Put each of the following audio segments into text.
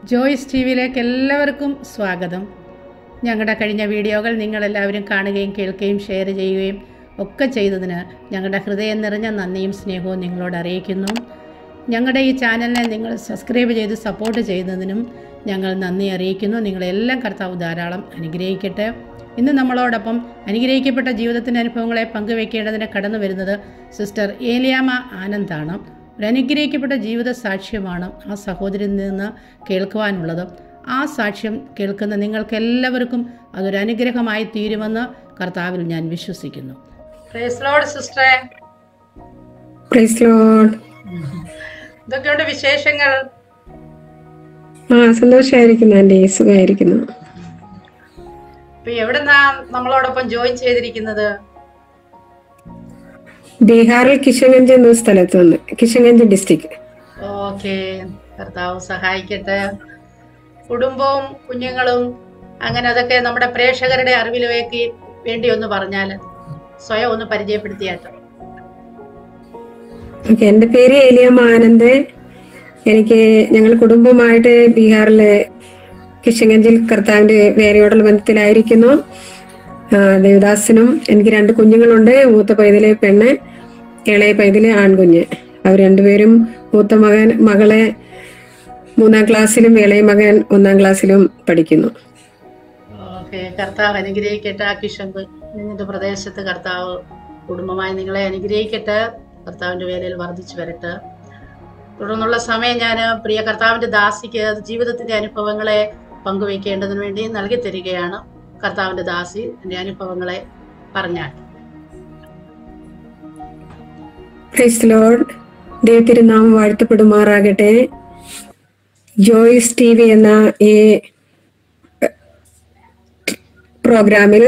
Joyce T വിയിലേക്ക് എല്ലാവർക്കും സ്വാഗതം ഞങ്ങളുടെ കഴിഞ്ഞ വീഡിയോകൾ നിങ്ങളെല്ലാവരും കാണുകയും കേൾക്കുകയും ഷെയർ ചെയ്യുകയും ഒക്കെ ചെയ്തതിന് ഞങ്ങളുടെ ഹൃദയം നിറഞ്ഞ നന്ദിയും സ്നേഹവും നിങ്ങളോട് അറിയിക്കുന്നു ഞങ്ങളുടെ ഈ ചാനലിനെ നിങ്ങൾ സബ്സ്ക്രൈബ് ചെയ്ത് സപ്പോർട്ട് ചെയ്യുന്നതിനും ഞങ്ങൾ നന്ദി അറിയിക്കുന്നു നിങ്ങളെല്ലാം കർത്താവ് ധാരാളം അനുഗ്രഹിക്കട്ടെ ഇന്ന് നമ്മളോടൊപ്പം അനുഗ്രഹിക്കപ്പെട്ട ജീവിതത്തിൻ്റെ അനുഭവങ്ങളെ പങ്കുവെക്കേണ്ടതിന് കടന്നു വരുന്നത് സിസ്റ്റർ ഏലിയാമ ആനന്ദാണ് ഒരു അനുഗ്രഹിക്കപ്പെട്ട ജീവിത സാക്ഷ്യമാണ് ആ സഹോദരിയിൽ നിന്ന് കേൾക്കുവാനുള്ളത് ആ സാക്ഷ്യം കേൾക്കുന്ന നിങ്ങൾക്കെല്ലാവർക്കും അതൊരു അനുഗ്രഹമായി തീരുമെന്ന് കർത്താവിൽ ഞാൻ വിശ്വസിക്കുന്നു സിസ്റ്ററെ പ്രൈസ് ലോഡ് ഇതൊക്കെയുണ്ട് വിശേഷങ്ങൾ ആ സന്തോഷമായിരിക്കുന്നു ആൻറ്റി സുഖമായിരിക്കുന്നു ഇപ്പൊ എവിടെന്നാ നമ്മളോടൊപ്പം ജോയിൻ ചെയ്തിരിക്കുന്നത് ബീഹാറിൽ കിഷൻഗഞ്ച് എന്ന സ്ഥലത്ത് നിന്ന് കിഷൻഗഞ്ച് ഡിസ്ട്രിക്ട് ഓക്കെ കർത്താവ് സഹായിക്കട്ടെ കുടുംബവും കുഞ്ഞുങ്ങളും അങ്ങനെ അതൊക്കെ നമ്മുടെ പ്രേക്ഷകരുടെ അറിവിലേക്ക് വേണ്ടി ഒന്ന് പറഞ്ഞാൽ സ്വയം ഒന്ന് പരിചയപ്പെടുത്തിയാട്ടോ ഓക്കെ എൻ്റെ പേര് ഏലിയമ്മ ആനന്ദ് എനിക്ക് ഞങ്ങൾ കുടുംബമായിട്ട് ബീഹാറിലെ കിഷൻഗഞ്ചിൽ കർത്താവിന്റെ വേലയോടുള്ള ബന്ധത്തിലായിരിക്കുന്നു ആ, ദേവദാസനും എനിക്ക് രണ്ട് കുഞ്ഞുങ്ങളുണ്ട് മൂത്ത പൈതലെ പെണ്ണ് ഇളയ പൈതലെ ആൺകുഞ്ഞ് അവർ രണ്ടുപേരും മൂത്ത മകൻ മകളെ മൂന്നാം ക്ലാസ്സിലും ഇളയ മകൻ ഒന്നാം ക്ലാസ്സിലും പഠിക്കുന്നു ഓക്കെ കർത്താവ് അനുഗ്രഹിക്കട്ടെ ആ കിഷങ്ക് നിങ്ങളുടെ പ്രദേശത്ത് കർത്താവ് കുടുംബമായി നിങ്ങളെ അനുഗ്രഹിക്കട്ടെ കർത്താവിന്റെ വേലയിൽ വർദ്ധിച്ചു വരട്ടെ തുടർന്നുള്ള സമയം ഞാൻ പ്രിയ കർത്താവിന്റെ ദാസിക്ക് ജീവിതത്തിന്റെ അനുഭവങ്ങളെ പങ്കുവയ്ക്കേണ്ടതിന് വേണ്ടി നൽകി തരികയാണ് കർത്താവിന്റെ ദാസി എൻ്റെ അനുഭവങ്ങളെ പറഞ്ഞാൽ പ്രൈസ് ലോഡ് ദൈവത്തിരുനാമം വാഴ്ത്തപ്പെടുമാറാകട്ടെ ജോയിസ് ടി വി എന്ന ഈ പ്രോഗ്രാമിൽ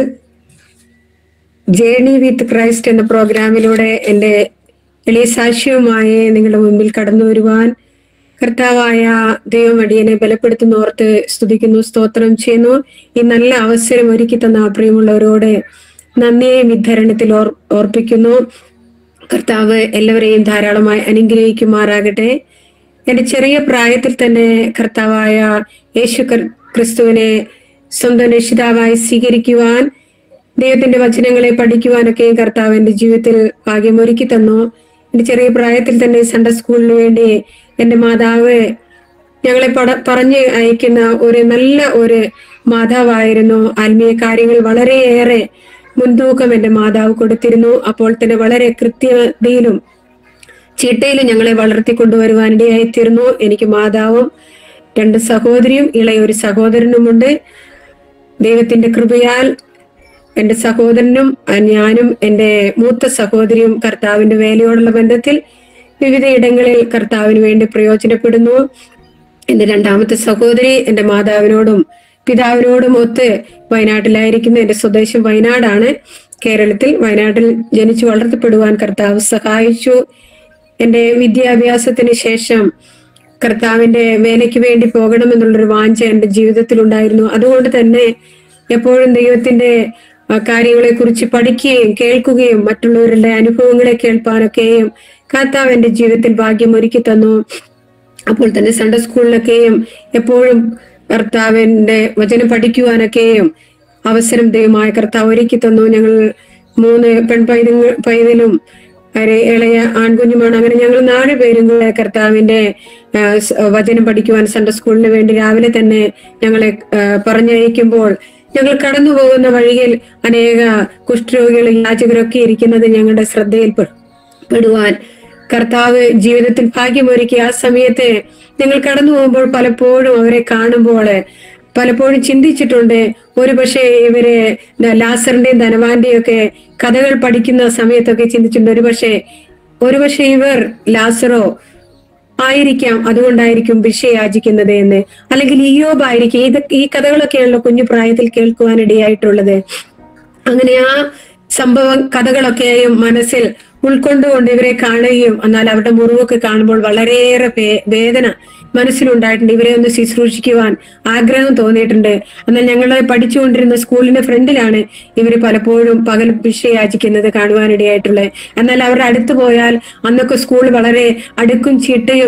ജേണി വിത്ത് ക്രൈസ്റ്റ് എന്ന പ്രോഗ്രാമിലൂടെ എൻ്റെ എളിയ സാക്ഷ്യവുമായി നിങ്ങളുടെ മുമ്പിൽ കടന്നു വരുവാൻ കർത്താവായ ദൈവമടിയനെ ബലപ്പെടുത്തുന്നോർത്ത് സ്തുതിക്കുന്നു സ്തോത്രം ചെയ്യുന്നു ഈ നല്ല അവസരം ഒരുക്കി തന്ന പ്രിയമുള്ളവരോട് നന്ദിയെ വിധരണത്തിൽ ഓർ ഓർപ്പിക്കുന്നു കർത്താവ് എല്ലാവരെയും ധാരാളമായി അനുഗ്രഹിക്കുമാറാകട്ടെ എന്റെ ചെറിയ പ്രായത്തിൽ തന്നെ കർത്താവായ യേശു ക്രി- ക്രിസ്തുവിനെ സ്വന്തം രക്ഷിതാവായി സ്വീകരിക്കുവാൻ ദൈവത്തിന്റെ വചനങ്ങളെ പഠിക്കുവാനൊക്കെ കർത്താവ് എന്റെ ജീവിതത്തിൽ ഭാഗ്യമൊരുക്കി തന്നു എന്റെ ചെറിയ പ്രായത്തിൽ തന്നെ സൺഡേ സ്കൂളിന് വേണ്ടി എന്റെ മാതാവ് ഞങ്ങളെ പട പറഞ്ഞു അയക്കുന്ന ഒരു നല്ല ഒരു മാതാവായിരുന്നു ആത്മീയ കാര്യങ്ങൾ വളരെയേറെ മുൻതൂക്കം എന്റെ മാതാവ് കൊടുത്തിരുന്നു അപ്പോൾ തന്നെ വളരെ കൃത്യതയിലും ചിട്ടയിലും ഞങ്ങളെ വളർത്തിക്കൊണ്ടുവരുവാനിടയായി തീർന്നു എനിക്ക് മാതാവും രണ്ട് സഹോദരിയും ഇളയ ഒരു സഹോദരനുമുണ്ട് ദൈവത്തിന്റെ കൃപയാൽ എന്റെ സഹോദരനും അഹ് ഞാനും എന്റെ മൂത്ത സഹോദരിയും കർത്താവിന്റെ വേലയോടുള്ള ബന്ധത്തിൽ വിവിധ ഇടങ്ങളിൽ കർത്താവിന് വേണ്ടി പ്രയോജനപ്പെടുന്നു എന്റെ രണ്ടാമത്തെ സഹോദരി എന്റെ മാതാവിനോടും പിതാവിനോടും ഒത്ത് വയനാട്ടിലായിരിക്കുന്നു എന്റെ സ്വദേശം വയനാടാണ് കേരളത്തിൽ വയനാട്ടിൽ ജനിച്ചു വളർത്തപ്പെടുവാൻ കർത്താവ് സഹായിച്ചു എന്റെ വിദ്യാഭ്യാസത്തിന് ശേഷം കർത്താവിന്റെ വേലയ്ക്ക് വേണ്ടി പോകണമെന്നുള്ളൊരു വാഞ്ച എന്റെ ജീവിതത്തിൽ ഉണ്ടായിരുന്നു അതുകൊണ്ട് തന്നെ എപ്പോഴും ദൈവത്തിന്റെ കാര്യങ്ങളെ കുറിച്ച് പഠിക്കുകയും കേൾക്കുകയും മറ്റുള്ളവരുടെ അനുഭവങ്ങളെ കേൾപ്പാനൊക്കെയും കർത്താവ് എന്റെ ജീവിതത്തിൽ ഭാഗ്യം ഒരുക്കി തന്നു അപ്പോൾ തന്നെ സൺഡേ സ്കൂളിലൊക്കെയും എപ്പോഴും കർത്താവിന്റെ വചനം പഠിക്കുവാനൊക്കെയും അവസരം ദൈവമായ കർത്താവ് ഒരുക്കി തന്നു ഞങ്ങൾ മൂന്ന് പെൺപൈതങ്ങൾ പൈതലും ഒരു ഇളയ ആൺകുഞ്ഞുമാണ് അങ്ങനെ ഞങ്ങൾ നാല് പേരും കൂടെ കർത്താവിന്റെ ആ, സ് വചനം പഠിക്കുവാൻ സൺഡേ സ്കൂളിന് വേണ്ടി രാവിലെ തന്നെ ഞങ്ങളെ ആ, പറഞ്ഞയക്കുമ്പോൾ ഞങ്ങൾ കടന്നു പോകുന്ന വഴിയിൽ അനേക കുഷ്ഠരോഗികളും യാചകരൊക്കെ ഇരിക്കുന്നത് ഞങ്ങളുടെ ശ്രദ്ധയിൽ പെ- പെടുവാൻ കർത്താവ് ജീവിതത്തിൽ ഭാഗ്യമൊരുക്കി ആ സമയത്ത് ഞങ്ങൾ കടന്നു പോകുമ്പോൾ പലപ്പോഴും അവരെ കാണുമ്പോൾ പലപ്പോഴും ചിന്തിച്ചിട്ടുണ്ട് ഒരു പക്ഷേ ഇവര് ദ- ലാസറിന്റെയും ധനവാന്റെയും ഒക്കെ കഥകൾ പഠിക്കുന്ന സമയത്തൊക്കെ ചിന്തിച്ചിട്ടുണ്ട് ഒരു പക്ഷേ ഒരു പക്ഷേ ഇവർ ലാസറോ ആയിരിക്കാം അതുകൊണ്ടായിരിക്കും ഭിക്ഷ യാചിക്കുന്നത് എന്ന് അല്ലെങ്കിൽ ഇയോബായിരിക്കും ഇത് ഈ കഥകളൊക്കെയാണല്ലോ കുഞ്ഞു പ്രായത്തിൽ കേൾക്കുവാനിടയായിട്ടുള്ളത് അങ്ങനെ ആ സംഭവം കഥകളൊക്കെയും മനസ്സിൽ ഉൾക്കൊണ്ടുകൊണ്ട് ഇവരെ കാണുകയും എന്നാൽ അവരുടെ മുറിവൊക്കെ കാണുമ്പോൾ വളരെയേറെ വേ- വേദന മനസ്സിലുണ്ടായിട്ടുണ്ട് ഇവരെ ഒന്ന് ശുശ്രൂഷിക്കുവാൻ ആഗ്രഹം തോന്നിയിട്ടുണ്ട് എന്നാൽ ഞങ്ങൾ പഠിച്ചുകൊണ്ടിരുന്ന സ്കൂളിന്റെ ഫ്രണ്ടിലാണ് ഇവർ പലപ്പോഴും പകൽ ഭിക്ഷ യാചിക്കുന്നത് കാണുവാനിടയായിട്ടുള്ളത് എന്നാൽ അവരുടെ അടുത്ത് പോയാൽ അന്നൊക്കെ സ്കൂൾ വളരെ അടുക്കും ചിട്ടയും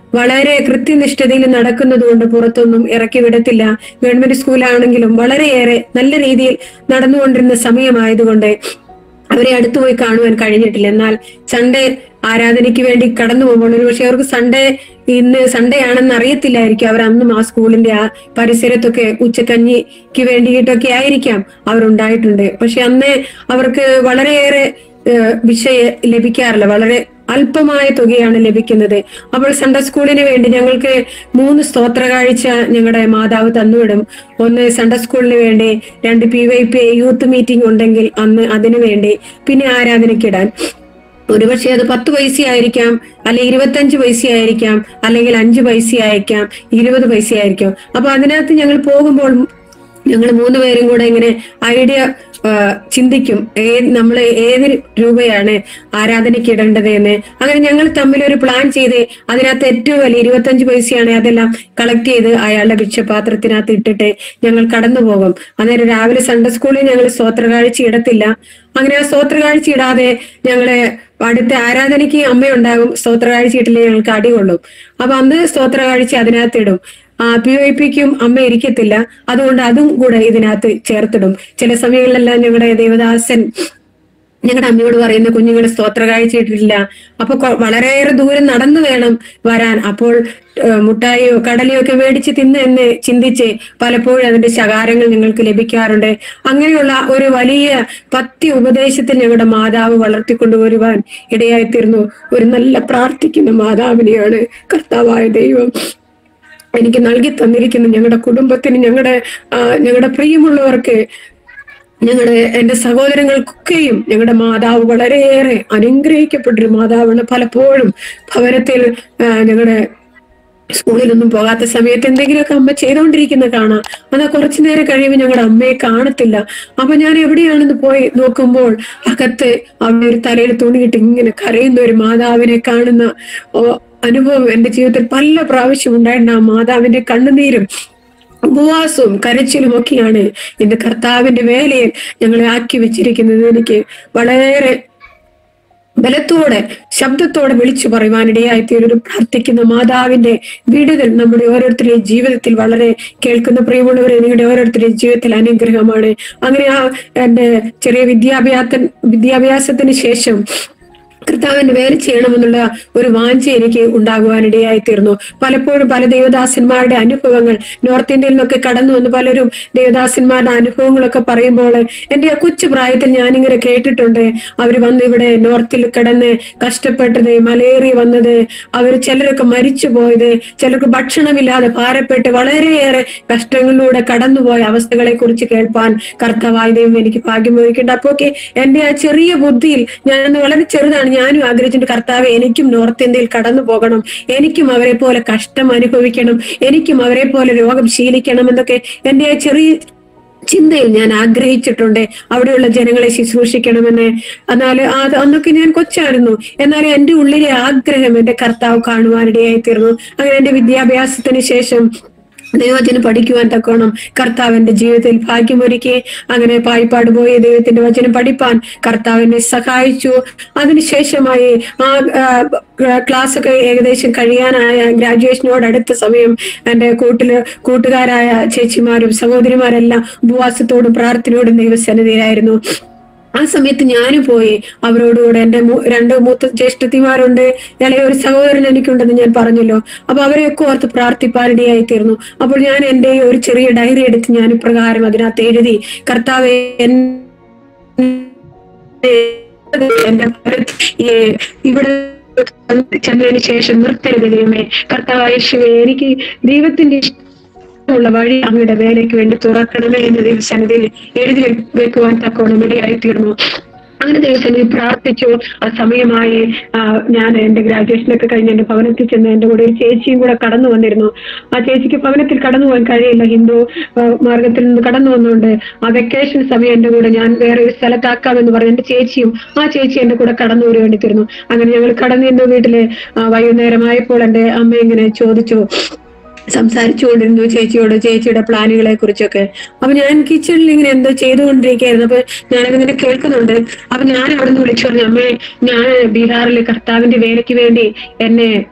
വളരെ കൃത്യനിഷ്ഠതയിൽ നടക്കുന്നത് കൊണ്ട് പുറത്തൊന്നും ഇറക്കി വിടത്തില്ല ഗവൺമെന്റ് സ്കൂളാണെങ്കിലും വളരെയേറെ നല്ല രീതിയിൽ നടന്നുകൊണ്ടിരുന്ന സമയമായതുകൊണ്ട് അവരെ അടുത്തു പോയി കാണുവാൻ കഴിഞ്ഞിട്ടില്ല എന്നാൽ സൺഡേ ആരാധനയ്ക്ക് വേണ്ടി കടന്നു പോകുമ്പോൾ ഒരു പക്ഷെ അവർക്ക് സൺഡേ ഇന്ന് സൺഡേ ആണെന്ന് അറിയത്തില്ലായിരിക്കും അവർ അന്നും ആ സ്കൂളിന്റെ ആ പരിസരത്തൊക്കെ ഉച്ചക്കഞ്ഞിക്ക് വേണ്ടിയിട്ടൊക്കെ ആയിരിക്കാം അവരുണ്ടായിട്ടുണ്ട് പക്ഷെ അന്ന് അവർക്ക് വളരെയേറെ ഏഹ്, വിഷയ ലഭിക്കാറില്ല വളരെ അല്പമായ തുകയാണ് ലഭിക്കുന്നത് അപ്പോൾ സൺഡേ സ്കൂളിന് വേണ്ടി ഞങ്ങൾക്ക് മൂന്ന് സ്തോത്ര കാഴ്ച ഞങ്ങളുടെ മാതാവ് തന്നുവിടും ഒന്ന് സൺഡേ സ്കൂളിന് വേണ്ടി രണ്ട് P Y P youth meeting ഉണ്ടെങ്കിൽ അന്ന് അതിനു വേണ്ടി പിന്നെ ആരാധനയ്ക്കിടാൻ ഒരുപക്ഷെ അത് പത്ത് പൈസ ആയിരിക്കാം അല്ലെങ്കിൽ ഇരുപത്തഞ്ച് പൈസ ആയിരിക്കാം അല്ലെങ്കിൽ അഞ്ച് പൈസ ആയിരിക്കാം ഇരുപത് പൈസ ആയിരിക്കാം അപ്പൊ അതിനകത്ത് ഞങ്ങൾ പോകുമ്പോൾ ഞങ്ങൾ മൂന്ന് പേരും കൂടെ ഇങ്ങനെ ഐഡിയ ആ, ചിന്തിക്കും ഏത് നമ്മൾ ഏത് രൂപയാണ് ആരാധനയ്ക്ക് ഇടേണ്ടത് എന്ന് അങ്ങനെ ഞങ്ങൾ തമ്മിൽ ഒരു പ്ലാൻ ചെയ്ത് അതിനകത്ത് ഏറ്റവും വലിയ ഇരുപത്തഞ്ച് പൈസയാണ് അതെല്ലാം കളക്ട് ചെയ്ത് അയാളുടെ ഭിക്ഷപാത്രത്തിനകത്ത് ഇട്ടിട്ട് ഞങ്ങൾ കടന്നു പോകും അന്നേരം രാവിലെ സൺഡേ സ്കൂളിൽ ഞങ്ങൾ സ്തോത്രകാഴ്ച ഇടത്തില്ല അങ്ങനെ ആ സ്തോത്രകാഴ്ച ഇടാതെ ഞങ്ങള് അടുത്ത ആരാധനയ്ക്ക് അമ്മയുണ്ടാകും സ്തോത്രകാഴ്ച ഇട്ടില്ലേ ഞങ്ങൾക്ക് അടി കൊള്ളും അപ്പൊ അന്ന് സ്തോത്രകാഴ്ച അതിനകത്ത് ഇടും ആ പി ഒ പിക്കും അമ്മ ഇരിക്കത്തില്ല അതുകൊണ്ട് അതും കൂടെ ഇതിനകത്ത് ചേർത്തിടും ചില സമയങ്ങളിലെല്ലാം ഞങ്ങളുടെ ദേവദാസൻ ഞങ്ങളുടെ അമ്മയോട് പറയുന്ന കുഞ്ഞുങ്ങൾ സ്തോത്ര കാഴ്ചയിട്ടില്ല അപ്പൊ കൊ- വളരെയേറെ ദൂരം നടന്നു വേണം വരാൻ അപ്പോൾ ഏഹ്, മുട്ടായിയോ കടലയോ ഒക്കെ മേടിച്ച് തിന്ന് എന്ന് ചിന്തിച്ച് പലപ്പോഴും അതിന്റെ ശകാരങ്ങൾ ഞങ്ങൾക്ക് ലഭിക്കാറുണ്ട് അങ്ങനെയുള്ള ഒരു വലിയ പത്യ ഉപദേശത്തിൽ ഞങ്ങളുടെ മാതാവ് വളർത്തിക്കൊണ്ടുവരുവാൻ ഇടയായിത്തീർന്നു ഒരു നല്ല പ്രാർത്ഥിക്കുന്ന മാതാവിനെയാണ് കർത്താവായ ദൈവം എനിക്ക് നൽകി തന്നിരിക്കുന്ന ഞങ്ങളുടെ കുടുംബത്തിന് ഞങ്ങളുടെ ആ, ഞങ്ങളുടെ പ്രിയമുള്ളവർക്ക് ഞങ്ങളുടെ എന്റെ സഹോദരങ്ങൾക്കൊക്കെയും ഞങ്ങളുടെ മാതാവ് വളരെയേറെ അനുഗ്രഹിക്കപ്പെട്ടൊരു മാതാവാണ് പലപ്പോഴും ഭവനത്തിൽ ആ, ഞങ്ങളുടെ സ്കൂളിലൊന്നും പോകാത്ത സമയത്ത് എന്തെങ്കിലുമൊക്കെ അമ്മ ചെയ്തുകൊണ്ടിരിക്കുന്ന കാണാം അത് കുറച്ചു നേരം കഴിയുമ്പോൾ ഞങ്ങളുടെ അമ്മയെ കാണത്തില്ല അപ്പൊ ഞാൻ എവിടെയാണെന്ന് പോയി നോക്കുമ്പോൾ അകത്ത് അവിടെ ഒരു തലയിൽ തുണിയിട്ട് ഇങ്ങനെ കരയുന്ന ഒരു മാതാവിനെ കാണുന്ന ഓ, അനുഭവം എന്റെ ജീവിതത്തിൽ പല പ്രാവശ്യം ഉണ്ടായിരുന്ന ആ മാതാവിന്റെ കണ്ണുനീരും ഉപവാസവും കരച്ചിലും ഒക്കെയാണ് എന്റെ കർത്താവിന്റെ വേലയിൽ ഞങ്ങളെ ആക്കി വെച്ചിരിക്കുന്നത് എനിക്ക് വളരെ ബലത്തോടെ ശബ്ദത്തോടെ വിളിച്ചു പറയുവാനിടയായിത്തീരും ഒരു പ്രാർത്ഥിക്കുന്ന മാതാവിന്റെ വിടുതൽ നമ്മുടെ ഓരോരുത്തരുടെയും ജീവിതത്തിൽ വളരെ കേൾക്കുന്ന പ്രിയമുള്ളവരെ നിങ്ങളുടെ ഓരോരുത്തരുടെയും ജീവിതത്തിൽ അനുഗ്രഹമാണ് അങ്ങനെ ആ എന്റെ ചെറിയ വിദ്യാഭ്യാസ വിദ്യാഭ്യാസത്തിന് ശേഷം കർത്താവിന്റെ വേല ചെയ്യണമെന്നുള്ള ഒരു വാഞ്ച എനിക്ക് ഉണ്ടാകുവാനിടയായി തീർന്നു പലപ്പോഴും പല ദേവദാസന്മാരുടെ അനുഭവങ്ങൾ നോർത്ത് ഇന്ത്യയിൽ നിന്നൊക്കെ കടന്നു വന്ന് പലരും ദേവദാസന്മാരുടെ അനുഭവങ്ങളൊക്കെ പറയുമ്പോൾ എന്റെ ആ കൊച്ചു പ്രായത്തിൽ ഞാനിങ്ങനെ കേട്ടിട്ടുണ്ട് അവർ വന്ന് ഇവിടെ നോർത്തിൽ കിടന്ന് കഷ്ടപ്പെട്ടത് മലേറിയ വന്നത് അവർ ചിലരൊക്കെ മരിച്ചു പോയത് ചിലർക്ക് ഭക്ഷണമില്ലാതെ ഭാരപ്പെട്ട് വളരെയേറെ കഷ്ടങ്ങളിലൂടെ കടന്നുപോയ അവസ്ഥകളെ കുറിച്ച് കേൾപ്പാൻ കർത്താവായ ദൈവം എനിക്ക് ഭാഗ്യം വഹിക്കുന്നുണ്ട് അപ്പൊ ഒക്കെ എന്റെ ആ ചെറിയ ബുദ്ധിയിൽ ഞാൻ വളരെ ചെറുതാണ് ഞാനും ആഗ്രഹിച്ചിട്ട് കർത്താവ് എനിക്കും നോർത്ത് ഇന്ത്യയിൽ കടന്നു പോകണം എനിക്കും അവരെ പോലെ കഷ്ടം അനുഭവിക്കണം എനിക്കും അവരെ പോലെ രോഗം ശീലിക്കണം എന്നൊക്കെ എന്റെ ആ ചെറിയ ചിന്തയിൽ ഞാൻ ആഗ്രഹിച്ചിട്ടുണ്ട് അവിടെയുള്ള ജനങ്ങളെ ശുശ്രൂഷിക്കണമെന്ന് എന്നാൽ അത് അന്നൊക്കെ ഞാൻ കൊച്ചായിരുന്നു എന്നാൽ എന്റെ ഉള്ളിലെ ആഗ്രഹം എന്റെ കർത്താവ് കാണുവാനിടയായി തീർന്നു അങ്ങനെ എന്റെ വിദ്യാഭ്യാസത്തിന് ശേഷം ദൈവത്തിന് പഠിക്കുവാൻ തക്കോണം കർത്താവ് എന്റെ ജീവിതത്തിൽ ഭാഗ്യമൊരുക്കി അങ്ങനെ പായിപ്പാട് പോയി ദൈവത്തിന്റെ വചനം പഠിപ്പാൻ കർത്താവ് എന്നെ സഹായിച്ചു അതിനുശേഷമായി ആ ആ, ക്ലാസ് ഒക്കെ ഏകദേശം കഴിയാനായ ഗ്രാജുവേഷനോട് അടുത്ത സമയം എന്റെ കൂട്ടില് കൂട്ടുകാരായ ചേച്ചിമാരും സഹോദരിമാരെല്ലാം ഉപവാസത്തോടും പ്രാർത്ഥനയോടും ദൈവസന്നിധിയിലായിരുന്നു ആ സമയത്ത് ഞാനും പോയി അവരോടുകൂടെ എന്റെ മൂ- രണ്ട് മൂത്ത ജ്യേഷ്ഠത്തിമാരുണ്ട് ഇളയ ഒരു സഹോദരൻ എനിക്കുണ്ടെന്ന് ഞാൻ പറഞ്ഞല്ലോ അപ്പൊ അവരെയൊക്കെ ഓർത്ത് പ്രാർത്ഥിപ്പാനിടയായി തീർന്നു അപ്പോൾ ഞാൻ എന്റെ ഒരു ചെറിയ ഡയറി എടുത്ത് ഞാൻ ഇപ്രകാരം അതിനകത്ത് എഴുതി കർത്താവെ എന്റെ ഈ ഇവിടെ ചെന്നതിന് ശേഷം നിർത്തരുത് ദൈവമേ കർത്താവായ യേശുവേ എനിക്ക് ദൈവത്തിന്റെ ഉള്ള വഴി അങ്ങയുടെ വേലയ്ക്ക് വേണ്ടി തുറക്കണമേ എന്ന് ദൈവസന്നിധിയിൽ എഴുതി വെ- വെക്കുവാൻ തക്കോണം ഇടയായി തീർന്നു അങ്ങനെ ദൈവസന്നിധി പ്രാർത്ഥിച്ചു ആ സമയമായി ആ, ഞാൻ എന്റെ ഗ്രാജുവേഷനൊക്കെ കഴിഞ്ഞ് എന്റെ ഭവനത്തിൽ ചെന്ന് എന്റെ കൂടെ ഒരു ചേച്ചിയും കൂടെ കടന്നു വന്നിരുന്നു ആ ചേച്ചിക്ക് ഭവനത്തിൽ കടന്നു പോകാൻ കഴിയില്ല ഹിന്ദു ആ, മാർഗത്തിൽ നിന്ന് കടന്നു വന്നുകൊണ്ട് ആ വെക്കേഷൻ സമയം എന്റെ കൂടെ ഞാൻ വേറെ ഒരു സ്ഥലത്താക്കാമെന്ന് പറഞ്ഞു എന്റെ ചേച്ചിയും ആ ചേച്ചി എന്റെ കൂടെ കടന്നു വരാൻ വേണ്ടി തീർന്നു അങ്ങനെ ഞങ്ങൾ കടന്നു ചെന്ന വീട്ടില് ആ, വൈകുന്നേരമായപ്പോൾ എന്റെ അമ്മ ഇങ്ങനെ ചോദിച്ചു സംസാരിച്ചുകൊണ്ടിരുന്നു ചേച്ചിയോട് ചേച്ചിയുടെ പ്ലാനുകളെ കുറിച്ചൊക്കെ അപ്പൊ ഞാൻ കിച്ചണിൽ ഇങ്ങനെ എന്തോ ചെയ്തുകൊണ്ടിരിക്കുകയായിരുന്നു അപ്പൊ ഞാനതിങ്ങനെ കേൾക്കുന്നുണ്ട് അപ്പൊ ഞാൻ അവിടെ നിന്ന് വിളിച്ചു പറഞ്ഞു അമ്മേ ഞാൻ ബീഹാറിലെ കർത്താവിന്റെ വേലയ്ക്ക് വേണ്ടി എന്നെ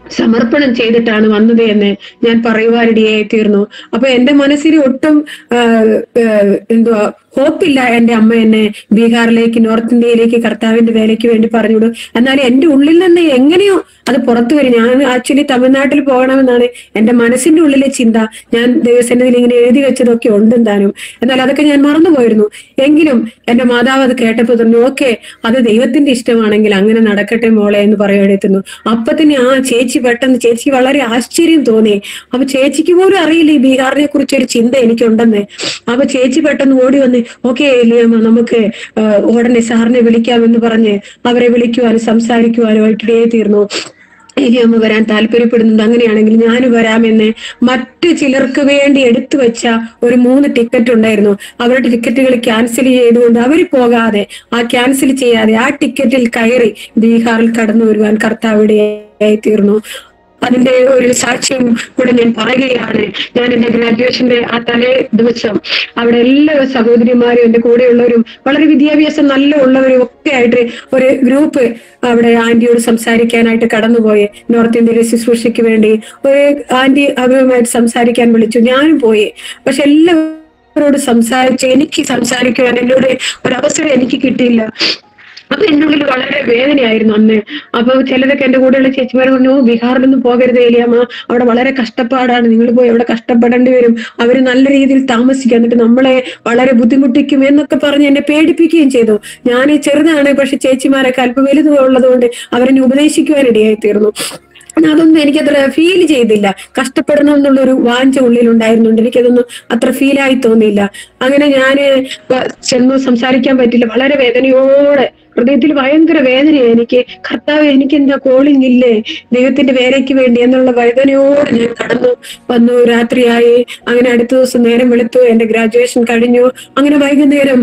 സമർപ്പണം ചെയ്തിട്ടാണ് വന്നത് എന്ന് ഞാൻ പറയുവാനിടയായി തീർന്നു അപ്പൊ എന്റെ മനസ്സിൽ ഒട്ടും ആ, ആ, എന്തുവാ ഹോപ്പില്ല എന്റെ അമ്മ എന്നെ ബീഹാറിലേക്ക് നോർത്ത് ഇന്ത്യയിലേക്ക് കർത്താവിന്റെ വേലയ്ക്ക് വേണ്ടി പറഞ്ഞുവിടും എന്നാൽ എന്റെ ഉള്ളിൽ നിന്ന് എങ്ങനെയോ അത് പുറത്തു വരും ഞാൻ ആക്ച്വലി തമിഴ്നാട്ടിൽ പോകണമെന്നാണ് എന്റെ മനസ്സിന്റെ ഉള്ളിലെ ചിന്ത ഞാൻ ദൈവസന്നിധിയിൽ ഇങ്ങനെ എഴുതി വെച്ചതൊക്കെ ഉണ്ട് താനും എന്നാൽ അതൊക്കെ ഞാൻ മറന്നുപോയിരുന്നു എങ്കിലും എന്റെ മാതാവ് അത് കേട്ടപ്പോൾ പറഞ്ഞു ഓക്കെ അത് ദൈവത്തിന്റെ ഇഷ്ടമാണെങ്കിൽ അങ്ങനെ നടക്കട്ടെ മോളെ എന്ന് പറയുവാനെത്തുന്നു അപ്പൊ തന്നെ ആ ചേച്ചി പെട്ടെന്ന് ചേച്ചി വളരെ ആശ്ചര്യം തോന്നി അപ്പൊ ചേച്ചിക്ക് പോലും അറിയില്ല ഈ ബീഹാറിനെ കുറിച്ച് ഒരു ചിന്ത എനിക്കുണ്ടെന്ന് അപ്പൊ ചേച്ചി പെട്ടെന്ന് ഓടി വന്ന് ഓക്കെ എലിയമ്മ നമുക്ക് ആ, ഉടനെ സാറിനെ വിളിക്കാമെന്ന് പറഞ്ഞ് അവരെ വിളിക്കുവാനും സംസാരിക്കുവാനും ആയിട്ടിടേ തീർന്നു എലിയമ്മ വരാൻ താല്പര്യപ്പെടുന്നുണ്ട് അങ്ങനെയാണെങ്കിൽ ഞാൻ വരാമെന്ന് മറ്റു ചിലർക്ക് വേണ്ടി എടുത്തു വെച്ച ഒരു മൂന്ന് ടിക്കറ്റ് ഉണ്ടായിരുന്നു അവരുടെ ടിക്കറ്റുകൾ ക്യാൻസൽ ചെയ്തുകൊണ്ട് അവർ പോകാതെ ആ ക്യാൻസൽ ചെയ്യാതെ ആ ടിക്കറ്റിൽ കയറി ബീഹാറിൽ കടന്നു വരുവാൻ കർത്താവിടെയായി തീർന്നു അതിന്റെ ഒരു സാക്ഷ്യം കൂടെ ഞാൻ പറയുകയാണ് ഞാൻ എന്റെ ഗ്രാജുവേഷന്റെ ആ തലേ ദിവസം അവിടെ എല്ലാ സഹോദരിമാരും എന്റെ കൂടെയുള്ളവരും വളരെ വിദ്യാഭ്യാസം നല്ല ഉള്ളവരും ഒക്കെ ആയിട്ട് ഒരു ഗ്രൂപ്പ് അവിടെ ആന്റിയോട് സംസാരിക്കാനായിട്ട് കടന്നുപോയി നോർത്ത് ഇന്ത്യയിലെ ശുശ്രൂഷയ്ക്ക് വേണ്ടി ഒരു ആന്റി അവരുമായിട്ട് സംസാരിക്കാൻ വിളിച്ചു ഞാനും പോയി പക്ഷെ എല്ലാവരോട് സംസാരിച്ച് എനിക്ക് സംസാരിക്കുവാൻ എന്നോട് ഒരു അവസരം എനിക്ക് കിട്ടിയില്ല അപ്പൊ എന്റെ ഉള്ളിൽ വളരെ വേദനയായിരുന്നു അന്ന് അപ്പൊ ചിലരൊക്കെ എന്റെ കൂടെയുള്ള ചേച്ചിമാർ പറഞ്ഞു "ഓ, ബീഹാറിലൊന്നും പോകരുത് ഏലിയാമ്മ അവിടെ വളരെ കഷ്ടപ്പാടാണ് നിങ്ങൾ പോയി അവിടെ കഷ്ടപ്പെടേണ്ടി വരും അവര് നല്ല രീതിയിൽ താമസിക്കുക എന്നിട്ട് നമ്മളെ വളരെ ബുദ്ധിമുട്ടിക്കും എന്നൊക്കെ പറഞ്ഞ് എന്നെ പേടിപ്പിക്കുകയും ചെയ്തു ഞാൻ ചെറുതാണ് പക്ഷെ ചേച്ചിമാരൊക്കെ അല്പം വലുതുള്ളത് കൊണ്ട് അവരെന്നെ ഉപദേശിക്കുവാനിടയായി തീർന്നു എന്നാ അതൊന്നും എനിക്കത്ര ഫീൽ ചെയ്തില്ല കഷ്ടപ്പെടണം എന്നുള്ളൊരു വാഞ്ച ഉള്ളിലുണ്ടായിരുന്നുണ്ട് എനിക്കതൊന്നും അത്ര ഫീലായി തോന്നിയില്ല അങ്ങനെ ഞാന് വ- ചെന്നു സംസാരിക്കാൻ പറ്റില്ല വളരെ വേദനയോടെ ഹൃദയത്തിൽ ഭയങ്കര വേദനയാണ് എനിക്ക് കർത്താവ് എനിക്ക് എന്താ കോളിംഗ് ഇല്ലേ ദൈവത്തിന്റെ വേലയ്ക്ക് വേണ്ടി എന്നുള്ള വേദനയോടെ ഞാൻ കടന്നു വന്നു രാത്രിയായി അങ്ങനെ അടുത്ത ദിവസം നേരം വെളുത്തു എന്റെ ഗ്രാജുവേഷൻ കഴിഞ്ഞു അങ്ങനെ വൈകുന്നേരം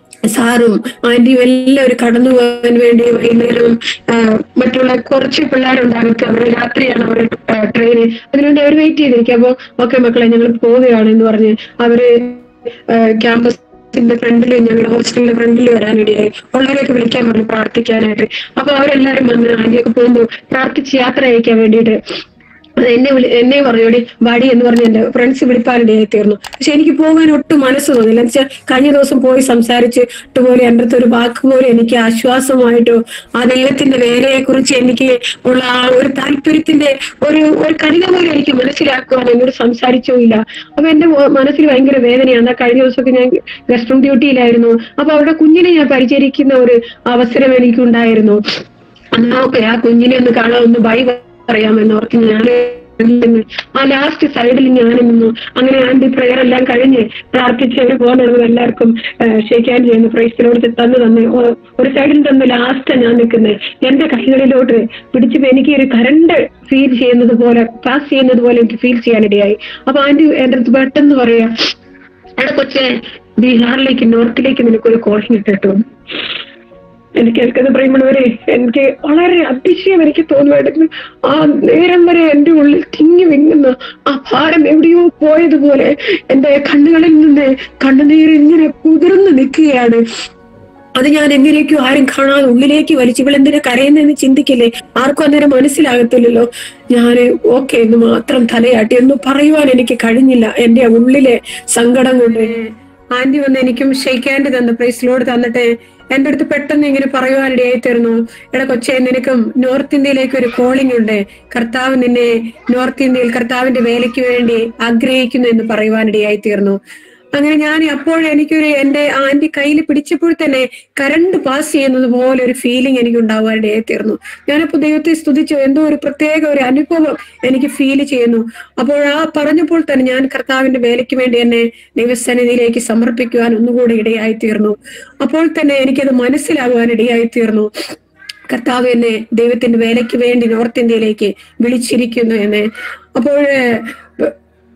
സാറും ആന്റിയും എല്ലാവരും കടന്നു പോകാൻ വേണ്ടി വൈകുന്നേരം ആ, മറ്റുള്ള കുറച്ച് പിള്ളേരുണ്ടാകത്ത് അവർ രാത്രിയാണ് അവർ ട്രെയിന് അതിനുവേണ്ടി അവർ വെയിറ്റ് ചെയ്തിരിക്കുക അപ്പൊ ഓക്കെ മക്കളെ ഞങ്ങൾ പോവുകയാണ് എന്ന് പറഞ്ഞ് അവര് ക്യാമ്പസിന്റെ ഫ്രണ്ടിൽ ഞങ്ങളുടെ ഹോസ്റ്റലിന്റെ ഫ്രണ്ടിൽ വരാനിടയായി ഉള്ളവരെയൊക്കെ വിളിക്കാൻ പറഞ്ഞു പ്രാർത്ഥിക്കാനായിട്ട് അപ്പൊ അവരെല്ലാരും വന്ന് ആന്റിയൊക്കെ പോകുമ്പോൾ പ്രാർത്ഥിച്ച് യാത്ര അയക്കാൻ വേണ്ടിയിട്ട് അത് എന്നെ വിളി എന്നെ പറഞ്ഞോടി വാടി എന്ന് പറഞ്ഞ് എന്റെ ഫ്രണ്ട്സ് വിളിപ്പാനിടയായി തീർന്നു പക്ഷെ എനിക്ക് പോകാൻ ഒട്ടും മനസ്സ് തോന്നില്ല എന്ന് വെച്ചാൽ കഴിഞ്ഞ ദിവസം പോയി സംസാരിച്ചിട്ട് പോലും എൻ്റെ അടുത്ത് ഒരു വാക്ക് പോലും എനിക്ക് ആശ്വാസമായിട്ടോ ആ ദൈവത്തിന്റെ വേലയെ കുറിച്ച് എനിക്ക് ഉള്ള ആ ഒരു താല്പര്യത്തിന്റെ ഒരു ഒരു കണിക പോലും എനിക്ക് മനസ്സിലാക്കുവാൻ എന്നോട് സംസാരിച്ചോ ഇല്ല അപ്പൊ എന്റെ മോ- മനസ്സിൽ ഭയങ്കര വേദനയാണ് ആ കഴിഞ്ഞ ദിവസമൊക്കെ ഞാൻ ഗസ്റ്റ് റൂം ഡ്യൂട്ടിയിലായിരുന്നു അപ്പൊ അവിടെ കുഞ്ഞിനെ ഞാൻ പരിചരിക്കുന്ന ഒരു അവസരം എനിക്കുണ്ടായിരുന്നു എന്നാ ഓക്കെ ആ കുഞ്ഞിനെ ഒന്ന് കാണാൻ ഒന്ന് ബൈ പറയാമെന്ന് ഓർത്ത് ഞാൻ ആ ലാസ്റ്റ് സൈഡിൽ ഞാൻ നിന്നു അങ്ങനെ ആന്റി പ്രെയർ എല്ലാം കഴിഞ്ഞ് പ്രാർത്ഥിച്ച് അവർ പോകുന്നത് എല്ലാവർക്കും ഷെയ്ക്കാൻ ചെയ്യുന്നു പ്രൈസിലോട്ട് തന്നു തന്നു ഓ- ഒരു സൈഡിൽ തന്നു ലാസ്റ്റ് ഞാൻ നിൽക്കുന്നത് എന്റെ കൈകളിലോട്ട് പിടിച്ചപ്പോ എനിക്ക് ഒരു കരണ്ട് ഫീൽ ചെയ്യുന്നത് പോലെ പാസ് ചെയ്യുന്നത് പോലെ എനിക്ക് ഫീൽ ചെയ്യാനിടയായി അപ്പൊ ആന്റി എന്റെ അടുത്ത് പെട്ടെന്ന് പറയാ എടാ കൊച്ചെ ബീഹാറിലേക്ക് നോർത്തിലേക്ക് നിനക്കൊരു കോളിംഗ് ഇട്ടിട്ടു എനിക്ക് കേൾക്കുന്ന പ്രിയമുള്ളവരെ എനിക്ക് വളരെ അതിശയം എനിക്ക് തോന്നുമായിരുന്നു ആ നേരം വരെ എന്റെ ഉള്ളിൽ തിങ്ങി വിങ്ങുന്ന ആ ഭാരം എവിടെയോ പോയതുപോലെ എന്റെ കണ്ണുകളിൽ നിന്ന് കണ്ണുനീർ ഇങ്ങനെ കുതിർന്ന് നിൽക്കുകയാണ് അത് ഞാൻ എങ്ങനെയൊക്കെയോ ആരും കാണാതെ ഉള്ളിലേക്ക് വലിച്ചു ഇവൾ എന്തിനാ കരയുന്നതെന്ന് ചിന്തിക്കില്ലേ ആർക്കും അന്നേരം മനസ്സിലാകത്തില്ലല്ലോ ഞാൻ ഓക്കെ എന്ന് മാത്രം തലയാട്ടി എന്ന് പറയുവാൻ എനിക്ക് കഴിഞ്ഞില്ല എന്റെ ഉള്ളിലെ സങ്കടം കൊണ്ട് ആന്റി വന്ന് എനിക്കും ഷെയ്ക്കാൻഡ് തന്നു പ്രൈസിലോട് തന്നിട്ട് എന്റെ അടുത്ത് പെട്ടെന്ന് ഇങ്ങനെ പറയുവാനിടയായി തീർന്നു എടാ കൊച്ചെ നിനക്കും നോർത്ത് ഇന്ത്യയിലേക്ക് ഒരു കോളിംഗ് ഉണ്ട് കർത്താവ് നിന്നെ നോർത്ത് ഇന്ത്യയിൽ കർത്താവിന്റെ വേലയ്ക്ക് വേണ്ടി ആഗ്രഹിക്കുന്നു എന്ന് പറയുവാനിടയായി തീർന്നു അങ്ങനെ ഞാൻ അപ്പോൾ എനിക്കൊരു എന്റെ ആന്റി കയ്യിൽ പിടിച്ചപ്പോൾ തന്നെ കറണ്ട് പാസ് ചെയ്യുന്നത് പോലെ ഒരു ഫീലിംഗ് എനിക്ക് ഉണ്ടാവാനിടയായി തീർന്നു ഞാനപ്പോ ദൈവത്തെ സ്തുതിച്ചു എന്തോ ഒരു പ്രത്യേക ഒരു അനുഭവം എനിക്ക് ഫീൽ ചെയ്യുന്നു അപ്പോൾ ആ പറഞ്ഞപ്പോൾ തന്നെ ഞാൻ കർത്താവിന്റെ വേലയ്ക്ക് വേണ്ടി എന്നെ ദൈവസന്നിധിയിലേക്ക് സമർപ്പിക്കുവാൻ ഒന്നുകൂടി ഇടയായി തീർന്നു അപ്പോൾ തന്നെ എനിക്കത് മനസ്സിലാകുവാൻ ഇടയായി തീർന്നു കർത്താവ് എന്നെ ദൈവത്തിന്റെ വേലയ്ക്ക് വേണ്ടി നോർത്ത് ഇന്ത്യയിലേക്ക് വിളിച്ചിരിക്കുന്നു എന്ന് അപ്പോൾ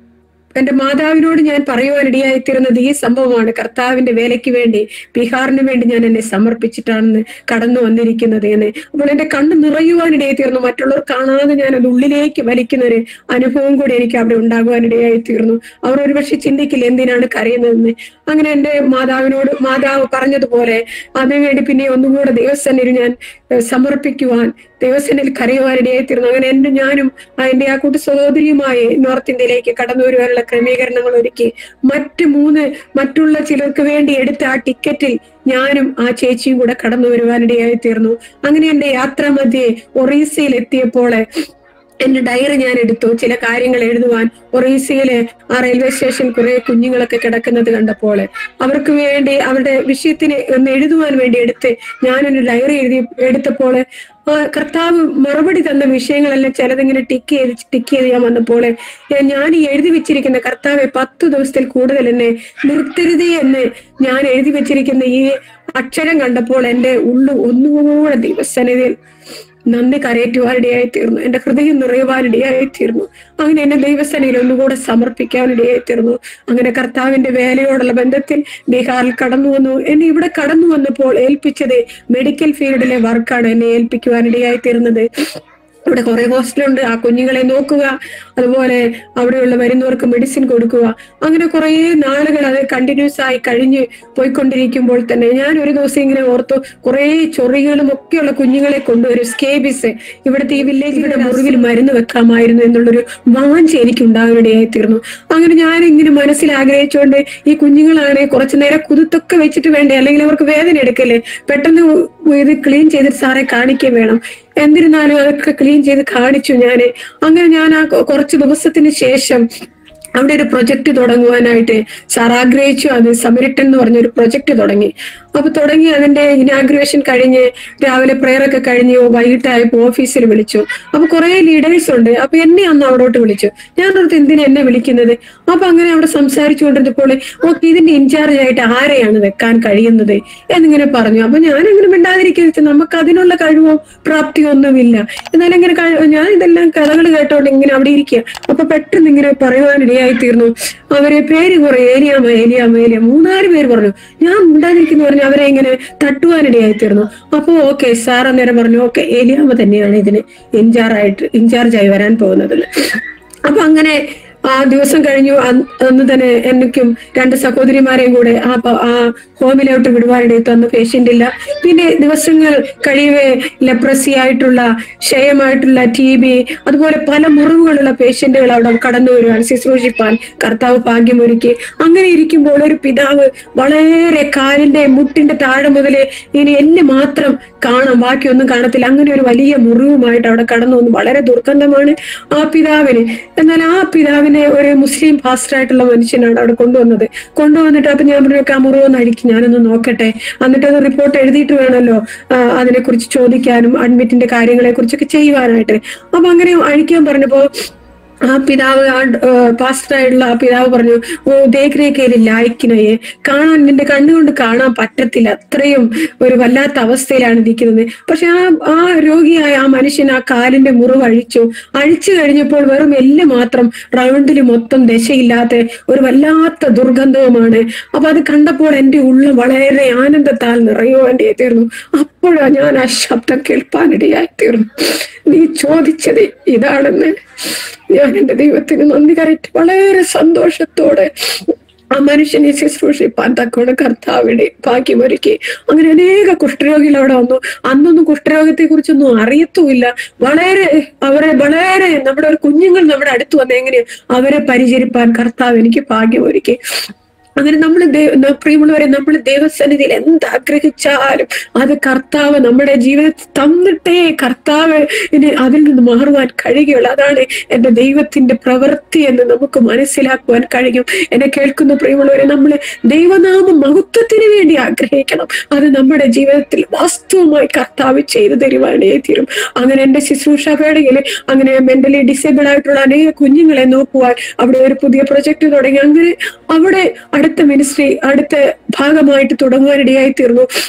എന്റെ മാതാവിനോട് ഞാൻ പറയുവാനിടയായിത്തീരുന്നത് ഈ സംഭവമാണ് കർത്താവിന്റെ വേലയ്ക്ക് വേണ്ടി ബീഹാറിന് വേണ്ടി ഞാൻ എന്നെ സമർപ്പിച്ചിട്ടാണെന്ന് കടന്നു വന്നിരിക്കുന്നത് എന്ന് അപ്പോൾ എന്റെ കണ്ണ് നിറയുവാനിടയായിത്തീർന്നു മറ്റുള്ളവർ കാണാതെ ഞാൻ അത് ഉള്ളിലേക്ക് വലിക്കുന്ന ഒരു അനുഭവം കൂടി എനിക്ക് അവിടെ ഉണ്ടാകുവാനിടയായിത്തീർന്നു അവർ ഒരുപക്ഷെ ചിന്തിക്കില്ല എന്തിനാണ് കരയുന്നതെന്ന് അങ്ങനെ എന്റെ മാതാവിനോട് മാതാവ് പറഞ്ഞതുപോലെ അതിനുവേണ്ടി പിന്നെ ഒന്നുകൂടെ ദൈവസന്നിധി ഞാൻ ഏഹ്, സമർപ്പിക്കുവാൻ ദൈവസന്നിധിയിൽ കരയുവാനിടയായിത്തീർന്നു അങ്ങനെ എന്റെ ഞാനും ആ എന്റെ ആ കൂട്ടു സഹോദരിയുമായി നോർത്ത് ഇന്ത്യയിലേക്ക് കടന്നു വരുവാനുള്ള ക്രമീകരണങ്ങൾ ഒരുക്കി മറ്റ് മൂന്ന് മറ്റുള്ള ചിലർക്ക് വേണ്ടി എടുത്ത ആ ടിക്കറ്റിൽ ഞാനും ആ ചേച്ചിയും കൂടെ കടന്നു വരുവാനിടയായി തീർന്നു അങ്ങനെ എന്റെ യാത്രാ മധ്യേ ഒറീസയിൽ എത്തിയപ്പോൾ എന്റെ ഡയറി ഞാൻ എടുത്തു ചില കാര്യങ്ങൾ എഴുതുവാൻ ഒറീസയിലെ ആ റെയിൽവേ സ്റ്റേഷൻ കുറെ കുഞ്ഞുങ്ങളൊക്കെ കിടക്കുന്നത് കണ്ടപ്പോൾ അവർക്ക് വേണ്ടി അവരുടെ വിഷയത്തിന് ഒന്ന് എഴുതുവാൻ വേണ്ടി എടുത്ത് ഞാൻ ഒരു ഡയറി എഴുതി എടുത്തപ്പോൾ ആ കർത്താവ് മറുപടി തന്ന വിഷയങ്ങളെല്ലാം ചിലതിങ്ങനെ ടിക്ക് ചെയ്ത് ടിക്ക് ചെയ്ത് ഞാൻ വന്നപ്പോൾ ഞാൻ- ഞാൻ ഈ എഴുതി വെച്ചിരിക്കുന്ന കർത്താവെ പത്തു ദിവസത്തിൽ കൂടുതൽ എന്നെ നിർത്തരുതേ എന്ന് ഞാൻ എഴുതി വെച്ചിരിക്കുന്ന ഈ അക്ഷരം കണ്ടപ്പോൾ എന്റെ ഉള്ളു ഒന്നുകൂടെ ദൈവസന്നിധിയിൽ നന്ദി കരയറ്റുവാനിടയായി തീർന്നു എന്റെ ഹൃദയം നിറയുവാനിടയായി തീർന്നു അങ്ങനെ എന്നെ ദൈവസേനയിൽ ഒന്നുകൂടെ സമർപ്പിക്കാനിടയായി തീർന്നു അങ്ങനെ കർത്താവിന്റെ വേലയോടുള്ള ബന്ധത്തിൽ ബീഹാറിൽ കടന്നു വന്നു എന്നെ ഇവിടെ കടന്നു വന്നപ്പോൾ ഏൽപ്പിച്ചത് മെഡിക്കൽ ഫീൽഡിലെ വർക്കാണ് എന്നെ ഏൽപ്പിക്കുവാനിടയായി തീർന്നത് ഇവിടെ കുറെ ഹോസ്റ്റലുണ്ട് ആ കുഞ്ഞുങ്ങളെ നോക്കുക അതുപോലെ അവിടെയുള്ള വരുന്നവർക്ക് മെഡിസിൻ കൊടുക്കുക അങ്ങനെ കുറെ നാളുകൾ അത് കണ്ടിന്യൂസ് ആയി കഴിഞ്ഞ് പോയിക്കൊണ്ടിരിക്കുമ്പോൾ തന്നെ ഞാൻ ഒരു ദിവസം ഇങ്ങനെ ഓർത്തു കുറെ ചൊറികളും ഒക്കെയുള്ള കുഞ്ഞുങ്ങളെ കൊണ്ടുവരും സ്കേബിസ് ഇവിടുത്തെ ഈ വില്ലേജിലെ മുറിവിൽ മരുന്ന് വെക്കാമായിരുന്നു എന്നുള്ളൊരു വാഞ്ച എനിക്ക് ഉണ്ടാകാനിടയായി തീർന്നു അങ്ങനെ ഞാൻ ഇങ്ങനെ മനസ്സിൽ ആഗ്രഹിച്ചുകൊണ്ട് ഈ കുഞ്ഞുങ്ങളാണ് കുറച്ചു നേരം കുതിത്തൊക്കെ വെച്ചിട്ട് വേണ്ടേ അല്ലെങ്കിൽ അവർക്ക് വേദന എടുക്കല്ലേ പെട്ടെന്ന് ഇത് ക്ലീൻ ചെയ്തിട്ട് സാറെ കാണിക്കുകയും വേണം എന്നിരുന്നാലും അതൊക്കെ ക്ലീൻ ചെയ്ത് കാണിച്ചു ഞാന് അങ്ങനെ ഞാൻ ആ കൊ- കുറച്ച് ദിവസത്തിന് ശേഷം അവിടെ ഒരു പ്രൊജക്ട് തുടങ്ങുവാനായിട്ട് സാർ ആഗ്രഹിച്ചു അത് സമരിട്ടൻ എന്ന് പറഞ്ഞ ഒരു പ്രൊജക്ട് തുടങ്ങി അപ്പൊ തുടങ്ങി അതിന്റെ ഇനാഗ്രേഷൻ കഴിഞ്ഞ് രാവിലെ പ്രെയർ ഒക്കെ കഴിഞ്ഞ് വൈകിട്ടായപ്പോ ഓഫീസിൽ വിളിച്ചു അപ്പൊ കുറെ ലീഡേഴ്സ് ഉണ്ട് അപ്പൊ എന്നെ അന്ന് അവിടോട്ട് വിളിച്ചു ഞാൻ ഓർത്ത് എന്തിനാ എന്നെ വിളിക്കുന്നത് അപ്പൊ അങ്ങനെ അവിടെ സംസാരിച്ചു കൊണ്ടിരുന്നപ്പോൾ ഓക്കെ ഇതിന്റെ ഇൻചാർജ് ആയിട്ട് ആരെയാണ് വെക്കാൻ കഴിയുന്നത് എന്നിങ്ങനെ പറഞ്ഞു അപ്പൊ ഞാൻ അങ്ങനെ മിണ്ടാതിരിക്കുന്നത് നമുക്ക് അതിനുള്ള കഴിവോ പ്രാപ്തിയോ ഒന്നുമില്ല എന്നാലും ഇങ്ങനെ കഴി- ഞാൻ ഇതെല്ലാം കഥകൾ കേട്ടോണ്ട് ഇങ്ങനെ അവിടെ ഇരിക്കുക അപ്പൊ പെട്ടെന്ന് ഇങ്ങനെ പറയുവാനിടയായി തീർന്നു അവരെ പേര് കുറെ ഏലിയാമ ഏലിയാമ ഏലിയ മൂന്നാല് പേര് പറഞ്ഞു ഞാൻ മിണ്ടാതിരിക്കുന്നു പറഞ്ഞു അവരെ ഇങ്ങനെ തട്ടുവാനിടയായി തീർന്നു അപ്പൊ ഓക്കെ സാർ അന്നേരം പറഞ്ഞു ഓക്കെ ഏലിയാമ തന്നെയാണ് ഇതിന് ഇൻചാർജായിട്ട് ഇൻചാർജായി വരാൻ പോകുന്നത് അപ്പൊ അങ്ങനെ ആ ദിവസം കഴിഞ്ഞു അന്ന് അന്ന് തന്നെ എനിക്കും രണ്ട് സഹോദരിമാരെയും കൂടെ ആ പ- ആ ഹോമിലോട്ട് വിടുവാനിടയിൽ തന്നു പേഷ്യന്റ് ഇല്ല പിന്നെ ദിവസങ്ങൾ കഴിയവേ ലെപ്രസി ആയിട്ടുള്ള ക്ഷയമായിട്ടുള്ള ടി ബി അതുപോലെ പല മുറിവുകളുള്ള പേഷ്യന്റുകൾ അവിടെ കടന്നു വരുവാൻ ശുശ്രൂഷിപ്പാൻ കർത്താവ് ഭാഗ്യമൊരുക്കി അങ്ങനെ ഇരിക്കുമ്പോൾ ഒരു പിതാവ് വളരെ കാലിന്റെ മുട്ടിന്റെ താഴെ മുതൽ ഇനി എന്നെ മാത്രം കാണാം ബാക്കിയൊന്നും കാണത്തില്ല അങ്ങനെ ഒരു വലിയ മുറിവുമായിട്ട് അവിടെ കടന്നു വന്നു വളരെ ദുർഗന്ധമാണ് ആ പിതാവിന് എന്നാൽ ആ പിതാവിനെ ഒരു മുസ്ലിം പാസ്റ്റർ ആയിട്ടുള്ള മനുഷ്യനാണ് അവിടെ കൊണ്ടുവന്നത് കൊണ്ടുവന്നിട്ട് അപ്പൊ ഞാൻ പറഞ്ഞു ആ മുറിവൊന്ന് അഴിക്കും ഞാനൊന്ന് നോക്കട്ടെ എന്നിട്ട് അത് റിപ്പോർട്ട് എഴുതിയിട്ട് വേണമല്ലോ ആ, അതിനെക്കുറിച്ച് ചോദിക്കാനും അഡ്മിറ്റിന്റെ കാര്യങ്ങളെ കുറിച്ചൊക്കെ ചെയ്യുവാനായിട്ട് അപ്പൊ അങ്ങനെ അഴിക്കാൻ പറഞ്ഞപ്പോ ആ പിതാവ് ആ പാസ്റ്റർ ആയിട്ടുള്ള ആ പിതാവ് പറഞ്ഞു ഓ ദേഖ്രേഖയിൽ ലായിക്കിനയെ കാണാൻ നിന്റെ കണ്ണുകൊണ്ട് കാണാൻ പറ്റത്തില്ല അത്രയും ഒരു വല്ലാത്ത അവസ്ഥയിലാണ് ഇരിക്കുന്നത് പക്ഷെ ആ ആ രോഗിയായ ആ മനുഷ്യൻ ആ കാലിന്റെ മുറിവ് അഴിച്ചു അഴിച്ചു കഴിഞ്ഞപ്പോൾ വെറും എല്ല് മാത്രം റൗണ്ടിൽ മൊത്തം ദശയില്ലാത്ത ഒരു വല്ലാത്ത ദുർഗന്ധവുമാണ് അപ്പൊ അത് കണ്ടപ്പോൾ എന്റെ ഉള്ളം വളരെ ആനന്ദത്താൽ നിറയുവാൻ തീർന്നു അപ്പോഴാ ഞാൻ ആ ശബ്ദം കേൾപ്പാനിടയായി തീർന്നു നീ ചോദിച്ചത് ഇതാണെന്ന് ഞാൻ എന്റെ ദൈവത്തിന് നന്ദി കരയിട്ട് വളരെ സന്തോഷത്തോടെ ആ മനുഷ്യനെ ശുശ്രൂഷിപ്പാൻ തക്കോണം കർത്താവിടെ ഭാഗ്യമൊരുക്കി അങ്ങനെ അനേക കുഷ്ഠരോഗികൾ അവിടെ വന്നു അന്നൊന്നും കുഷ്ഠരോഗത്തെ കുറിച്ചൊന്നും അറിയത്തുമില്ല വളരെ അവരെ വളരെ നമ്മുടെ ഒരു കുഞ്ഞുങ്ങൾ നമ്മുടെ അടുത്ത് വന്ന് എങ്ങനെയാ അവരെ പരിചരിപ്പാൻ കർത്താവ് എനിക്ക് ഭാഗ്യമൊരുക്കി അങ്ങനെ നമ്മൾ പ്രിയമുള്ളവരെ നമ്മൾ ദൈവസന്നിധിയിൽ എന്ത് ആഗ്രഹിച്ചാലും അത് കർത്താവ് നമ്മുടെ ജീവിതത്തിൽ തന്നിട്ടേ കർത്താവ് ഇനി അതിൽ നിന്ന് മാറുവാൻ കഴിയുകയുള്ളൂ അതാണ് എന്റെ ദൈവത്തിന്റെ പ്രവൃത്തി എന്ന് നമുക്ക് മനസ്സിലാക്കുവാൻ കഴിയും എന്നെ കേൾക്കുന്ന പ്രിയമുള്ളവരെ നമ്മൾ ദൈവനാമ മഹത്വത്തിന് വേണ്ടി ആഗ്രഹിക്കണം അത് നമ്മുടെ ജീവിതത്തിൽ വാസ്തവമായി കർത്താവ് ചെയ്തു തരുവാനേ തീരും അങ്ങനെ എന്റെ ശുശ്രൂഷ വേളയിൽ അങ്ങനെ മെന്റലി ഡിസേബിൾ ആയിട്ടുള്ള അനേക കുഞ്ഞുങ്ങളെ നോക്കുവാൻ അവിടെ ഒരു പുതിയ പ്രൊജക്ട് തുടങ്ങി അങ്ങനെ അവിടെ അടുത്ത മിനിസ്ട്രി അടുത്ത ഭാഗമായിട്ട് തുടങ്ങുവാനിടയായി തീർന്നു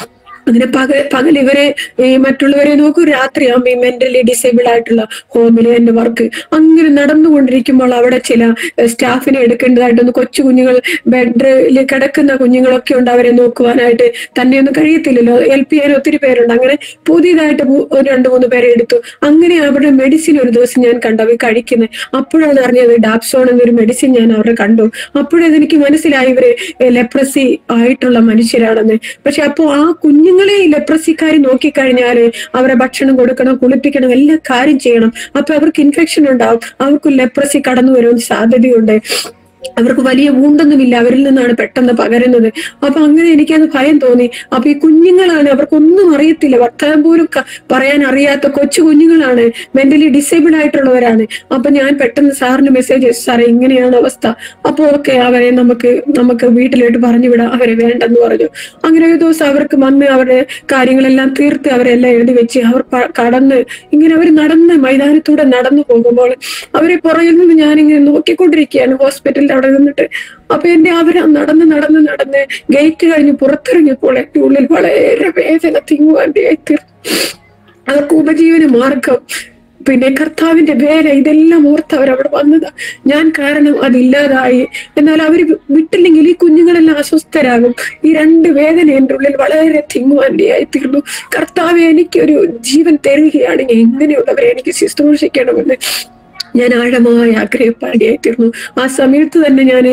അങ്ങനെ പകൽ പകൽ ഇവരെ ഈ മറ്റുള്ളവരെ നോക്കൂ രാത്രിയാകുമ്പോൾ ഈ മെന്റലി ഡിസേബിൾ ആയിട്ടുള്ള ഹോമിൽ എന്റെ വർക്ക് അങ്ങനെ നടന്നുകൊണ്ടിരിക്കുമ്പോൾ അവിടെ ചില സ്റ്റാഫിനെ എടുക്കേണ്ടതായിട്ടൊന്ന് കൊച്ചു കുഞ്ഞുങ്ങൾ ബെഡിൽ കിടക്കുന്ന കുഞ്ഞുങ്ങളൊക്കെ ഉണ്ട് അവരെ നോക്കുവാനായിട്ട് തന്നെയൊന്നും കഴിയത്തില്ലല്ലോ ഹെൽപ്പ് ചെയ്യാൻ ഒത്തിരി പേരുണ്ട് അങ്ങനെ പുതിയതായിട്ട് മൂ- ഒരു രണ്ട് മൂന്ന് പേരെ എടുത്തു അങ്ങനെ അവരുടെ മെഡിസിൻ ഒരു ദിവസം ഞാൻ കണ്ടു അവർ കഴിക്കുന്നത് അപ്പോഴാണ് അറിഞ്ഞത് ഡാപ്സോൺ എന്നൊരു മെഡിസിൻ ഞാൻ അവരുടെ കണ്ടു അപ്പോഴത് എനിക്ക് മനസ്സിലായി ഇവര് ലെപ്രസി ആയിട്ടുള്ള മനുഷ്യരാണെന്ന് പക്ഷെ അപ്പോ ആ കുഞ്ഞുങ്ങളെ ഈ ലെപ്രസിക്കാർ നോക്കിക്കഴിഞ്ഞാല് അവരെ ഭക്ഷണം കൊടുക്കണം കുളിപ്പിക്കണം എല്ലാ കാര്യം ചെയ്യണം അപ്പൊ അവർക്ക് ഇൻഫെക്ഷൻ ഉണ്ടാവും അവർക്ക് ലെപ്രസി കടന്നു വരാൻ സാധ്യതയുണ്ട് അവർക്ക് വലിയ വൂണ്ടൊന്നുമില്ല അവരിൽ നിന്നാണ് പെട്ടെന്ന് പകരുന്നത് അപ്പൊ അങ്ങനെ എനിക്കത് ഭയം തോന്നി അപ്പൊ ഈ കുഞ്ഞുങ്ങളാണ് അവർക്കൊന്നും അറിയത്തില്ല വർത്തമാനം പോലും ക- പറയാൻ അറിയാത്ത കൊച്ചു കുഞ്ഞുങ്ങളാണ് മെന്റലി ഡിസേബിൾ ആയിട്ടുള്ളവരാണ് അപ്പൊ ഞാൻ പെട്ടെന്ന് സാറിന് മെസ്സേജ് അയച്ചു സാറേ ഇങ്ങനെയാണ് അവസ്ഥ അപ്പൊ ഓക്കെ അവരെ നമുക്ക് നമുക്ക് വീട്ടിലോട്ട് പറഞ്ഞു വിടാം അവരെ വേണ്ടെന്ന് പറഞ്ഞു അങ്ങനെ ഒരു ദിവസം അവർക്ക് വന്ന് അവരുടെ കാര്യങ്ങളെല്ലാം തീർത്ത് അവരെല്ലാം എഴുതി വെച്ച് അവർ പ- കടന്ന് ഇങ്ങനെ അവർ നടന്ന് മൈതാനത്തൂടെ നടന്നു പോകുമ്പോൾ അവരെ പുറകിൽ നിന്ന് ഞാനിങ്ങനെ നോക്കിക്കൊണ്ടിരിക്കുകയാണ് ഹോസ്പിറ്റലിൽ അവിടെ നിന്നിട്ട് അപ്പൊ എന്റെ അവർ നടന്ന് നടന്ന് നടന്ന് ഗേറ്റ് കഴിഞ്ഞ് പുറത്തിറങ്ങിയപ്പോൾ എന്റെ ഉള്ളിൽ വളരെ വേദന തിങ്ങുവാണ്ടിയായി തീർന്നു അവർക്ക് ഉപജീവന മാർഗം പിന്നെ കർത്താവിന്റെ വേല ഇതെല്ലാം ഓർത്ത് അവർ അവിടെ വന്നത് ഞാൻ കാരണം അതില്ലാതായി എന്നാൽ അവർ വിട്ടില്ലെങ്കിൽ ഈ കുഞ്ഞുങ്ങളെല്ലാം അസ്വസ്ഥരാകും ഈ രണ്ട് വേദന എൻ്റെ ഉള്ളിൽ വളരെ തിങ്ങുവാണ്ടിയായി തീർന്നു കർത്താവ് എനിക്കൊരു ജീവൻ തരികയാണെങ്കിൽ എങ്ങനെയുള്ളവരെ എനിക്ക് ശുശ്രൂഷിക്കണമെന്ന് ഞാൻ ആഴമായ ആഗ്രഹപ്പാടിയായി തീർന്നു ആ സമയത്ത് തന്നെ ഞാൻ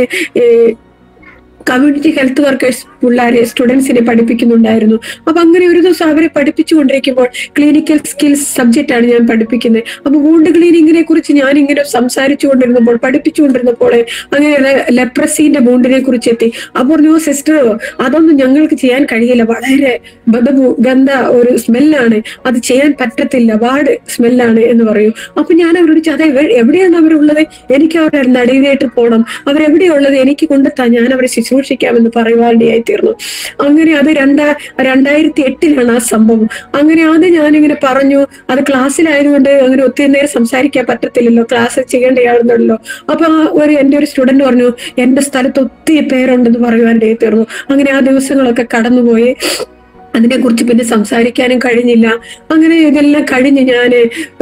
കമ്മ്യൂണിറ്റി ഹെൽത്ത് വർക്കേഴ്സ് പിള്ളേരെ സ്റ്റുഡൻസിനെ പഠിപ്പിക്കുന്നുണ്ടായിരുന്നു അപ്പൊ അങ്ങനെ ഒരു ദിവസം അവരെ പഠിപ്പിച്ചുകൊണ്ടിരിക്കുമ്പോൾ ക്ലിനിക്കൽ സ്കിൽസ് സബ്ജക്റ്റ് ആണ് ഞാൻ പഠിപ്പിക്കുന്നത് അപ്പൊ വൂണ്ട് ക്ലീനിങ്ങിനെ കുറിച്ച് ഞാൻ ഇങ്ങനെ സംസാരിച്ചു കൊണ്ടിരുന്നപ്പോൾ പഠിപ്പിച്ചുകൊണ്ടിരുന്നപ്പോൾ അങ്ങനെ ലെപ്രസീന്റെ വൂണ്ടിനെ കുറിച്ച് എത്തി അപ്പൊ പറഞ്ഞു സിസ്റ്റർ അതൊന്നും ഞങ്ങൾക്ക് ചെയ്യാൻ കഴിയില്ല വളരെ ബദബു ഗന്ധ ഒരു സ്മെല്ലാണ് അത് ചെയ്യാൻ പറ്റത്തില്ല വാട് സ്മെല്ലാണ് എന്ന് പറയും അപ്പൊ ഞാൻ അവരോട് ചോദിച്ചു, അതെ എവ- എവിടെയാണ് അവരുള്ളത് എനിക്ക് അവരുടെ നടുവിലേക്ക് പോകണം അവരെവിടെയുള്ളത് എനിക്ക് കൊണ്ടെത്താൻ ഞാൻ അവരെ ശുശ്രൂഷിക്കാമെന്ന് പറയുവാനിടയായി തീർന്നു അങ്ങനെ അത് രണ്ടാ രണ്ടായിരത്തി എട്ടിലാണ് ആ സംഭവം അങ്ങനെ അത് ഞാനിങ്ങനെ പറഞ്ഞു അത് ക്ലാസ്സിലായതുകൊണ്ട് അങ്ങനെ ഒത്തിരി നേരം സംസാരിക്കാൻ പറ്റത്തില്ലല്ലോ ക്ലാസ് ചെയ്യേണ്ടതാണെന്നല്ലോ അപ്പൊ ആ ഒരു എന്റെ ഒരു സ്റ്റുഡന്റ് പറഞ്ഞു എന്റെ സ്ഥലത്ത് ഒത്തിരി പേരുണ്ടെന്ന് പറയുവാനിടയായി തീർന്നു അങ്ങനെ ആ ദിവസങ്ങളൊക്കെ കടന്നുപോയി അതിനെക്കുറിച്ച് പിന്നെ സംസാരിക്കാനും കഴിഞ്ഞില്ല അങ്ങനെ ഇതെല്ലാം കഴിഞ്ഞ് ഞാൻ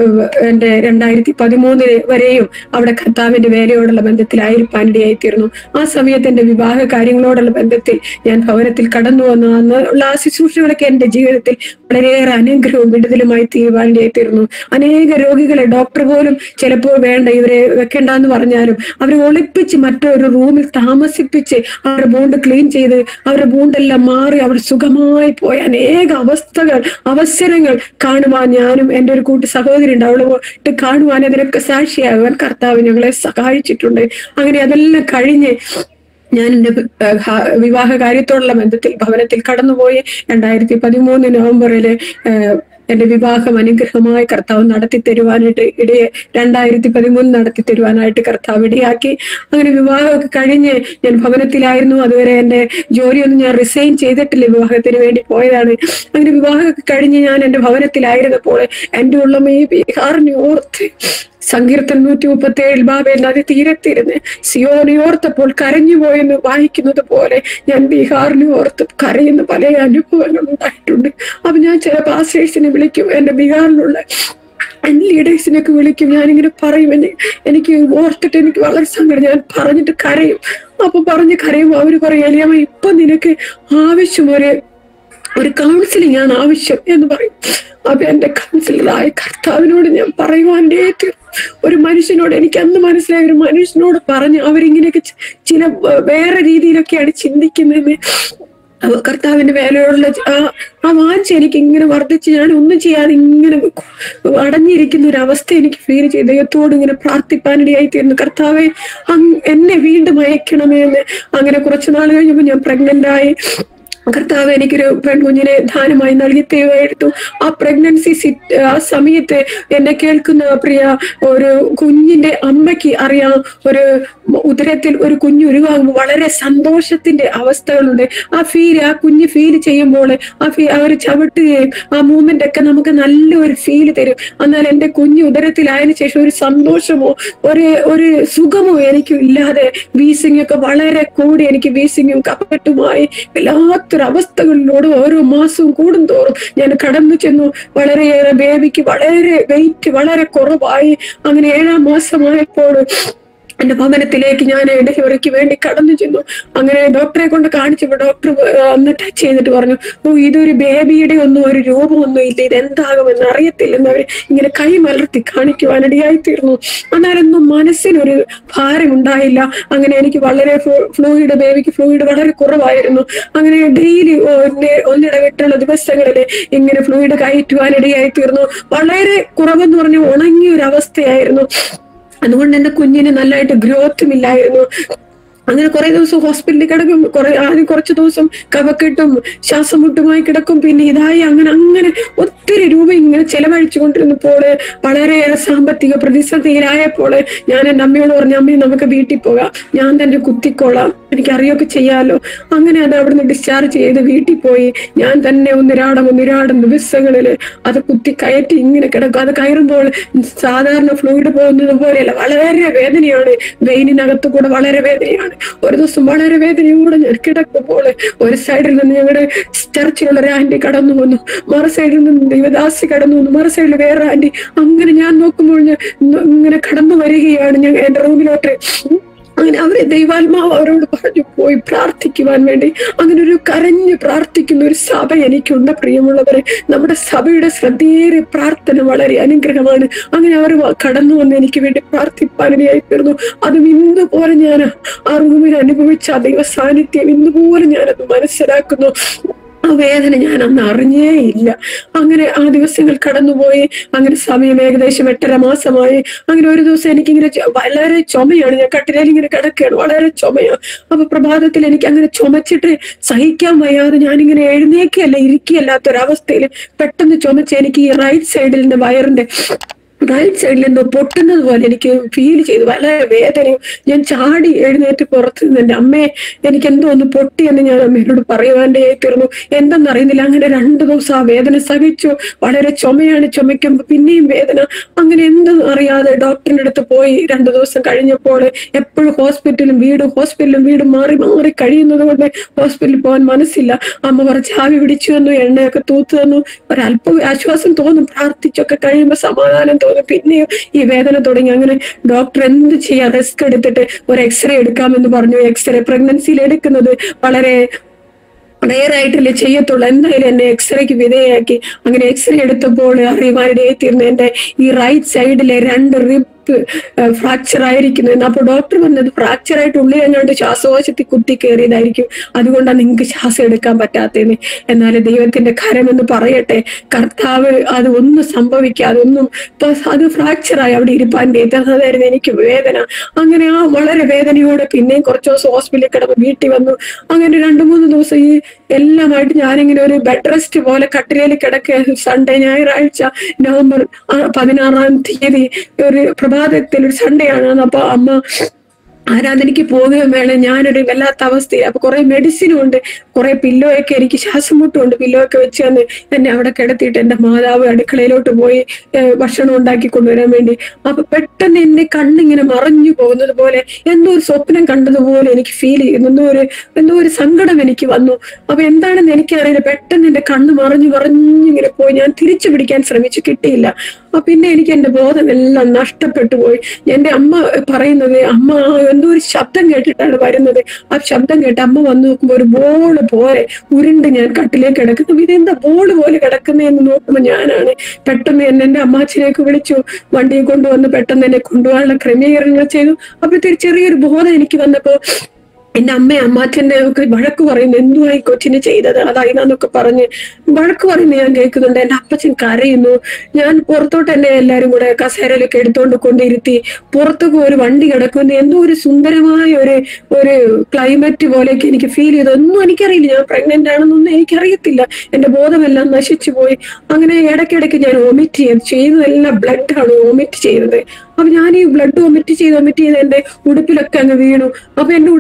എന്റെ രണ്ടായിരത്തി പതിമൂന്നിന് വരെയും അവിടെ കർത്താവിന്റെ വേലയോടുള്ള ബന്ധത്തിലായിരിക്കാനിടയായി തീർന്നു ആ സമയത്ത് എന്റെ വിവാഹ കാര്യങ്ങളോടുള്ള ബന്ധത്തിൽ ഞാൻ ഭവനത്തിൽ കടന്നു വന്നു അന്ന് ഉള്ള ആ ശുശ്രൂഷകളൊക്കെ എന്റെ ജീവിതത്തിൽ വളരെയേറെ അനുഗ്രഹവും വിടുതലുമായി തീരുവാനിടയായി തീർന്നു അനേക രോഗികളെ ഡോക്ടർ പോലും ചിലപ്പോൾ വേണ്ട ഇവരെ വെക്കണ്ടെന്ന് പറഞ്ഞാലും അവരെ ഒളിപ്പിച്ച് മറ്റൊരു റൂമിൽ താമസിപ്പിച്ച് അവരുടെ ബോണ്ട് ക്ലീൻ ചെയ്ത് അവരുടെ ബോണ്ടെല്ലാം മാറി അവർ സുഖമായി പോയ അനേക അവസ്ഥകൾ അവസരങ്ങൾ കാണുവാൻ ഞാനും എൻ്റെ ഒരു കൂട്ടി സഹോദരി ഉണ്ട് അവള് പോയിട്ട് കാണുവാൻ അതിനൊക്കെ സാക്ഷിയാകുവാൻ കർത്താവ് ഞങ്ങളെ സഹായിച്ചിട്ടുണ്ട് അങ്ങനെ അതെല്ലാം കഴിഞ്ഞ് ഞാൻ എന്റെ ഏഹ്, ഹ- വിവാഹ കാര്യത്തോടുള്ള ബന്ധത്തിൽ ഭവനത്തിൽ കടന്നുപോയി രണ്ടായിരത്തി പതിമൂന്ന് നവംബറില് ഏഹ്, എന്റെ വിവാഹം അനുഗ്രഹമായി കർത്താവ് നടത്തി തരുവാനായിട്ട് ഇടയെ രണ്ടായിരത്തി പതിമൂന്ന് നടത്തി തരുവാനായിട്ട് കർത്താവ് ഇടയാക്കി അങ്ങനെ വിവാഹമൊക്കെ കഴിഞ്ഞ് ഞാൻ ഭവനത്തിലായിരുന്നു അതുവരെ എന്റെ ജോലിയൊന്നും ഞാൻ റിസൈൻ ചെയ്തിട്ടില്ല വിവാഹത്തിന് വേണ്ടി പോയതാണ് അങ്ങനെ വിവാഹമൊക്കെ കഴിഞ്ഞ് ഞാൻ എന്റെ ഭവനത്തിലായിരുന്നപ്പോൾ എന്റെ ഉള്ളമേ ബീഹാറിനെ ഓർത്ത് സങ്കീർത്തൻ നൂറ്റി മുപ്പത്തി ഏഴ് ബാബെ നദി തീരത്തിരുന്ന് സിയോനെ ഓർത്തപ്പോൾ കരഞ്ഞുപോയെന്ന് വായിക്കുന്നത് പോലെ ഞാൻ ബീഹാറിനെ ഓർത്ത് കരയുന്ന പല അനുഭവങ്ങളും ഉണ്ടായിട്ടുണ്ട് അപ്പൊ ഞാൻ ചില പാസ്റ്റേഴ്സിനെ വിളിക്കും എന്റെ ബീഹാറിലുള്ള ലീഡേഴ്സിനൊക്കെ വിളിക്കും ഞാനിങ്ങനെ പറയും എന്നെ എനിക്ക് ഓർത്തിട്ട് എനിക്ക് വളരെ സങ്കടം ഞാൻ പറഞ്ഞിട്ട് കരയും അപ്പൊ പറഞ്ഞ് കരയുമ്പോൾ അവര് പറയും അലിയമ്മ ഇപ്പൊ നിനക്ക് ആവശ്യം ഒരു ഒരു കൗൺസിലിംഗ് ആണ് ആവശ്യം എന്ന് പറയും അപ്പൊ എന്റെ കൗൺസിലറായ കർത്താവിനോട് ഞാൻ പറയുവാൻ്റെ ഒരു മനുഷ്യനോട് എനിക്ക് അന്ന് മനസ്സിലായ ഒരു മനുഷ്യനോട് പറഞ്ഞ് അവരിങ്ങനെയൊക്കെ ചി- ചില വ- വേറെ രീതിയിലൊക്കെയാണ് ചിന്തിക്കുന്നത് അവ- കർത്താവിന്റെ വേലയോടുള്ള ആ ആ വാഞ്ച എനിക്ക് ഇങ്ങനെ വർദ്ധിച്ച് ഞാൻ ഒന്നും ചെയ്യാതെ ഇങ്ങനെ അടഞ്ഞിരിക്കുന്ന ഒരു അവസ്ഥ എനിക്ക് ഫീൽ ചെയ്ത് ദൈവത്തോട് ഇങ്ങനെ പ്രാർത്ഥിപ്പാനിടയായി തീർന്നു കർത്താവെ അങ് എന്നെ വീണ്ടും അയക്കണമേ എന്ന് അങ്ങനെ കുറച്ചു നാൾ കഴിഞ്ഞപ്പോൾ ഞാൻ പ്രഗ്നന്റ് ആയി കർത്താവ് എനിക്കൊരു പെൺകുഞ്ഞിനെ ദാനമായി നൽകി തരുമായിരുന്നു ആ പ്രഗ്നൻസി സിറ്റ് ആ സമയത്ത് എന്നെ കേൾക്കുന്ന പ്രിയ ഒരു കുഞ്ഞിന്റെ അമ്മയ്ക്ക് അറിയാം ഒരു ഉദരത്തിൽ ഒരു കുഞ്ഞ് ഉരുവാകുമ്പോൾ വളരെ സന്തോഷത്തിന്റെ അവസ്ഥകളുണ്ട് ആ ഫീൽ ആ കുഞ്ഞ് ഫീൽ ചെയ്യുമ്പോൾ ആ ഫീ ആ ഒരു ചവിട്ടുകയും ആ മൂവ്മെന്റ് ഒക്കെ നമുക്ക് നല്ലൊരു ഫീൽ തരും എന്നാൽ എന്റെ കുഞ്ഞ് ഉദരത്തിലായതിനു ശേഷം ഒരു സന്തോഷമോ ഒരു ഒരു സുഖമോ എനിക്ക് ഇല്ലാതെ വീസിംഗ് ഒക്കെ വളരെ കൂടി എനിക്ക് വീസിങ്ങും കപ്പട്ടുമായി വല്ലാത്ത വല്ലാത്തൊരവസ്ഥകളിലൂടെ ഓരോ മാസവും കൂടുന്തോറും ഞാൻ കടന്നു ചെന്നു വളരെയേറെ ബേബിക്ക് വളരെ വെയിറ്റ് വളരെ കുറവായി അങ്ങനെ ഏഴാം മാസമായപ്പോൾ എന്റെ ഭവനത്തിലേക്ക് ഞാൻ ഡെലിവറിക്ക് വേണ്ടി കടന്നു ചെന്നു അങ്ങനെ ഡോക്ടറെ കൊണ്ട് കാണിച്ചപ്പോൾ ഡോക്ടർ അന്ന് ടച്ച് ചെയ്തിട്ട് പറഞ്ഞു ഓ ഇതൊരു ബേബിയുടെ ഒന്നും ഒരു രൂപമൊന്നും ഇല്ല ഇത് എന്താകുമെന്ന് അറിയത്തില്ലെന്ന് അവർ ഇങ്ങനെ കൈ മലർത്തി കാണിക്കുവാനിടയായി തീർന്നു എന്നാലൊന്നും മനസ്സിനൊരു ഭാരം ഉണ്ടായില്ല അങ്ങനെ എനിക്ക് വളരെ ഫ്ലൂയിഡ് ബേബിക്ക് ഫ്ലൂയിഡ് വളരെ കുറവായിരുന്നു അങ്ങനെ ഡെയിലി ഒന്നിടവിട്ടുള്ള ദിവസങ്ങളിൽ ഇങ്ങനെ ഫ്ലൂയിഡ് കയറ്റുവാനിടയായി തീർന്നു വളരെ കുറവെന്ന് പറഞ്ഞ ഉണങ്ങിയ ഒരു അവസ്ഥയായിരുന്നു അതുകൊണ്ട് എന്റെ കുഞ്ഞിന് നല്ലതായിട്ട് ഗ്രോത്തും ഇല്ലായിരുന്നു അങ്ങനെ കുറെ ദിവസം ഹോസ്പിറ്റലിൽ കിടക്കും കുറെ ആദ്യം കുറച്ച് ദിവസം കവക്കെട്ടും ശ്വാസം മുട്ടുമായി കിടക്കും പിന്നെ ഇതായി അങ്ങനെ അങ്ങനെ ഒത്തിരി രൂപ ഇങ്ങനെ ചെലവഴിച്ചു കൊണ്ടിരുന്നപ്പോൾ വളരെയേറെ സാമ്പത്തിക പ്രതിസന്ധിയിലായപ്പോൾ ഞാൻ എൻ്റെ അമ്മയോട് പറഞ്ഞു അമ്മയെ നമുക്ക് വീട്ടിൽ പോകാം ഞാൻ തന്നെ കുത്തിക്കോളാം എനിക്ക് അറിയൊക്കെ ചെയ്യാലോ അങ്ങനെ അത് അവിടുന്ന് ഡിസ്ചാർജ് ചെയ്ത് വീട്ടിൽ പോയി ഞാൻ തന്നെ ഒന്നിരാടം ഒന്നിരാടം ദിവസങ്ങളിൽ അത് കുത്തി കയറ്റി ഇങ്ങനെ കിടക്കും അത് കയറുമ്പോൾ സാധാരണ ഫ്ലൂയിഡ് പോകുന്നത് പോലെയല്ല വളരെ വേദനയാണ് വെയിനിനകത്ത് കൂടെ വളരെ വേദനയാണ് ഒരു ദിവസം വളരെ വേദനയോടെ ഞാൻ കിടക്കുമ്പോൾ ഒരു സൈഡിൽ നിന്ന് ഞങ്ങളുടെ ചർച്ചിലുള്ള ഒരു ആന്റി കടന്നു വന്നു മറു സൈഡിൽ നിന്ന് ദൈവദാസി കടന്നു വന്നു മറു സൈഡിൽ വേറെ ആന്റി അങ്ങനെ ഞാൻ നോക്കുമ്പോൾ ഞാൻ ഇങ്ങനെ കടന്നു വരികയാണ് ഞാൻ എന്റെ റൂമിലോട്ട് അങ്ങനെ അവരെ ദൈവാത്മാവ് അവരോട് പറഞ്ഞു പോയി പ്രാർത്ഥിക്കുവാൻ വേണ്ടി അങ്ങനെ ഒരു കരഞ്ഞ് പ്രാർത്ഥിക്കുന്ന ഒരു സഭ എനിക്കുണ്ട് പ്രിയമുള്ളവരെ നമ്മുടെ സഭയുടെ ശ്രദ്ധേറിയ പ്രാർത്ഥന വളരെ അനുഗ്രഹമാണ് അങ്ങനെ അവർ കടന്നു വന്ന് എനിക്ക് വേണ്ടി പ്രാർത്ഥിപ്പാനിടയായി തീർന്നു അതും ഇന്ന് പോലെ ഞാൻ ആ റൂമിൽ അനുഭവിച്ച ആ ദൈവ സാന്നിധ്യം ഇന്ന് പോലെ ഞാനത് മനസ്സിലാക്കുന്നു ആ വേദന ഞാൻ അന്ന് അറിഞ്ഞേ ഇല്ല അങ്ങനെ ആ ദിവസങ്ങൾ കടന്നുപോയി അങ്ങനെ സമയം ഏകദേശം എട്ടര മാസമായി അങ്ങനെ ഒരു ദിവസം എനിക്കിങ്ങനെ ചു- വളരെ ചുമയാണ് ഞാൻ കട്ടിലേൽ ഇങ്ങനെ കിടക്കുകയാണ് വളരെ ചുമയാണ് അപ്പൊ പ്രഭാതത്തിൽ എനിക്ക് അങ്ങനെ ചുമച്ചിട്ട് സഹിക്കാൻ വയ്യാതെ ഞാനിങ്ങനെ എഴുന്നേക്കല്ല ഇരിക്കുകയല്ലാത്തൊരവസ്ഥയിൽ പെട്ടെന്ന് ചുമച്ച് എനിക്ക് ഈ റൈറ്റ് സൈഡിൽ നിന്ന് വയറിന്റെ റൈറ്റ് സൈഡിൽ എന്തോ പൊട്ടുന്നത് പോലെ എനിക്ക് ഫീൽ ചെയ്തു വളരെ വേദനയും ഞാൻ ചാടി എഴുന്നേറ്റ് പുറത്ത് നിന്ന് എൻ്റെ അമ്മയെ എനിക്ക് എന്തോ ഒന്ന് പൊട്ടിയെന്ന് ഞാൻ അമ്മയോട് പറയുവാൻ്റെ തീർന്നു എന്തെന്നറിയുന്നില്ല അങ്ങനെ രണ്ടു ദിവസം ആ വേദന സഹിച്ചു വളരെ ചുമയാണ് ചുമയ്ക്കുമ്പോൾ പിന്നെയും വേദന അങ്ങനെ എന്തും അറിയാതെ ഡോക്ടറിന്റെ അടുത്ത് പോയി രണ്ടു ദിവസം കഴിഞ്ഞപ്പോൾ എപ്പോഴും ഹോസ്പിറ്റലും വീടും ഹോസ്പിറ്റലും വീടും മാറി മാറി കഴിയുന്നത് കൊണ്ട് ഹോസ്പിറ്റലിൽ പോകാൻ മനസ്സില്ല അമ്മ കുറച്ച് ആവി പിടിച്ചു തന്നു എണ്ണയൊക്കെ തൂത്തു തന്നു ഒരല്പം ആശ്വാസം തോന്നും പ്രാർത്ഥിച്ചൊക്കെ കഴിയുമ്പോൾ സമാധാനം തോന്നും പിന്നെയും ഈ വേദന തുടങ്ങി അങ്ങനെ ഡോക്ടർ എന്ത് ചെയ്യാം റിസ്ക് എടുത്തിട്ട് ഒരു എക്സ്റേ എടുക്കാമെന്ന് പറഞ്ഞു എക്സ്റേ പ്രഗ്നൻസിയിൽ എടുക്കുന്നത് വളരെ റെയർ ആയിട്ടല്ലേ ചെയ്യത്തുള്ളൂ എന്തായാലും എന്നെ എക്സ്റേക്ക് വിധേയാക്കി അങ്ങനെ എക്സ്റേ എടുത്തപ്പോൾ അറിയുവാനിടയെ തീർന്നു എന്റെ ഈ റൈറ്റ് സൈഡിലെ രണ്ട് റിബ് ഫ്രാക്ചർ ആയിരിക്കുന്നു എന്ന് അപ്പൊ ഡോക്ടർ പറഞ്ഞത് ഫ്രാക്ചർ ആയിട്ട് ഉള്ളിൽ എങ്ങാണ്ട് ശ്വാസകോശത്തിൽ കുത്തി കയറിയതായിരിക്കും അതുകൊണ്ടാണ് നിങ്ങൾക്ക് ശ്വാസം എടുക്കാൻ പറ്റാത്തതെന്ന് എന്നാൽ ദൈവത്തിന്റെ കരമെന്ന് പറയട്ടെ കർത്താവ് അത് ഒന്നും സംഭവിക്കാതെ ഒന്നും ഇപ്പൊ അത് ഫ്രാക്ചർ ആയി അവിടെ ഇരിപ്പാൻ അതായിരുന്നു എനിക്ക് വേദന അങ്ങനെ ആ വളരെ വേദനയോടെ പിന്നെയും കുറച്ച് ദിവസം ഹോസ്പിറ്റലിൽ കിടന്ന് വീട്ടിൽ വന്നു അങ്ങനെ രണ്ടു മൂന്ന് ദിവസം ഈ എല്ലാമായിട്ട് ഞാനിങ്ങനെ ഒരു ബെഡ് റെസ്റ്റ് പോലെ കട്ടിലേൽ കിടക്കുക സൺഡേ ഞായറാഴ്ച നവംബർ ആ, പതിനാറാം തീയതി ഒരു പ്രഭാതത്തിൽ ഒരു സൺഡേ ആണ് അപ്പൊ അമ്മ ആരാധനയ്ക്ക് പോവുകയും വേണം ഞാനൊരു വല്ലാത്ത അവസ്ഥയിൽ അപ്പൊ കുറെ മെഡിസിനും ഉണ്ട് കുറെ പില്ലോയൊക്കെ എനിക്ക് ശ്വാസം മുട്ടുണ്ട് പില്ലോയൊക്കെ വെച്ച് തന്ന് എന്നെ അവിടെ കിടത്തിയിട്ട് എന്റെ മാതാവ് അടുക്കളയിലോട്ട് പോയി ഏഹ്, ഭക്ഷണം ഉണ്ടാക്കി കൊണ്ടുവരാൻ വേണ്ടി അപ്പൊ പെട്ടെന്ന് എന്റെ കണ്ണിങ്ങനെ മറഞ്ഞു പോകുന്നത് പോലെ എന്തോ ഒരു സ്വപ്നം കണ്ടതുപോലെ എനിക്ക് ഫീൽ ചെയ്യുന്നു എന്തോ ഒരു എന്തോ ഒരു സങ്കടം എനിക്ക് വന്നു അപ്പൊ എന്താണെന്ന് എനിക്കറിയില്ല പെട്ടെന്ന് എന്റെ കണ്ണ് മറഞ്ഞു മറഞ്ഞിങ്ങനെ പോയി ഞാൻ തിരിച്ചു പിടിക്കാൻ ശ്രമിച്ചു കിട്ടിയില്ല അപ്പൊ പിന്നെ എനിക്ക് എന്റെ ബോധമെല്ലാം നഷ്ടപ്പെട്ടു പോയി എന്റെ അമ്മ പറയുന്നത് അമ്മ എന്തോ ഒരു ശബ്ദം കേട്ടിട്ടാണ് വരുന്നത് ആ ശബ്ദം കേട്ട് അമ്മ വന്ന് നോക്കുമ്പോ ഒരു ബോള് പോലെ ഉരുണ്ട് ഞാൻ കട്ടിലേക്ക് കിടക്കുന്നു ഇതെന്താ ബോള് പോലെ കിടക്കുന്നതെന്ന് നോക്കുമ്പോ ഞാനാണ് പെട്ടെന്ന് എന്നെ എന്റെ അമ്മാച്ചനെയൊക്കെ വിളിച്ചു വണ്ടിയെ കൊണ്ടുവന്ന് പെട്ടെന്ന് എന്നെ കൊണ്ടുപോകാനുള്ള ക്രമീകരണങ്ങൾ ചെയ്തു അപ്പോഴത്തെ ചെറിയൊരു ബോധം എനിക്ക് വന്നപ്പോ എന്റെ അമ്മ അമ്മാച്ചന്റെ ഒക്കെ വഴക്ക് പറയുന്നു എന്തുവായി കൊച്ചിന് ചെയ്തത് അതായിന്നൊക്കെ പറഞ്ഞ് വഴക്ക് പറയുന്നു ഞാൻ കേൾക്കുന്നുണ്ട് എന്റെ അപ്പച്ചൻ കരയുന്നു ഞാൻ പുറത്തോട്ട് എന്നെ എല്ലാരും കൂടെ കസേരയിലൊക്കെ എടുത്തോണ്ട് കൊണ്ടിരുത്തി പുറത്തൊക്കെ ഒരു വണ്ടി കിടക്കുന്നു എന്തോ ഒരു സുന്ദരമായ ഒരു ഒരു ക്ലൈമറ്റ് പോലെയൊക്കെ എനിക്ക് ഫീൽ ചെയ്തു ഒന്നും എനിക്കറിയില്ല ഞാൻ പ്രഗ്നന്റ് ആണെന്നൊന്നും എനിക്കറിയത്തില്ല എന്റെ ബോധമെല്ലാം നശിച്ചു പോയി അങ്ങനെ ഇടയ്ക്കിടയ്ക്ക് ഞാൻ വൊമിറ്റ് ചെയ്തു ചെയ്തതെല്ലാം ബ്ലഡ് ആണ് വൊമിറ്റ് ചെയ്തത് അപ്പൊ ഞാൻ ഈ ബ്ലഡ് വൊമിറ്റ് ചെയ്ത് വൊമിറ്റ് ചെയ്ത് എന്റെ ഉടുപ്പിലൊക്കെ അങ്ങ് വീണു അപ്പൊ എന്റെ ഉടുപ്പിൽ വീണ്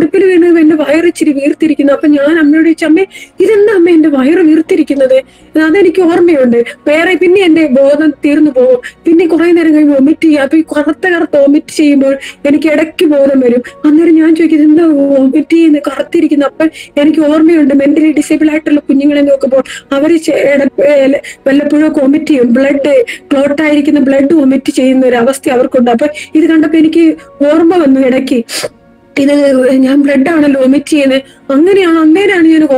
എന്റെ വയറ് ഇച്ചിരി വീർത്തിരിക്കുന്നു അപ്പൊ ഞാൻ അമ്മയോട് ചോദിച്ചു അമ്മേ ഇതെന്താ അമ്മ എന്റെ വയറ് വീർത്തിരിക്കുന്നത് അതെനിക്ക് ഓർമ്മയുണ്ട് വേറെ പിന്നെ എന്റെ ബോധം തീർന്നു പോകും പിന്നെ കുറെ നേരം കഴിയുമ്പോൾ വൊമിറ്റ് ചെയ്യുക അപ്പൊ ഈ കറുത്ത കറുത്ത വൊമിറ്റ് ചെയ്യുമ്പോൾ എനിക്ക് ഇടയ്ക്ക് ബോധം വരും അന്നേരം ഞാൻ ചോദിക്കുന്നത് എന്താ വൊമിറ്റ് ചെയ്യുന്നത് കറുത്തിരിക്കുന്നു അപ്പൊ എനിക്ക് ഓർമ്മയുണ്ട് മെന്റലി ഡിസേബിൾ ആയിട്ടുള്ള കുഞ്ഞുങ്ങളെ നോക്കുമ്പോൾ അവർ വല്ലപ്പോഴും ഒക്കെ വൊമിറ്റ് ചെയ്യും ബ്ലഡ് ക്ലോട്ട് ആയിരിക്കുന്ന ബ്ലഡ് വൊമിറ്റ് ചെയ്യുന്ന ഒരു അവസ്ഥ അവർക്കുണ്ട് അപ്പൊ ഇത് കണ്ടപ്പോ എനിക്ക് ഓർമ്മ വന്നു ഇടയ്ക്ക് ഇത് ഞാൻ ബ്ലഡ് ആണല്ലോ വൊമിറ്റ് ചെയ്യുന്നത് അങ്ങനെയാണ് അന്നേരമാണ് ഞാൻ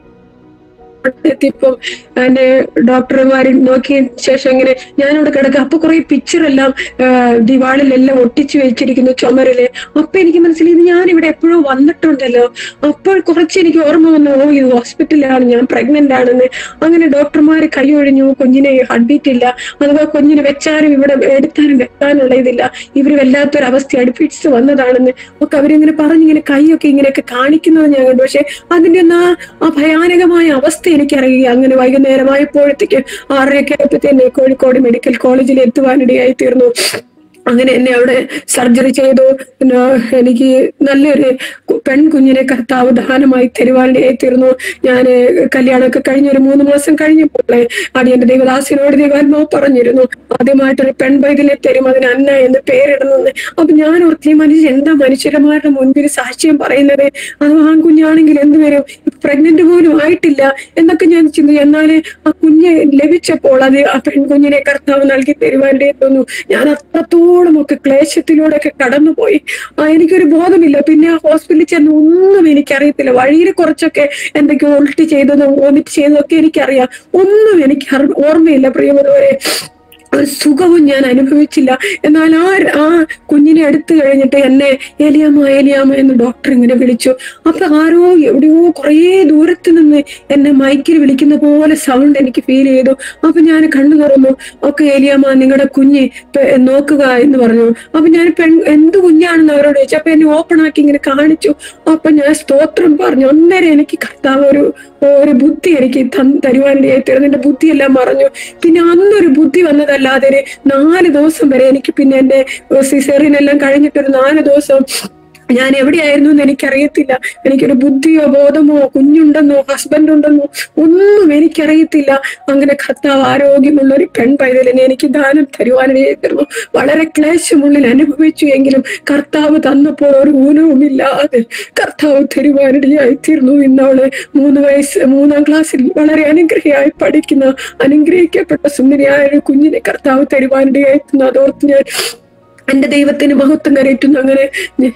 എത്തിയപ്പം എന്റെ ഡോക്ടർമാർ നോക്കിയ ശേഷം ഇങ്ങനെ ഞാനിവിടെ കിടക്കുക അപ്പൊ കുറെ പിക്ചർ എല്ലാം ദിവാളിലെല്ലാം ഒട്ടിച്ചു വെച്ചിരിക്കുന്നു ചുമരില് അപ്പൊ എനിക്ക് മനസ്സിലായി ഇത് ഞാൻ ഇവിടെ എപ്പോഴും വന്നിട്ടുണ്ടല്ലോ അപ്പോൾ കുറച്ച് എനിക്ക് ഓർമ്മ വന്നു ഓ ഇത് ഹോസ്പിറ്റലാണ് ഞാൻ പ്രഗ്നന്റ് ആണെന്ന് അങ്ങനെ ഡോക്ടർമാർ കൈ ഒഴിഞ്ഞു കുഞ്ഞിനെ ഹഡ്ബീറ്റ് ഇല്ല അഥവാ കുഞ്ഞിനെ വെച്ചാലും ഇവിടെ എടുത്താലും വെക്കാനുള്ള ഇതില്ല ഇവര് വല്ലാത്തൊരു അവസ്ഥയാണ് ഫിറ്റ്സ് വന്നതാണെന്ന് ഒക്കെ അവരിങ്ങനെ പറഞ്ഞിങ്ങനെ കൈയൊക്കെ ഇങ്ങനെയൊക്കെ കാണിക്കുന്നത് ഞാൻ കണ്ടു പക്ഷെ അതിന്റെ ഒന്നും ആ ആ ഭയാനകമായ അവസ്ഥ എനിക്കറിയുക അങ്ങനെ വൈകുന്നേരമായപ്പോഴത്തേക്ക് ആറരയൊക്കെ ആയപ്പോഴത്തേന് കോഴിക്കോട് മെഡിക്കൽ കോളേജിൽ എത്തുവാനിടയായി തീർന്നു അങ്ങനെ എന്നെ അവിടെ സർജറി ചെയ്തു പിന്നെ എനിക്ക് നല്ലൊരു കു- പെൺകുഞ്ഞിനെ കർത്താവ് ദാനമായി തരുവാനിടയായി തീർന്നു ഞാൻ കല്യാണമൊക്കെ കഴിഞ്ഞ ഒരു മൂന്ന് മാസം കഴിഞ്ഞപ്പോൾ അടിയന്റെ ദൈവദാസിനോട് ദൈവാത്മാവ് പറഞ്ഞിരുന്നു ആദ്യമായിട്ടൊരു പെൺപൈതലെ തരും അതിന് അന്ന എന്ന് പേരിടുന്നത് അപ്പൊ ഞാൻ ഓർത്തി മനുഷ്യൻ എന്താ മനുഷ്യന്മാരുടെ മുൻപിൽ സാക്ഷ്യം പറയുന്നത് അത് ആൺകുഞ്ഞാണെങ്കിൽ എന്ത് വരും പ്രഗ്നന്റ് പോലും ആയിട്ടില്ല എന്നൊക്കെ ഞാൻ ചിന്തിച്ചു എന്നാല് ആ കുഞ്ഞ് ലഭിച്ചപ്പോൾ അത് ആ പെൺകുഞ്ഞിനെ കർത്താവ് നൽകി തരുവാൻ്റെ തോന്നുന്നു ഞാൻ അത്രത്തോളം ഒക്കെ ക്ലേശത്തിലൂടെ ഒക്കെ കടന്നുപോയി ആ എനിക്കൊരു ബോധമില്ല പിന്നെ ആ ഹോസ്പിറ്റലിൽ ചെന്ന് ഒന്നും എനിക്കറിയത്തില്ല വഴിയിൽ കുറച്ചൊക്കെ എന്തൊക്കെയോ ഉൾട്ടി ചെയ്തതും വോമിറ്റ് ചെയ്തതും ഒക്കെ എനിക്കറിയാം ഒന്നും എനിക്ക് അറി- ഓർമ്മയില്ല പ്രിയമുള്ളവരെ ഒരു സുഖവും ഞാൻ അനുഭവിച്ചില്ല എന്നാൽ ആ ആ കുഞ്ഞിനെ എടുത്തു കഴിഞ്ഞിട്ട് എന്നെ ഏലിയാമ്മ ഏലിയാമ്മ എന്ന് ഡോക്ടർ ഇങ്ങനെ വിളിച്ചു അപ്പൊ ആരോ എവിടെയോ കുറേ ദൂരത്ത് നിന്ന് എന്നെ മൈക്കിൽ വിളിക്കുന്ന പോലെ സൗണ്ട് എനിക്ക് ഫീൽ ചെയ്തു അപ്പൊ ഞാൻ കണ്ണു തുറന്നു ഒക്കെ ഏലിയാമ്മ നിങ്ങളുടെ കുഞ്ഞ് പെ- നോക്കുക എന്ന് പറഞ്ഞു അപ്പൊ ഞാൻ പെൺ എന്ത് കുഞ്ഞാണെന്ന് അവരോട് ചോദിച്ചു അപ്പൊ എന്നെ ഓപ്പൺ ആക്കി ഇങ്ങനെ കാണിച്ചു അപ്പൊ ഞാൻ സ്തോത്രം പറഞ്ഞു അന്നേരം എനിക്ക് കർത്താവ് ഒരു ഒരു ബുദ്ധി എനിക്ക് തൻ- തരുവാനിടയായി തീർന്നു എന്റെ ബുദ്ധിയെല്ലാം മറഞ്ഞു പിന്നെ അന്നൊരു ബുദ്ധി വന്നതല്ലാതെ ഒരു നാല് ദിവസം വരെ എനിക്ക് പിന്നെ എന്റെ സിസേറിയനെല്ലാം കഴിഞ്ഞിട്ടൊരു നാല് ദിവസം ഞാൻ എവിടെയായിരുന്നു എന്ന് എനിക്കറിയത്തില്ല എനിക്കൊരു ബുദ്ധിയോ ബോധമോ കുഞ്ഞുണ്ടെന്നോ ഹസ്ബൻഡ് ഉണ്ടെന്നോ ഒന്നും എനിക്കറിയത്തില്ല അങ്ങനെ കർത്താവ് ആരോഗ്യമുള്ള ഒരു പെൺ പൈതലിനെ എനിക്ക് ദാനം തരുവാനിടയായിരുന്നു വളരെ ക്ലേശമുള്ളിൽ അനുഭവിച്ചു എങ്കിലും കർത്താവ് തന്നപ്പോൾ ഒരു ഊനവുമില്ലാതെ കർത്താവ് തരുവാനിടയായി തീർന്നു ഇന്നവള് മൂന്ന് വയസ്സ് മൂന്നാം ക്ലാസ്സിൽ വളരെ അനുഗ്രഹിയായി പഠിക്കുന്ന അനുഗ്രഹിക്കപ്പെട്ട സുന്ദരിയായ ഒരു കുഞ്ഞിനെ കർത്താവ് തരുവാനിടയായി തീർന്നു അതോർത്ത് ഞാൻ എന്റെ ദൈവത്തിന് മഹത്വം കരയറ്റുന്നു അങ്ങനെ ഞ-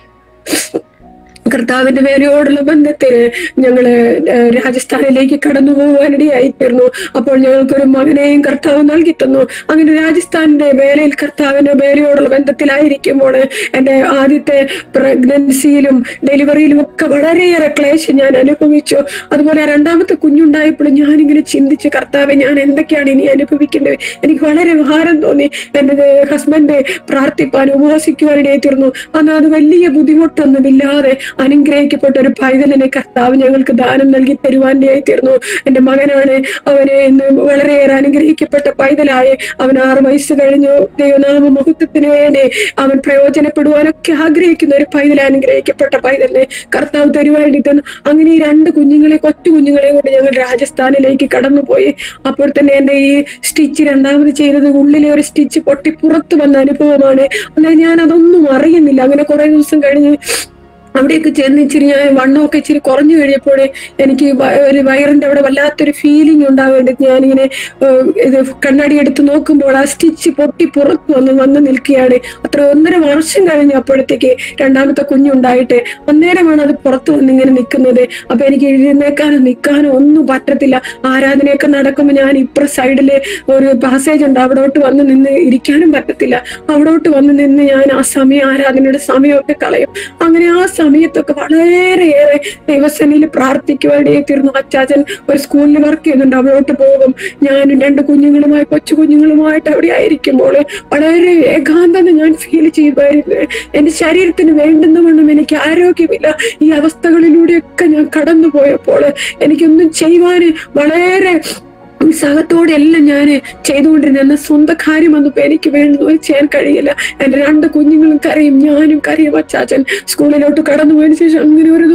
കർത്താവിന്റെ വേലയോടുള്ള ബന്ധത്തിന് ഞങ്ങള് ഏഹ് രാജസ്ഥാനിലേക്ക് കടന്നു പോകാനിടയായി തീർന്നു അപ്പോൾ ഞങ്ങൾക്കൊരു മകനെയും കർത്താവ് നൽകി തന്നു അങ്ങനെ രാജസ്ഥാനിന്റെ വേലയിൽ കർത്താവിന്റെ വേലയോടുള്ള ബന്ധത്തിലായിരിക്കുമ്പോൾ എന്റെ ആദ്യത്തെ പ്രഗ്നൻസിയിലും ഡെലിവറിയിലും ഒക്കെ വളരെയേറെ ക്ലേശം ഞാൻ അനുഭവിച്ചു അതുപോലെ രണ്ടാമത്തെ കുഞ്ഞുണ്ടായപ്പോൾ ഞാനിങ്ങനെ ചിന്തിച്ചു കർത്താവെ ഞാൻ എന്തൊക്കെയാണ് ഇനി അനുഭവിക്കേണ്ടത് എനിക്ക് വളരെ ഭാരം തോന്നി എന്റെ ഹസ്ബൻഡ് പ്രാർത്ഥിപ്പാൻ ഉപവസിക്കുവാനിടയായി തീർന്നു അന്ന് അത് വലിയ ബുദ്ധിമുട്ടൊന്നുമില്ലാതെ അനുഗ്രഹിക്കപ്പെട്ട ഒരു പൈതലിനെ കർത്താവ് ഞങ്ങൾക്ക് ദാനം നൽകി തരുവാനിടയായി തീർന്നു എന്റെ മകനാണ് അവനെ ഇന്ന് വളരെയേറെ അനുഗ്രഹിക്കപ്പെട്ട പൈതലായി അവൻ ആറ് വയസ്സ് കഴിഞ്ഞു ദൈവനാമ മഹത്വത്തിന് വേണ്ടി അവൻ പ്രയോജനപ്പെടുവാനൊക്കെ ആഗ്രഹിക്കുന്ന ഒരു പൈതലെ അനുഗ്രഹിക്കപ്പെട്ട പൈതലിനെ കർത്താവ് തരുവാനിടയിൽ തന്നു അങ്ങനെ ഈ രണ്ട് കുഞ്ഞുങ്ങളെ കൊച്ചു കുഞ്ഞുങ്ങളെ കൊണ്ട് ഞങ്ങൾ രാജസ്ഥാനിലേക്ക് കടന്നുപോയി അപ്പോൾ തന്നെ എന്റെ ഈ സ്റ്റിച്ച് രണ്ടാമത് ചെയ്തത് ഉള്ളിലെ ഒരു സ്റ്റിച്ച് പൊട്ടി പുറത്തു വന്ന അനുഭവമാണ് അല്ലെ ഞാൻ അതൊന്നും അറിയുന്നില്ല അങ്ങനെ കുറെ ദിവസം കഴിഞ്ഞ് അവിടെയൊക്കെ ചെന്ന് ഇച്ചിരി ഞാൻ വണ്ണമൊക്കെ ഇച്ചിരി കുറഞ്ഞു കഴിഞ്ഞപ്പോൾ എനിക്ക് വ- ഒരു വയറിന്റെ അവിടെ വല്ലാത്തൊരു ഫീലിംഗ് ഉണ്ടാവേണ്ടി ഞാനിങ്ങനെ ഏഹ്, ഇത് കണ്ണാടി എടുത്ത് നോക്കുമ്പോൾ ആ സ്റ്റിച്ച് പൊട്ടി പുറത്ത് വന്ന് വന്ന് നിൽക്കുകയാണ് അത്ര ഒന്നര വർഷം കഴിഞ്ഞ് അപ്പോഴത്തേക്ക് രണ്ടാമത്തെ കുഞ്ഞുണ്ടായിട്ട് അന്നേരമാണ് അത് പുറത്ത് വന്ന് ഇങ്ങനെ നിൽക്കുന്നത് അപ്പൊ എനിക്ക് എഴുന്നേക്കാനോ നിൽക്കാനോ ഒന്നും പറ്റത്തില്ല ആരാധനയൊക്കെ നടക്കുമ്പോൾ ഞാൻ ഇപ്പുറ സൈഡില് ഒരു പാസേജ് ഉണ്ട് അവിടോട്ട് വന്ന് നിന്ന് ഇരിക്കാനും പറ്റത്തില്ല അവിടോട്ട് വന്ന് നിന്ന് ഞാൻ ആ സമയം ആരാധനയുടെ സമയമൊക്കെ കളയും അങ്ങനെ ആ സമയത്തൊക്കെ വളരെയേറെ ദൈവസേനയിൽ പ്രാർത്ഥിക്കുവാനിടയിൽ തീർന്നു അച്ചാച്ചൻ ഒരു സ്കൂളിൽ വർക്ക് ചെയ്യുന്നുണ്ട് അവിടോട്ട് പോകും ഞാനും രണ്ട് കുഞ്ഞുങ്ങളുമായി കൊച്ചു കുഞ്ഞുങ്ങളുമായിട്ട് അവിടെ ആയിരിക്കുമ്പോൾ വളരെ ഏകാന്തത ഞാൻ ഫീൽ ചെയ്യുമായിരുന്നു എന്റെ ശരീരത്തിന് വേണ്ടുന്ന വണ്ണം എനിക്ക് ആരോഗ്യമില്ല ഈ അവസ്ഥകളിലൂടെയൊക്കെ ഞാൻ കടന്നു പോയപ്പോൾ എനിക്കൊന്നും ചെയ്യുവാൻ വളരെ ഉത്സാഹത്തോടെ എല്ലാം ഞാൻ ചെയ്തുകൊണ്ടിരുന്ന എന്നാൽ സ്വന്തം കാര്യം വന്നപ്പോ എനിക്ക് വേണ്ടത് ചെയ്യാൻ കഴിയില്ല എന്റെ രണ്ട് കുഞ്ഞുങ്ങളും കരയും ഞാനും കരയും അച്ചാച്ചൻ സ്കൂളിലോട്ട് കടന്നു പോയതിനു ശേഷം അങ്ങനെ ഒരു ദിവസം കര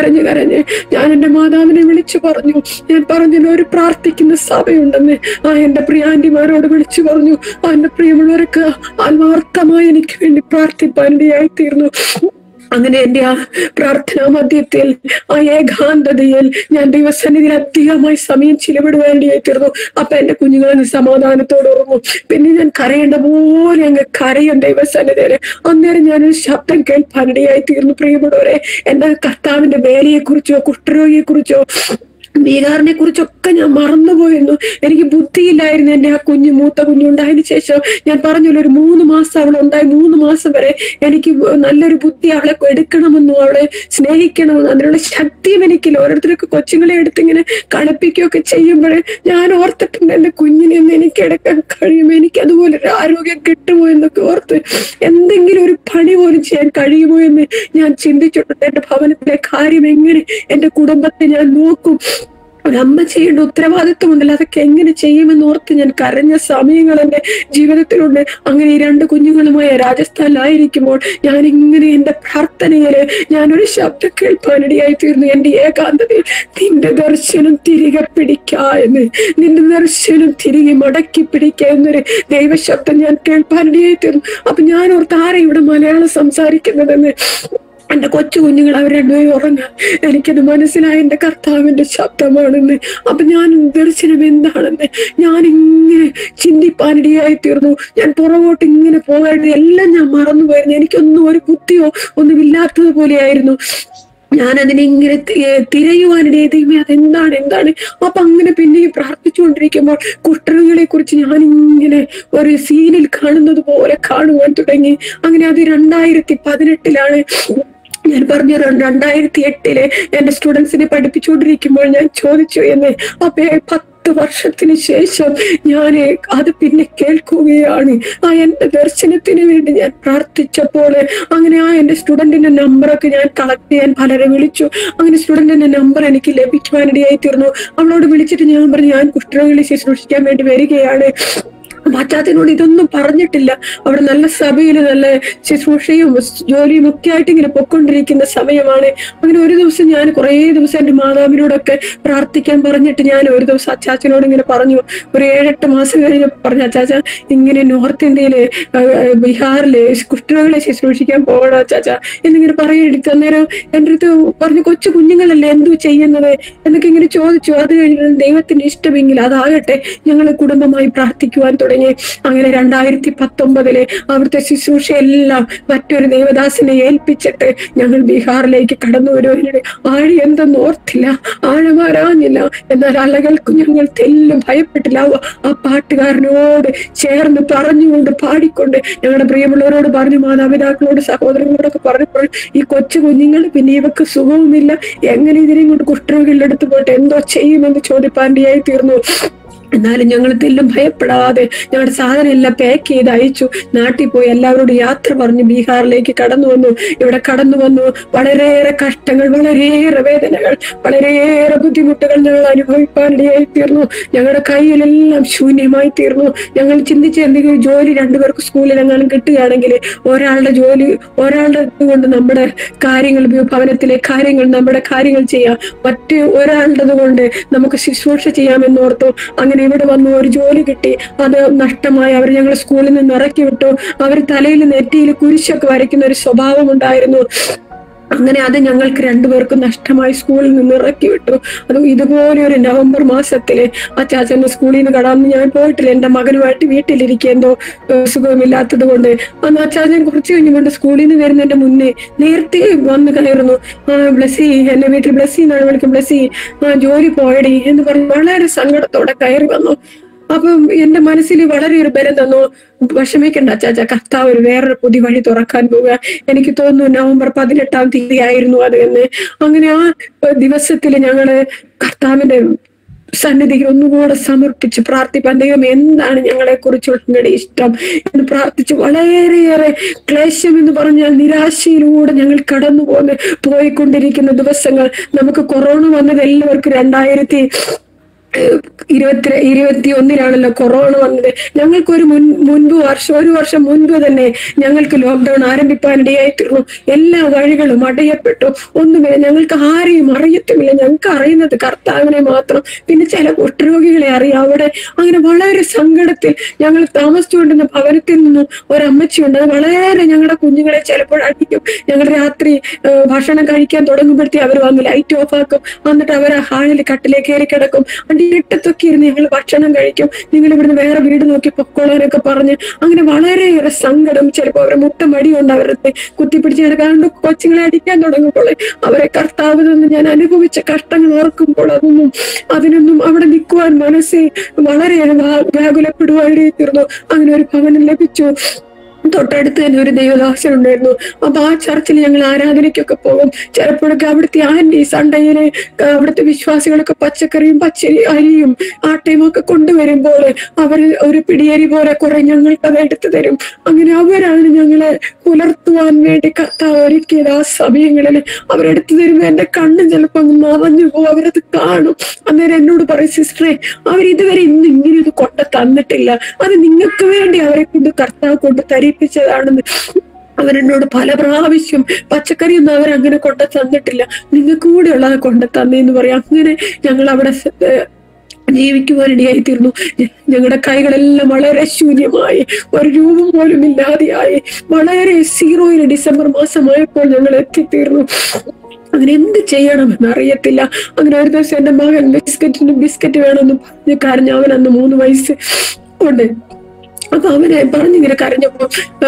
കരഞ്ഞ് കരഞ്ഞ് ഞാൻ എന്റെ മാതാവിനെ വിളിച്ചു പറഞ്ഞു ഞാൻ പറഞ്ഞല്ലോ ഒരു പ്രാർത്ഥിക്കുന്ന സഭയുണ്ടെന്ന് ആ എന്റെ പ്രിയാന്റിമാരോട് വിളിച്ചു പറഞ്ഞു ആ എന്റെ പ്രിയമുള്ളവർക്ക് ആത്മാർത്ഥമായി എനിക്ക് വേണ്ടി പ്രാർത്ഥിപ്പാനിടയായി തീർന്നു അങ്ങനെ എന്റെ ആ പ്രാർത്ഥനാ മധ്യത്തിൽ ആ ഏകാന്തതയിൽ ഞാൻ ദൈവസന്നിധിയിൽ അധികമായി സമയം ചിലവിടുവേണ്ടിയായി തീർന്നു അപ്പൊ എന്റെ കുഞ്ഞുങ്ങളെ സമാധാനത്തോടെ ഉറങ്ങും പിന്നെ ഞാൻ കരയേണ്ട പോലെ അങ്ങ് കരയും ദൈവസന്നിധിയില് അന്നേരം ഞാനൊരു ശബ്ദം കേൾപ്പാനിടയായി തീർന്നു പ്രിയപ്പെട്ടവരെ എന്റെ കർത്താവിന്റെ വേലയെ കുറിച്ചോ കുഷ്ഠരോഗിയെ കുറിച്ചോ ബീഹാറിനെ കുറിച്ചൊക്കെ ഞാൻ മറന്നുപോയിരുന്നു എനിക്ക് ബുദ്ധിയില്ലായിരുന്നു എന്റെ ആ കുഞ്ഞു മൂത്ത കുഞ്ഞുണ്ടായതിനു ശേഷം ഞാൻ പറഞ്ഞല്ലോ ഒരു മൂന്ന് മാസം അവൾ ഉണ്ടായി മൂന്ന് മാസം വരെ എനിക്ക് നല്ലൊരു ബുദ്ധി അവളെ എടുക്കണമെന്നും അവളെ സ്നേഹിക്കണമെന്നും അതിനുള്ള ശക്തിയും എനിക്കില്ല ഓരോരുത്തരൊക്കെ കൊച്ചുങ്ങളെ എടുത്ത് ഇങ്ങനെ കളിപ്പിക്കുകയൊക്കെ ചെയ്യുമ്പോഴേ ഞാൻ ഓർത്തിട്ടുണ്ട് എന്റെ കുഞ്ഞിനെ ഒന്ന് എനിക്ക് എടുക്കാൻ കഴിയും എനിക്ക് അതുപോലെ ഒരു ആരോഗ്യം കിട്ടുമോ എന്നൊക്കെ ഓർത്ത് എന്തെങ്കിലും ഒരു പണി പോലും ചെയ്യാൻ കഴിയുമോ എന്ന് ഞാൻ ചിന്തിച്ചിട്ടുണ്ട് എന്റെ ഭവനത്തിലെ കാര്യം എങ്ങനെ എന്റെ കുടുംബത്തെ ഞാൻ നോക്കും ഒരമ്മ ചെയ്യേണ്ട ഉത്തരവാദിത്വം ഉണ്ടല്ലോ അതൊക്കെ എങ്ങനെ ചെയ്യുമെന്ന് ഓർത്ത് ഞാൻ കരഞ്ഞ സമയങ്ങൾ എന്റെ ജീവിതത്തിലുണ്ട് അങ്ങനെ ഈ രണ്ട് കുഞ്ഞുങ്ങളുമായ രാജസ്ഥാനിലായിരിക്കുമ്പോൾ ഞാൻ ഇങ്ങനെ എന്റെ പ്രാർത്ഥനയില് ഞാനൊരു ശബ്ദം കേൾപ്പാനിടയായി തീർന്നു എന്റെ ഏകാന്തതയിൽ നിന്റെ ദർശനം തിരികെ പിടിക്ക എന്ന് നിന്റെ ദർശനം തിരികെ മടക്കി പിടിക്ക എന്നൊരു ദൈവശബ്ദം ഞാൻ കേൾപ്പാനിടയായി തീർന്നു അപ്പൊ ഞാൻ ഓർത്ത് ആരെ ഇവിടെ മലയാളം സംസാരിക്കുന്നതെന്ന് എന്റെ കൊച്ചു കുഞ്ഞുങ്ങൾ അവർ രണ്ടുപേരും ഉറങ്ങാം എനിക്കത് മനസ്സിലായ എന്റെ കർത്താവിന്റെ ശബ്ദമാണെന്ന് അപ്പൊ ഞാൻ ദർശനം എന്താണെന്ന് ഞാൻ ഇങ്ങനെ ചിന്തിപ്പാനിടയായി തീർന്നു ഞാൻ പുറകോട്ട് ഇങ്ങനെ പോകാണ്ട് എല്ലാം ഞാൻ മറന്നുപോയിരുന്നു എനിക്കൊന്നും ഒരു ബുദ്ധിയോ ഒന്നുമില്ലാത്തത് പോലെയായിരുന്നു ഞാൻ അതിനെ ഇങ്ങനെ തി- ഏ, തിരയുവാനിടയെ ദൈവമേ അതെന്താണ് എന്താണ് അപ്പൊ അങ്ങനെ പിന്നെയും പ്രാർത്ഥിച്ചുകൊണ്ടിരിക്കുമ്പോൾ കുട്ടറുകളെ കുറിച്ച് ഞാൻ ഇങ്ങനെ ഒരു സീനിൽ കാണുന്നത് പോലെ കാണുവാൻ തുടങ്ങി അങ്ങനെ അത് രണ്ടായിരത്തി പതിനെട്ടിലാണ് ഞാൻ പറഞ്ഞു ര- രണ്ടായിരത്തി എട്ടില് എന്റെ സ്റ്റുഡൻസിനെ പഠിപ്പിച്ചുകൊണ്ടിരിക്കുമ്പോൾ ഞാൻ ചോദിച്ചു എന്ന് അപ്പൊ പത്ത് വർഷത്തിന് ശേഷം ഞാൻ അത് പിന്നെ കേൾക്കുകയാണ് ആ എന്റെ ദർശനത്തിന് വേണ്ടി ഞാൻ പ്രാർത്ഥിച്ചപ്പോൾ അങ്ങനെ ആ എന്റെ സ്റ്റുഡന്റിന്റെ നമ്പറൊക്കെ ഞാൻ കളക്ട് ചെയ്യാൻ പലരെ വിളിച്ചു അങ്ങനെ സ്റ്റുഡന്റിന്റെ നമ്പർ എനിക്ക് ലഭിക്കുവാനിടയായി തീർന്നു അവളോട് വിളിച്ചിട്ട് ഞാൻ പറഞ്ഞു ഞാൻ കുഷ്ഠരോഗികളെ ശുശ്രൂഷിക്കാൻ വേണ്ടി വരികയാണ് പശ്ചാത്തനോട് ഇതൊന്നും പറഞ്ഞിട്ടില്ല അവിടെ നല്ല സഭയിൽ നല്ല ശുശ്രൂഷയും ജോലിയും ഒക്കെ ആയിട്ട് ഇങ്ങനെ പൊക്കൊണ്ടിരിക്കുന്ന സമയമാണ് അങ്ങനെ ഒരു ദിവസം ഞാൻ കുറേ ദിവസം എന്റെ മാതാവിനോടൊക്കെ പ്രാർത്ഥിക്കാൻ പറഞ്ഞിട്ട് ഞാൻ ഒരു ദിവസം അച്ചാച്ചനോട് ഇങ്ങനെ പറഞ്ഞു ഒരു ഏഴെട്ട് മാസം കഴിഞ്ഞ് പറഞ്ഞു അച്ചാച്ച ഇങ്ങനെ നോർത്ത് ഇന്ത്യയില് ആ, ആ, ബീഹാറില് കുഷ്ഠരോഗികളെ ശുശ്രൂഷിക്കാൻ പോകണം അച്ചാച്ച എന്നിങ്ങനെ പറയെടുത്ത് അന്നേരം എൻ്റെ അടുത്ത് പറഞ്ഞു കൊച്ചു കുഞ്ഞുങ്ങളല്ലേ എന്തു ചെയ്യുന്നത് എന്നൊക്കെ ഇങ്ങനെ ചോദിച്ചു അത് കഴിഞ്ഞ് ദൈവത്തിന്റെ ഇഷ്ടമെങ്കിൽ അതാകട്ടെ ഞങ്ങൾ കുടുംബമായി പ്രാർത്ഥിക്കുവാൻ തുടങ്ങി അങ്ങനെ രണ്ടായിരത്തി പത്തൊമ്പതിലെ അവിടുത്തെ ശുശ്രൂഷയെല്ലാം മറ്റൊരു ദേവദാസിനെ ഏൽപ്പിച്ചിട്ട് ഞങ്ങൾ ബീഹാറിലേക്ക് കടന്നു വരുവാനിടെ ആഴി എന്തെന്ന് ഓർത്തില്ല ആഴമാരാഞ്ഞില്ല എന്നാൽ അലകൾക്ക് ഞങ്ങൾ തെല്ലും ഭയപ്പെട്ടില്ല ആ- ആ പാട്ടുകാരനോട് ചേർന്ന് പറഞ്ഞുകൊണ്ട് പാടിക്കൊണ്ട് ഞങ്ങളുടെ പ്രിയമുള്ളവരോട് പറഞ്ഞു മാതാപിതാക്കളോട് സഹോദരങ്ങളോടൊക്കെ പറഞ്ഞപ്പോൾ ഈ കൊച്ചു കുഞ്ഞുങ്ങൾ പിന്നെ ഇവക്ക് സുഖവുമില്ല എങ്ങനെ ഇതിനെയും കൊണ്ട് കുഷ്ഠരോഗികളുടെ അടുത്ത് പോയിട്ട് എന്തോ ചെയ്യുമെന്ന് ചോദിപ്പാണ്ടിയായി തീർന്നു എന്നാലും ഞങ്ങൾ തെല്ലും ഭയപ്പെടാതെ ഞങ്ങളുടെ സാധനം എല്ലാം പാക്ക് ചെയ്ത് അയച്ചു നാട്ടിൽ പോയി എല്ലാവരോടും യാത്ര പറഞ്ഞു ബീഹാറിലേക്ക് കടന്നു വന്നു ഇവിടെ കടന്നു വന്നു വളരെയേറെ കഷ്ടങ്ങൾ വളരെയേറെ വേദനകൾ വളരെയേറെ ബുദ്ധിമുട്ടുകൾ ഞങ്ങൾ അനുഭവിക്കാനിടയായി തീർന്നു ഞങ്ങളുടെ കയ്യിലെല്ലാം ശൂന്യമായി തീർന്നു ഞങ്ങൾ ചിന്തിച്ച് എന്തെങ്കിലും ജോലി രണ്ടുപേർക്ക് സ്കൂളിൽ എങ്ങാനും കിട്ടുകയാണെങ്കിൽ ഒരാളുടെ ജോലി ഒരാളുടെ കൊണ്ട് നമ്മുടെ കാര്യങ്ങൾ ഭവനത്തിലെ കാര്യങ്ങൾ നമ്മുടെ കാര്യങ്ങൾ ചെയ്യാം മറ്റ് ഒരാളുടെ കൊണ്ട് നമുക്ക് ശുശ്രൂഷ ചെയ്യാമെന്നോർത്തു അങ്ങനെ ഇവിടെ വന്നു ഒരു ജോലി കിട്ടി അത് നഷ്ടമായി അവർ ഞങ്ങൾ സ്കൂളിൽ നിന്ന് ഇറക്കി വിട്ടു അവർ തലയിൽ നെറ്റിയിൽ കുരിശൊക്കെ വരയ്ക്കുന്ന ഒരു സ്വഭാവം ഉണ്ടായിരുന്നു അങ്ങനെ അത് ഞങ്ങൾക്ക് രണ്ടുപേർക്കും നഷ്ടമായി സ്കൂളിൽ നിന്ന് ഇറക്കി വിട്ടു അത് ഇതുപോലെ ഒരു നവംബർ മാസത്തില് അച്ചാച്ചന്റെ സ്കൂളിൽ നിന്ന് കടന്ന് ഞാൻ പോയിട്ടില്ല എന്റെ മകനുമായിട്ട് വീട്ടിലിരിക്കുക എന്തോ ഏഹ്, സുഖമില്ലാത്തത് കൊണ്ട് അന്ന് അച്ചാച്ചൻ കുറച്ച് കഴിഞ്ഞുകൊണ്ട് സ്കൂളിൽ നിന്ന് വരുന്നതിന്റെ മുന്നേ നേരത്തെ വന്ന് കയറുന്നു ആ ബ്ലസ്സി എന്റെ വീട്ടിൽ ബ്ലസ്സി എന്നാണ് വിളിക്കും ബ്ലസ്സി ആ ജോലി പോയടി എന്ന് പറഞ്ഞ് വളരെ സങ്കടത്തോടെ കയറി വന്നു അപ്പം എന്റെ മനസ്സിൽ വളരെ ഒരു ബലം തന്നു വിഷമിക്കണ്ട അച്ചാച്ച കർത്താവ് ഒരു വേറൊരു പുതിയ വഴി തുറക്കാൻ പോവുക എനിക്ക് തോന്നുന്നു നവംബർ പതിനെട്ടാം തീയതി ആയിരുന്നു അത് എന്ന് അങ്ങനെ ആ ദിവസത്തിൽ ഞങ്ങള് കർത്താവിന്റെ സന്നിധിയിൽ ഒന്നുകൂടെ സമർപ്പിച്ച് പ്രാർത്ഥിപ്പാൻ ദൈവം എന്താണ് ഞങ്ങളെ കുറിച്ചുള്ള നിങ്ങളുടെ ഇഷ്ടം എന്ന് പ്രാർത്ഥിച്ച് വളരെയേറെ ക്ലേശം എന്ന് പറഞ്ഞാൽ നിരാശയിലൂടെ ഞങ്ങൾ കടന്നു പോന്ന് പോയിക്കൊണ്ടിരിക്കുന്ന ദിവസങ്ങൾ നമുക്ക് കൊറോണ വന്നത് എല്ലാവർക്കും രണ്ടായിരത്തി ഏഹ് ഇരുപത്തി ഇരുപത്തി ഒന്നിലാണല്ലോ കൊറോണ വന്നത് ഞങ്ങൾക്ക് ഒരു മുൻ മുൻപ് വർഷം ഒരു വർഷം മുൻപ് തന്നെ ഞങ്ങൾക്ക് ലോക്ക്ഡൌൺ ആരംഭിക്കാനിടയായി തീർന്നു എല്ലാ വഴികളും അടയപ്പെട്ടു ഒന്നുമില്ല ഞങ്ങൾക്ക് ആരെയും അറിയത്തുമില്ല ഞങ്ങൾക്ക് അറിയുന്നത് കർത്താവിനെ മാത്രം പിന്നെ ചില കുഷ്ഠരോഗികളെ അറിയാം അവിടെ അങ്ങനെ വളരെ സങ്കടത്തിൽ ഞങ്ങൾ താമസിച്ചുകൊണ്ടിരുന്ന ഭവനത്തിൽ നിന്നും ഒരമ്മച്ചിയുണ്ട് അത് വളരെ ഞങ്ങളുടെ കുഞ്ഞുങ്ങളെ ചിലപ്പോൾ അടിക്കും ഞങ്ങൾ രാത്രി ഏഹ് ഭക്ഷണം കഴിക്കാൻ തുടങ്ങുമ്പോഴത്തേ അവർ വന്ന് ലൈറ്റ് ഓഫ് ആക്കും എന്നിട്ട് അവർ ആ ഹാളിൽ കട്ടിലേക്ക് കയറി കിടക്കും അണ്ട് ഇരുട്ടത്തൊക്കെ ഇരുന്ന് ഞങ്ങൾ ഭക്ഷണം കഴിക്കും നിങ്ങൾ ഇവിടുന്ന് വേറെ വീട് നോക്കി പൊക്കോളാനൊക്കെ പറഞ്ഞ് അങ്ങനെ വളരെയേറെ സങ്കടം ചിലപ്പോൾ അവരെ മുട്ട മടിയുണ്ട് അവരുടെ കുത്തിപ്പിടിച്ച് കിടക്കാണ്ട് കൊച്ചുങ്ങളെ അടിക്കാൻ തുടങ്ങുമ്പോൾ അവരെ കർത്താവ് നിന്ന് ഞാൻ അനുഭവിച്ച കഷ്ടങ്ങൾ ഓർക്കുമ്പോൾ അതൊന്നും അതിനൊന്നും അവിടെ നിൽക്കുവാൻ മനസ്സേ വളരെയേറെ വ്യാ- വ്യാകുലപ്പെടുവാനിടയിൽ തീർന്നു അങ്ങനെ ഒരു ഭവനം ലഭിച്ചു തൊട്ടടുത്ത് തന്നെ ഒരു ദേവദാസൻ ഉണ്ടായിരുന്നു അപ്പൊ ആ ചർച്ചിൽ ഞങ്ങൾ ആരാധനയ്ക്കൊക്കെ പോകും ചിലപ്പോഴൊക്കെ അവിടുത്തെ ആന്റി സൺഡേയിലെ അവിടുത്തെ വിശ്വാസികളൊക്കെ പച്ചക്കറിയും പച്ചരി അരിയും ആട്ടയും ഒക്കെ കൊണ്ടുവരുമ്പോൾ അവർ ഒരു പിടിയരി പോലെ കുറെ ഞങ്ങൾക്ക് അത് എടുത്തു തരും അങ്ങനെ അവരാണ് ഞങ്ങളെ പുലർത്തുവാൻ വേണ്ടി കർത്താവ് ഒരുക്കിയത് ആ സമയങ്ങളിൽ അവരെടുത്തു തരുമ്പോൾ എന്റെ കണ്ണ് ചിലപ്പോൾ അങ്ങ് നിറഞ്ഞു പോകും അവരത് കാണും അന്നേരം എന്നോട് പറയും സിസ്റ്ററെ അവർ ഇതുവരെ ഇന്ന് ഇങ്ങനെ ഇത് കൊണ്ട് തന്നിട്ടില്ല അത് നിങ്ങൾക്ക് വേണ്ടി അവരെ കൊണ്ട് കർത്താവ് കൊണ്ട് തരിപ്പിച്ചതാണെന്ന് അവരെന്നോട് പല പ്രാവശ്യം പച്ചക്കറിയൊന്നും അവരങ്ങനെ കൊണ്ട് തന്നിട്ടില്ല നിങ്ങൾക്ക് കൂടെ ഉള്ളത് കൊണ്ട് തന്നേന്ന് പറയാം അങ്ങനെ ഞങ്ങൾ അവിടെ സ- ഏഹ് ജീവിക്കുവാനിടയായി തീർന്നു ഞ- ഞങ്ങളുടെ കൈകളെല്ലാം വളരെ ശൂന്യമായി ഒരു രൂപം പോലും ഇല്ലാതെയായി വളരെ സീറോയിൽ ഡിസംബർ മാസമായപ്പോൾ ഞങ്ങൾ എത്തിത്തീർന്നു അങ്ങനെ എന്ത് ചെയ്യണമെന്ന് അറിയത്തില്ല അങ്ങനെ ഒരു ദിവസം എന്റെ മകൻ ബിസ്ക്കറ്റിന് ബിസ്ക്കറ്റ് വേണമെന്ന് പറഞ്ഞ് കരഞ്ഞു അവൻ അന്ന് മൂന്ന് വയസ്സ് ഉണ്ട് അപ്പൊ അവനെ പറഞ്ഞിങ്ങനെ കരഞ്ഞപ്പോ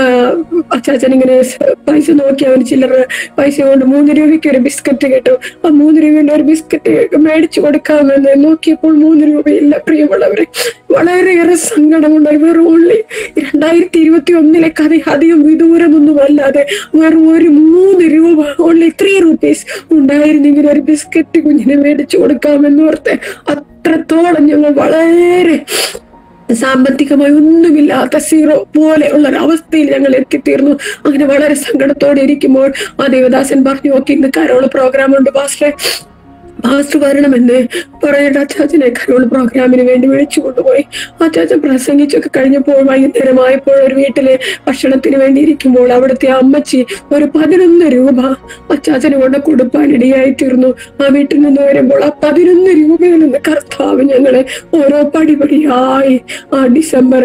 അച്ചാച്ചൻ ഇങ്ങനെ സ- പൈസ നോക്കി അവന് ചില്ലറ പൈസ കൊണ്ട് മൂന്ന് രൂപയ്ക്ക് ഒരു ബിസ്ക്കറ്റ് കിട്ടും ആ മൂന്ന് രൂപയുടെ ഒരു ബിസ്ക്കറ്റ് മേടിച്ചു കൊടുക്കാമെന്ന് നോക്കിയപ്പോൾ മൂന്ന് രൂപയില്ല പ്രിയമുള്ളവരെ വളരെയേറെ സങ്കടമുണ്ടായി വെറും ഓൺലി രണ്ടായിരത്തി ഇരുപത്തി ഒന്നിലെ കഥ അധികം വിദൂരമൊന്നും അല്ലാതെ വെറും ഒരു മൂന്ന് രൂപ ഓൺലി ത്രീ റുപ്പീസ് ഉണ്ടായിരുന്നെങ്കിൽ ഒരു ബിസ്ക്കറ്റ് കുഞ്ഞിനെ മേടിച്ചു കൊടുക്കാമെന്ന് ഓർത്ത് അത്രത്തോളം ഞങ്ങൾ വളരെ സാമ്പത്തികമായി ഒന്നുമില്ലാത്ത സീറോ പോലെ ഉള്ള ഒരു അവസ്ഥയിൽ ഞങ്ങൾ എത്തിത്തീർന്നു അങ്ങനെ വളരെ സങ്കടത്തോടെ ഇരിക്കുമ്പോൾ ആ ദേവദാസൻ പറഞ്ഞു ഓക്കെ ഇന്ന് കരോള് പ്രോഗ്രാം ഉണ്ട് പാസ്റ്ററെ പാസ്റ്റർ വരണമെന്ന് പറയേണ്ട അച്ചാച്ചനെ കരോള് പ്രോഗ്രാമിന് വേണ്ടി വിളിച്ചു കൊണ്ടുപോയി അച്ചാച്ചൻ പ്രസംഗിച്ചൊക്കെ കഴിഞ്ഞപ്പോൾ വൈകുന്നേരമായപ്പോൾ ഒരു വീട്ടിലെ ഭക്ഷണത്തിന് വേണ്ടി ഇരിക്കുമ്പോൾ അവിടുത്തെ അമ്മച്ചി ഒരു പതിനൊന്ന് രൂപ അച്ചാച്ചന് കൊണ്ട് കൊടുപ്പാനിടയായി തീർന്നു ആ വീട്ടിൽ നിന്ന് വരുമ്പോൾ ആ പതിനൊന്ന് രൂപയിൽ നിന്ന് കർത്താവ് ഞങ്ങളെ ഓരോ പടിപടിയായി ആ ഡിസംബർ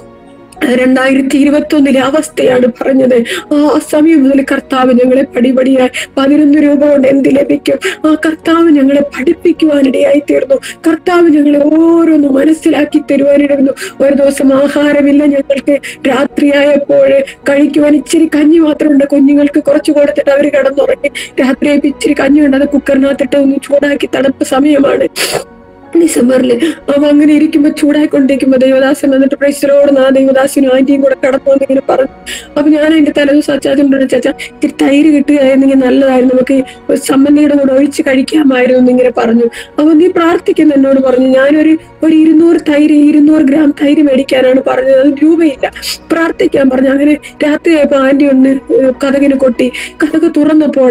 രണ്ടായിരത്തി ഇരുപത്തി ഒന്നിലെ അവസ്ഥയാണ് പറഞ്ഞത് ആ സമയം മുതൽ കർത്താവ് ഞങ്ങളെ പടിപടിയായി പതിനൊന്ന് രൂപ കൊണ്ട് എന്ത് ലഭിക്കും ആ കർത്താവ് ഞങ്ങളെ പഠിപ്പിക്കുവാനിടയായി തീർന്നു കർത്താവ് ഞങ്ങളെ ഓരോന്ന് മനസ്സിലാക്കി തരുവാനിടന്നു ഒരു ദിവസം ആഹാരമില്ല ഞങ്ങൾക്ക് രാത്രിയായപ്പോൾ കഴിക്കുവാൻ ഇച്ചിരി കഞ്ഞി മാത്രമുണ്ട് കുഞ്ഞുങ്ങൾക്ക് കുറച്ച് കൊടുത്തിട്ട് അവർ കിടന്നുറങ്ങി രാത്രിയായപ്പോ ഇച്ചിരി കഞ്ഞി ഉണ്ട് അത് കുക്കറിനകത്തിട്ട് ഒന്ന് ചൂടാക്കി തണുപ്പ് സമയമാണ് ഡിസംബറിൽ അവ അങ്ങനെ ഇരിക്കുമ്പോ ചൂടായിക്കൊണ്ടിരിക്കുമ്പോ ദേവദാസൻ വന്നിട്ട് പ്രൈസലോട് ആ ദേവദാസനും ആന്റിയും കൂടെ കടന്നു വന്നിങ്ങനെ പറഞ്ഞു അപ്പൊ ഞാൻ അതിന്റെ തലേദിവസം അച്ചാച്ചനോട് ചാച്ച ഇത്തിരി തൈര് കിട്ടുകയായിരുന്നെങ്കിൽ നല്ലതായിരുന്നു നമുക്ക് സമ്മന്തിയുടെ കൂടെ ഒഴിച്ച് കഴിക്കാമായിരുന്നു എന്നിങ്ങനെ പറഞ്ഞു അപ്പൊ നീ പ്രാർത്ഥിക്കുന്ന എന്നോട് പറഞ്ഞു ഞാനൊരു ഒരു ഇരുന്നൂറ് തൈര് ഇരുന്നൂറ് ഗ്രാം തൈര് മേടിക്കാനാണ് പറഞ്ഞത് അത് രൂപയില്ല പ്രാർത്ഥിക്കാൻ പറഞ്ഞു അങ്ങനെ രാത്രിയായപ്പോ ആന്റി ഒന്ന് കഥകിന് കൊട്ടി കഥക് തുറന്നപ്പോൾ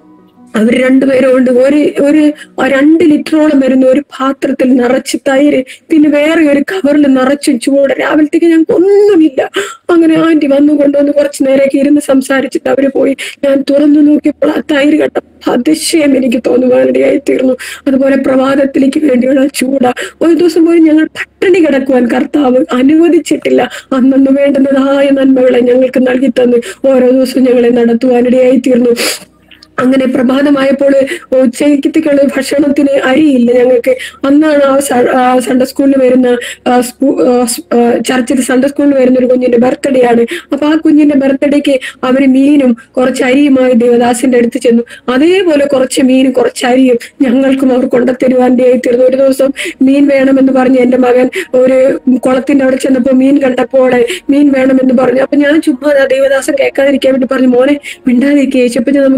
അവർ രണ്ടുപേരും ഉണ്ട് ഒരു ഒരു രണ്ട് ലിറ്ററോളം വരുന്ന ഒരു പാത്രത്തിൽ നിറച്ച് തൈര് പിന്നെ വേറെ ഒരു കവറിൽ നിറച്ചും ചൂട് രാവിലത്തേക്ക് ഞങ്ങൾക്ക് ഒന്നുമില്ല അങ്ങനെ ആന്റി വന്നു കൊണ്ടുവന്ന് കുറച്ചു നേരമൊക്കെ ഇരുന്ന് സംസാരിച്ചിട്ട് അവര് പോയി ഞാൻ തുറന്നു നോക്കിയപ്പോൾ ആ തൈര് കണ്ട അതിശയം എനിക്ക് തോന്നുവാനിടയായി തീർന്നു അതുപോലെ പ്രഭാതത്തിലേക്ക് വേണ്ടിയുള്ള ചൂട ഒരു ദിവസം പോയി ഞങ്ങൾ പട്ടിണി കിടക്കുവാൻ കർത്താവ് അനുവദിച്ചിട്ടില്ല അന്നന്ന് വേണ്ടുന്നതായ നന്മകളെ ഞങ്ങൾക്ക് നൽകി തന്ന് ഓരോ ദിവസവും ഞങ്ങളെ നടത്തുവാനിടയായി തീർന്നു അങ്ങനെ പ്രഭാതമായപ്പോൾ ഉച്ചയ്ക്കത്തേക്കുള്ള ഭക്ഷണത്തിന് അരിയില്ല ഞങ്ങൾക്ക് അന്നാണ് ആ സ- ആ സൺഡേ സ്കൂളിൽ വരുന്ന ആ സ്കൂ- ആ സ്- ആ ചർച്ചിൽ സൺഡേ സ്കൂളിൽ വരുന്ന ഒരു കുഞ്ഞിന്റെ ബർത്ത്ഡേ ആണ് അപ്പൊ ആ കുഞ്ഞിന്റെ ബർത്ത്ഡേക്ക് അവര് മീനും കുറച്ച് അരിയുമായി ദേവദാസിന്റെ അടുത്ത് ചെന്നു അതേപോലെ കുറച്ച് മീനും കുറച്ച് അരിയും ഞങ്ങൾക്കും അവർ കൊണ്ടുത്തരുവാൻ്റെ തീർന്നു ഒരു ദിവസം മീൻ വേണമെന്ന് പറഞ്ഞ് എന്റെ മകൻ ഒരു കുളത്തിന്റെ അവിടെ ചെന്നപ്പോ മീൻ കണ്ടപ്പോൾ മീൻ വേണമെന്ന് പറഞ്ഞു അപ്പൊ ഞാൻ ചുമ്മാ ആ ദേവദാസൻ കേൾക്കാതിരിക്കാൻ വേണ്ടി പറഞ്ഞു മോനെ മിണ്ടാതിരിക്കുക യേശപ്പനെ നമുക്ക് വീട്ടിൽ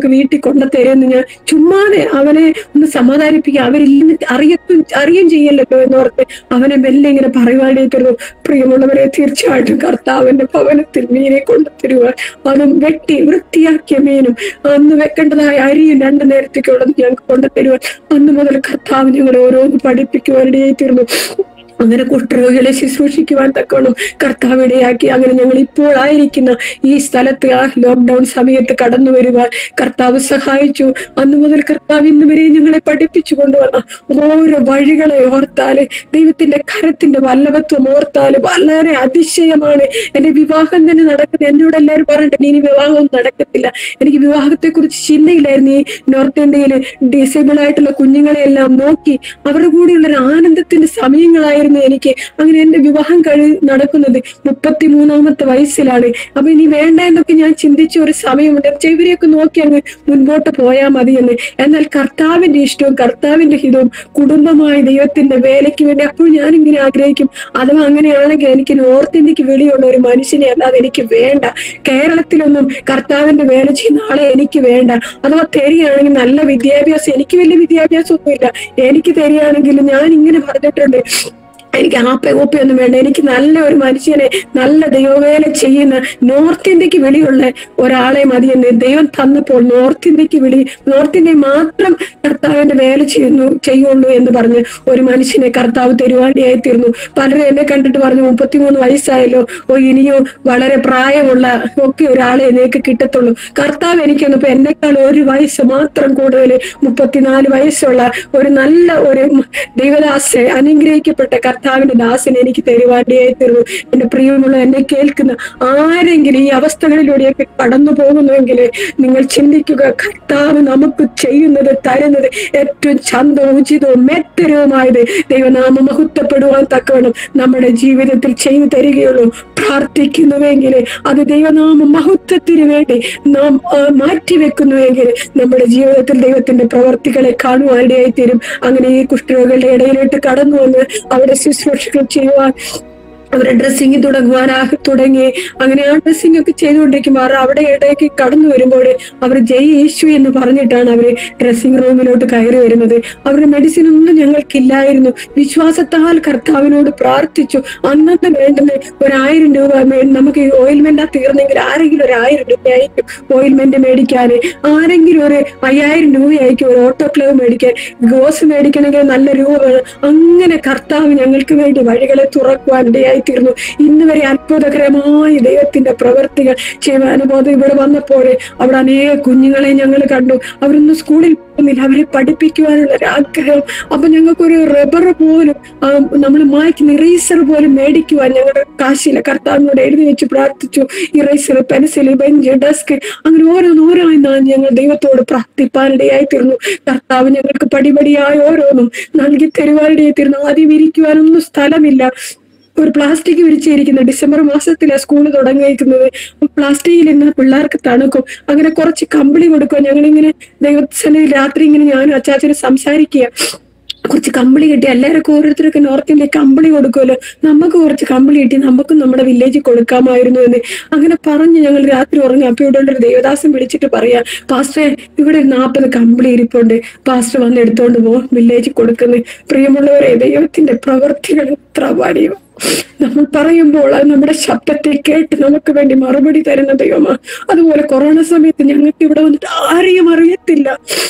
കൊണ്ടുതരുമെന്ന് ഞാൻ ചുമ്മാതെ അവനെ ഒന്ന് സമാധാനിപ്പിക്കുക അവരില്ലെന്ന് അറിയത്തും അറിയും ചെയ്യല്ലോ എന്നോർത്ത് അവനെ മെല്ലെ ഇങ്ങനെ പറയുവാനേക്കുന്നു പ്രിയമുള്ളവരെ തീർച്ചയായിട്ടും കർത്താവിന്റെ ഭവനത്തിൽ മീനെ കൊണ്ടുതരുവാൻ അതും വെട്ടി വൃത്തിയാക്കിയ മീനും അന്ന് വെക്കേണ്ടതായ അരിയും രണ്ടു നേരത്തേക്കുള്ളത് ഞങ്ങൾക്ക് കൊണ്ടുതരുവാൻ അന്ന് മുതൽ കർത്താവ് ഞങ്ങളെ ഓരോന്ന് പഠിപ്പിക്കുവാനിടയായി തീർന്നു അങ്ങനെ കുഷ്ഠരോഗികളെ ശുശ്രൂഷിക്കുവാൻ തക്കോണം കർത്താവ് ഇടയാക്കി അങ്ങനെ ഞങ്ങൾ ഇപ്പോൾ ആയിരിക്കുന്ന ഈ സ്ഥലത്ത് ആ ലോക്ക്ഡൌൺ സമയത്ത് കടന്നു വരുവാൻ കർത്താവ് സഹായിച്ചു അന്നു മുതൽ കർത്താവ് ഇന്ന് വരെ ഞങ്ങളെ പഠിപ്പിച്ചു കൊണ്ടുവന്ന ഓരോ വഴികളെ ഓർത്താല് ദൈവത്തിന്റെ കരത്തിന്റെ വല്ലഭത്വം ഓർത്താല് വളരെ അതിശയമാണ് എന്റെ വിവാഹം തന്നെ നടക്കുന്നത് എന്നോട് എല്ലാവരും പറഞ്ഞിട്ട് ഇനി വിവാഹം നടക്കത്തില്ല എനിക്ക് വിവാഹത്തെ കുറിച്ച് ചിന്തയില്ലായിരുന്നു ഈ നോർത്ത് ഇന്ത്യയില് ഡിസേബിൾ ആയിട്ടുള്ള കുഞ്ഞുങ്ങളെ എല്ലാം നോക്കി അവരുടെ കൂടെയുള്ള ഒരു ആനന്ദത്തിന്റെ സമയങ്ങളായിരുന്നു എനിക്ക് അങ്ങനെ എന്റെ വിവാഹം കഴി നടക്കുന്നത് മുപ്പത്തി മൂന്നാമത്തെ വയസ്സിലാണ് അപ്പൊ ഇനി വേണ്ട എന്നൊക്കെ ഞാൻ ചിന്തിച്ച ഒരു സമയമുണ്ട് പക്ഷെ ഇവരെയൊക്കെ നോക്കി അങ്ങ് മുൻപോട്ട് പോയാൽ മതി എന്ന് എന്നാൽ കർത്താവിന്റെ ഇഷ്ടവും കർത്താവിന്റെ ഹിതവും കുടുംബമായ ദൈവത്തിന്റെ വേലയ്ക്ക് വേണ്ടി അപ്പോൾ ഞാൻ ഇങ്ങനെ ആഗ്രഹിക്കും അഥവാ അങ്ങനെയാണെങ്കിൽ എനിക്ക് നോർത്ത് ഇന്ത്യക്ക് വെളിയുള്ള ഒരു മനുഷ്യനെ അല്ലാതെ എനിക്ക് വേണ്ട കേരളത്തിലൊന്നും കർത്താവിന്റെ വേല ചെയ്യുന്ന ആളെ എനിക്ക് വേണ്ട അഥവാ തരികയാണെങ്കിൽ നല്ല വിദ്യാഭ്യാസം എനിക്ക് വലിയ വിദ്യാഭ്യാസം ഒന്നുമില്ല എനിക്ക് തരികയാണെങ്കിൽ ഞാൻ ഇങ്ങനെ പറഞ്ഞിട്ടുണ്ട് എനിക്ക് ആപ്പ ഓപ്പയൊന്നും വേണ്ട എനിക്ക് നല്ല ഒരു മനുഷ്യനെ നല്ല ദൈവവേല ചെയ്യുന്ന നോർത്ത് ഇന്ത്യക്ക് വെളിയുള്ള ഒരാളെ മതി എന്ന് ദൈവം തന്നപ്പോൾ നോർത്ത് ഇന്ത്യക്ക് വെളി നോർത്ത് ഇന്ത്യ മാത്രം കർത്താവിന്റെ വേല ചെയ്യുന്നു ചെയ്യുള്ളൂ എന്ന് പറഞ്ഞ് ഒരു മനുഷ്യനെ കർത്താവ് തരുവാനിയായി തീർന്നു പലരും എന്നെ കണ്ടിട്ട് പറഞ്ഞു മുപ്പത്തിമൂന്ന് വയസ്സായല്ലോ ഓ ഇനിയും വളരെ പ്രായമുള്ള ഒക്കെ ഒരാളെ നിനക്ക് കിട്ടത്തുള്ളൂ കർത്താവ് എനിക്കൊന്നിപ്പോ എന്നെക്കാൾ ഒരു വയസ്സ് മാത്രം കൂടുതൽ മുപ്പത്തിനാല് വയസ്സുള്ള ഒരു നല്ല ഒരു ദൈവദാസെ അനുഗ്രഹിക്കപ്പെട്ട കർത്താവിന്റെ ദാസനെ എനിക്ക് തരുവാണ്ടിയായി തീർന്നു എന്റെ പ്രിയമുള്ള എന്നെ കേൾക്കുന്ന ആരെങ്കിലും ഈ അവസ്ഥകളിലൂടെയൊക്കെ കടന്നു പോകുന്നുവെങ്കിൽ നിങ്ങൾ ചിന്തിക്കുക കർത്താവ് നമുക്ക് ചെയ്യുന്നത് തരുന്നത് ഏറ്റവും ചന്തവും ഉചിതവും മെത്തരവുമായത് ദൈവനാമം മഹത്വപ്പെടുവാൻ തക്കവണ്ണം നമ്മുടെ ജീവിതത്തിൽ ചെയ്തു തരികയുള്ളൂ പ്രാർത്ഥിക്കുന്നുവെങ്കിൽ അത് ദൈവനാമ മഹത്വത്തിന് വേണ്ടി നാം ആ, മാറ്റിവെക്കുന്നുവെങ്കിൽ നമ്മുടെ ജീവിതത്തിൽ ദൈവത്തിന്റെ പ്രവർത്തികളെ കാണുവാനിടയായി തീരും അങ്ങനെ ഈ കുഷ്ഠരോഗികളുടെ ഇടയിലോട്ട് കടന്നു വന്ന് അവിടെ ശുശ്രൂഷകൾ ചെയ്യുവാൻ അവരെ ഡ്രസ്സിങ് തുടങ്ങുവാനാ തുടങ്ങി അങ്ങനെ ആ ഡ്രസ്സിംഗ് ഒക്കെ ചെയ്തുകൊണ്ടിരിക്കുമ്പോൾ അവർ അവിടെ ഇടയ്ക്ക് കടന്നു വരുമ്പോൾ അവർ ജയ് യേശു എന്ന് പറഞ്ഞിട്ടാണ് അവർ ഡ്രസ്സിംഗ് റൂമിലോട്ട് കയറി വരുന്നത് അവരുടെ മെഡിസിൻ ഒന്നും ഞങ്ങൾക്കില്ലായിരുന്നു വിശ്വാസത്താൽ കർത്താവിനോട് പ്രാർത്ഥിച്ചു അന്നത്തെ വേണ്ടുന്ന ഒരായിരം രൂപ മേ- നമുക്ക് ഈ ഓയിൽമെന്റ് തീർന്നെങ്കിൽ ആരെങ്കിലും ഒരു ആയിരം രൂപ അയക്കും ഓയിൽമെന്റ് മേടിക്കാൻ ആരെങ്കിലും ഒരു അയ്യായിരം രൂപ അയക്കും ഒരു ഓട്ടോക്ലേവ് മേടിക്കാൻ ഗോസ് മേടിക്കണമെങ്കിൽ നല്ല രൂപ വേണം അങ്ങനെ കർത്താവ് ഞങ്ങൾക്ക് വേണ്ടി വഴികളെ തുറക്കുവാൻ ഇടയായി തീർന്നു ഇന്ന് വരെ അത്ഭുതകരമായ ദൈവത്തിന്റെ പ്രവർത്തികൾ ചെയ്യുവാൻ അനുബോധം ഇവിടെ വന്നപ്പോൾ അവിടെ അനേക കുഞ്ഞുങ്ങളെ ഞങ്ങൾ കണ്ടു അവരൊന്നും സ്കൂളിൽ പോകുന്നില്ല അവരെ പഠിപ്പിക്കുവാനുള്ള ഒരു ആഗ്രഹം അപ്പൊ ഞങ്ങൾക്കൊരു റബ്ബർ പോലും നമ്മൾ മായ്ക്കുന്ന ഇറേസർ പോലും മേടിക്കുവാൻ ഞങ്ങളുടെ കാശില കർത്താവിനോട് എഴുതി വെച്ച് പ്രാർത്ഥിച്ചു ഇറേസർ പെൻസിൽ ബെഞ്ച് ഡെസ്ക് അങ്ങനെ ഓരോന്നോരോന്നാണ് ഞങ്ങൾ ദൈവത്തോട് പ്രാർത്ഥിപ്പാനിടയായി തീർന്നു കർത്താവ് ഞങ്ങൾക്ക് പടിപടിയായി ഓരോന്നും നൽകി തരുവാനിടയായി തീർന്നു ആദ്യം ഇരിക്കുവാനൊന്നും സ്ഥലമില്ല ഒരു പ്ലാസ്റ്റിക് വിരിച്ചിരിക്കുന്നത് ഡിസംബർ മാസത്തിലാണ് സ്കൂൾ തുടങ്ങിയിരിക്കുന്നത് പ്ലാസ്റ്റിക്കിൽ ഇന്ന് പിള്ളേർക്ക് തണുക്കും അങ്ങനെ കുറച്ച് കമ്പിളി കൊടുക്കുക ഞങ്ങളിങ്ങനെ ദൈവത്തിന് രാത്രി ഇങ്ങനെ ഞാനും അച്ചാച്ചനും സംസാരിക്കുക കുറച്ച് കമ്പിളി കിട്ടി എല്ലാവർക്കും ഓരോരുത്തർക്ക് നോർത്ത് ഇന്ത്യ കമ്പിളി കൊടുക്കുമല്ലോ നമുക്ക് കുറച്ച് കമ്പിളി കിട്ടി നമുക്കും നമ്മുടെ വില്ലേജിൽ കൊടുക്കാമായിരുന്നു എന്ന് അങ്ങനെ പറഞ്ഞ് ഞങ്ങൾ രാത്രി ഉറങ്ങി അപ്പൊ ഇവിടെ ഒരു ദേവദാസൻ വിളിച്ചിട്ട് പറയാ പാസ്റ്റർ ഇവിടെ നാൽപ്പത് കമ്പിളി ഇരിപ്പുണ്ട് പാസ്റ്റർ വന്ന് എടുത്തോണ്ട് പോകും വില്ലേജിൽ കൊടുക്കുന്നത് പ്രിയമുള്ളവരെ ദൈവത്തിന്റെ പ്രവർത്തികൾ എത്ര വലിയ നമ്മൾ പറയുമ്പോൾ അത് നമ്മുടെ ശബ്ദത്തെ കേട്ട് നമുക്ക് വേണ്ടി മറുപടി തരുന്ന ദൈവമാണ് അതുപോലെ കൊറോണ സമയത്ത് ഞങ്ങൾക്ക് ഇവിടെ വന്നിട്ട് ആരെയും അറിയത്തില്ല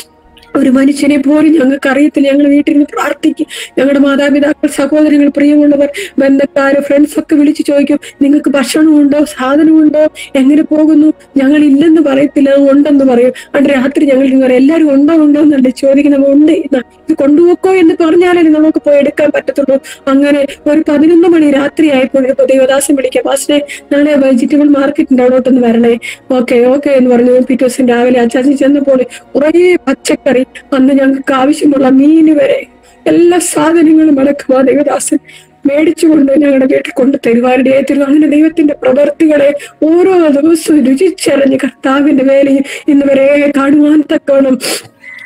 ഒരു മനുഷ്യനെ പോലും ഞങ്ങൾക്ക് അറിയത്തില്ല ഞങ്ങൾ വീട്ടിൽ നിന്ന് പ്രാർത്ഥിക്കും ഞങ്ങളുടെ മാതാപിതാക്കൾ സഹോദരങ്ങൾ പ്രിയമുള്ളവർ ബന്ധക്കാര് ഫ്രണ്ട്സ് ഒക്കെ വിളിച്ചു ചോദിക്കും നിങ്ങൾക്ക് ഭക്ഷണമുണ്ടോ സാധനമുണ്ടോ എങ്ങനെ പോകുന്നു ഞങ്ങൾ ഇല്ലെന്ന് പറയത്തില്ല ഉണ്ടെന്ന് പറയും അത് രാത്രി ഞങ്ങൾ ഇങ്ങനെ പറയും, എല്ലാവരും ഉണ്ടോ ഉണ്ടോ എന്നല്ലേ ചോദിക്കുന്നത് ഉണ്ട് ഇതാ, ഇത് കൊണ്ടുപോക്കോ എന്ന് പറഞ്ഞാലേ നമുക്ക് പോയി എടുക്കാൻ പറ്റത്തുള്ളൂ അങ്ങനെ ഒരു പതിനൊന്ന് മണി രാത്രി ആയപ്പോൾ ഇപ്പൊ ദേവദാസം വിളിക്കാം പാസ്റ്റേ നാളെ വെജിറ്റബിൾ മാർക്കറ്റിന്റെ അവിടോട്ടൊന്ന് വരണേ ഓക്കെ ഓക്കെ എന്ന് പറഞ്ഞു പിറ്റേ ദിവസം രാവിലെ അച്ചാച്ചി ചെന്നപ്പോൾ കുറേ പച്ചക്കറി അന്ന് ഞങ്ങൾക്ക് ആവശ്യമുള്ള മീന് വരെ എല്ലാ സാധനങ്ങളും അടക്കം ആ ദേവദാസൻ മേടിച്ചുകൊണ്ട് ഞങ്ങളുടെ വീട്ടിൽ കൊണ്ട് തരുവാനിടയായി തരുന്നു അങ്ങനെ ദൈവത്തിന്റെ പ്രവർത്തികളെ ഓരോ ദിവസവും രുചിച്ചറിഞ്ഞ് കർത്താവിന്റെ വേലയും ഇന്ന് വരെ കാണുവാൻ തക്കോണം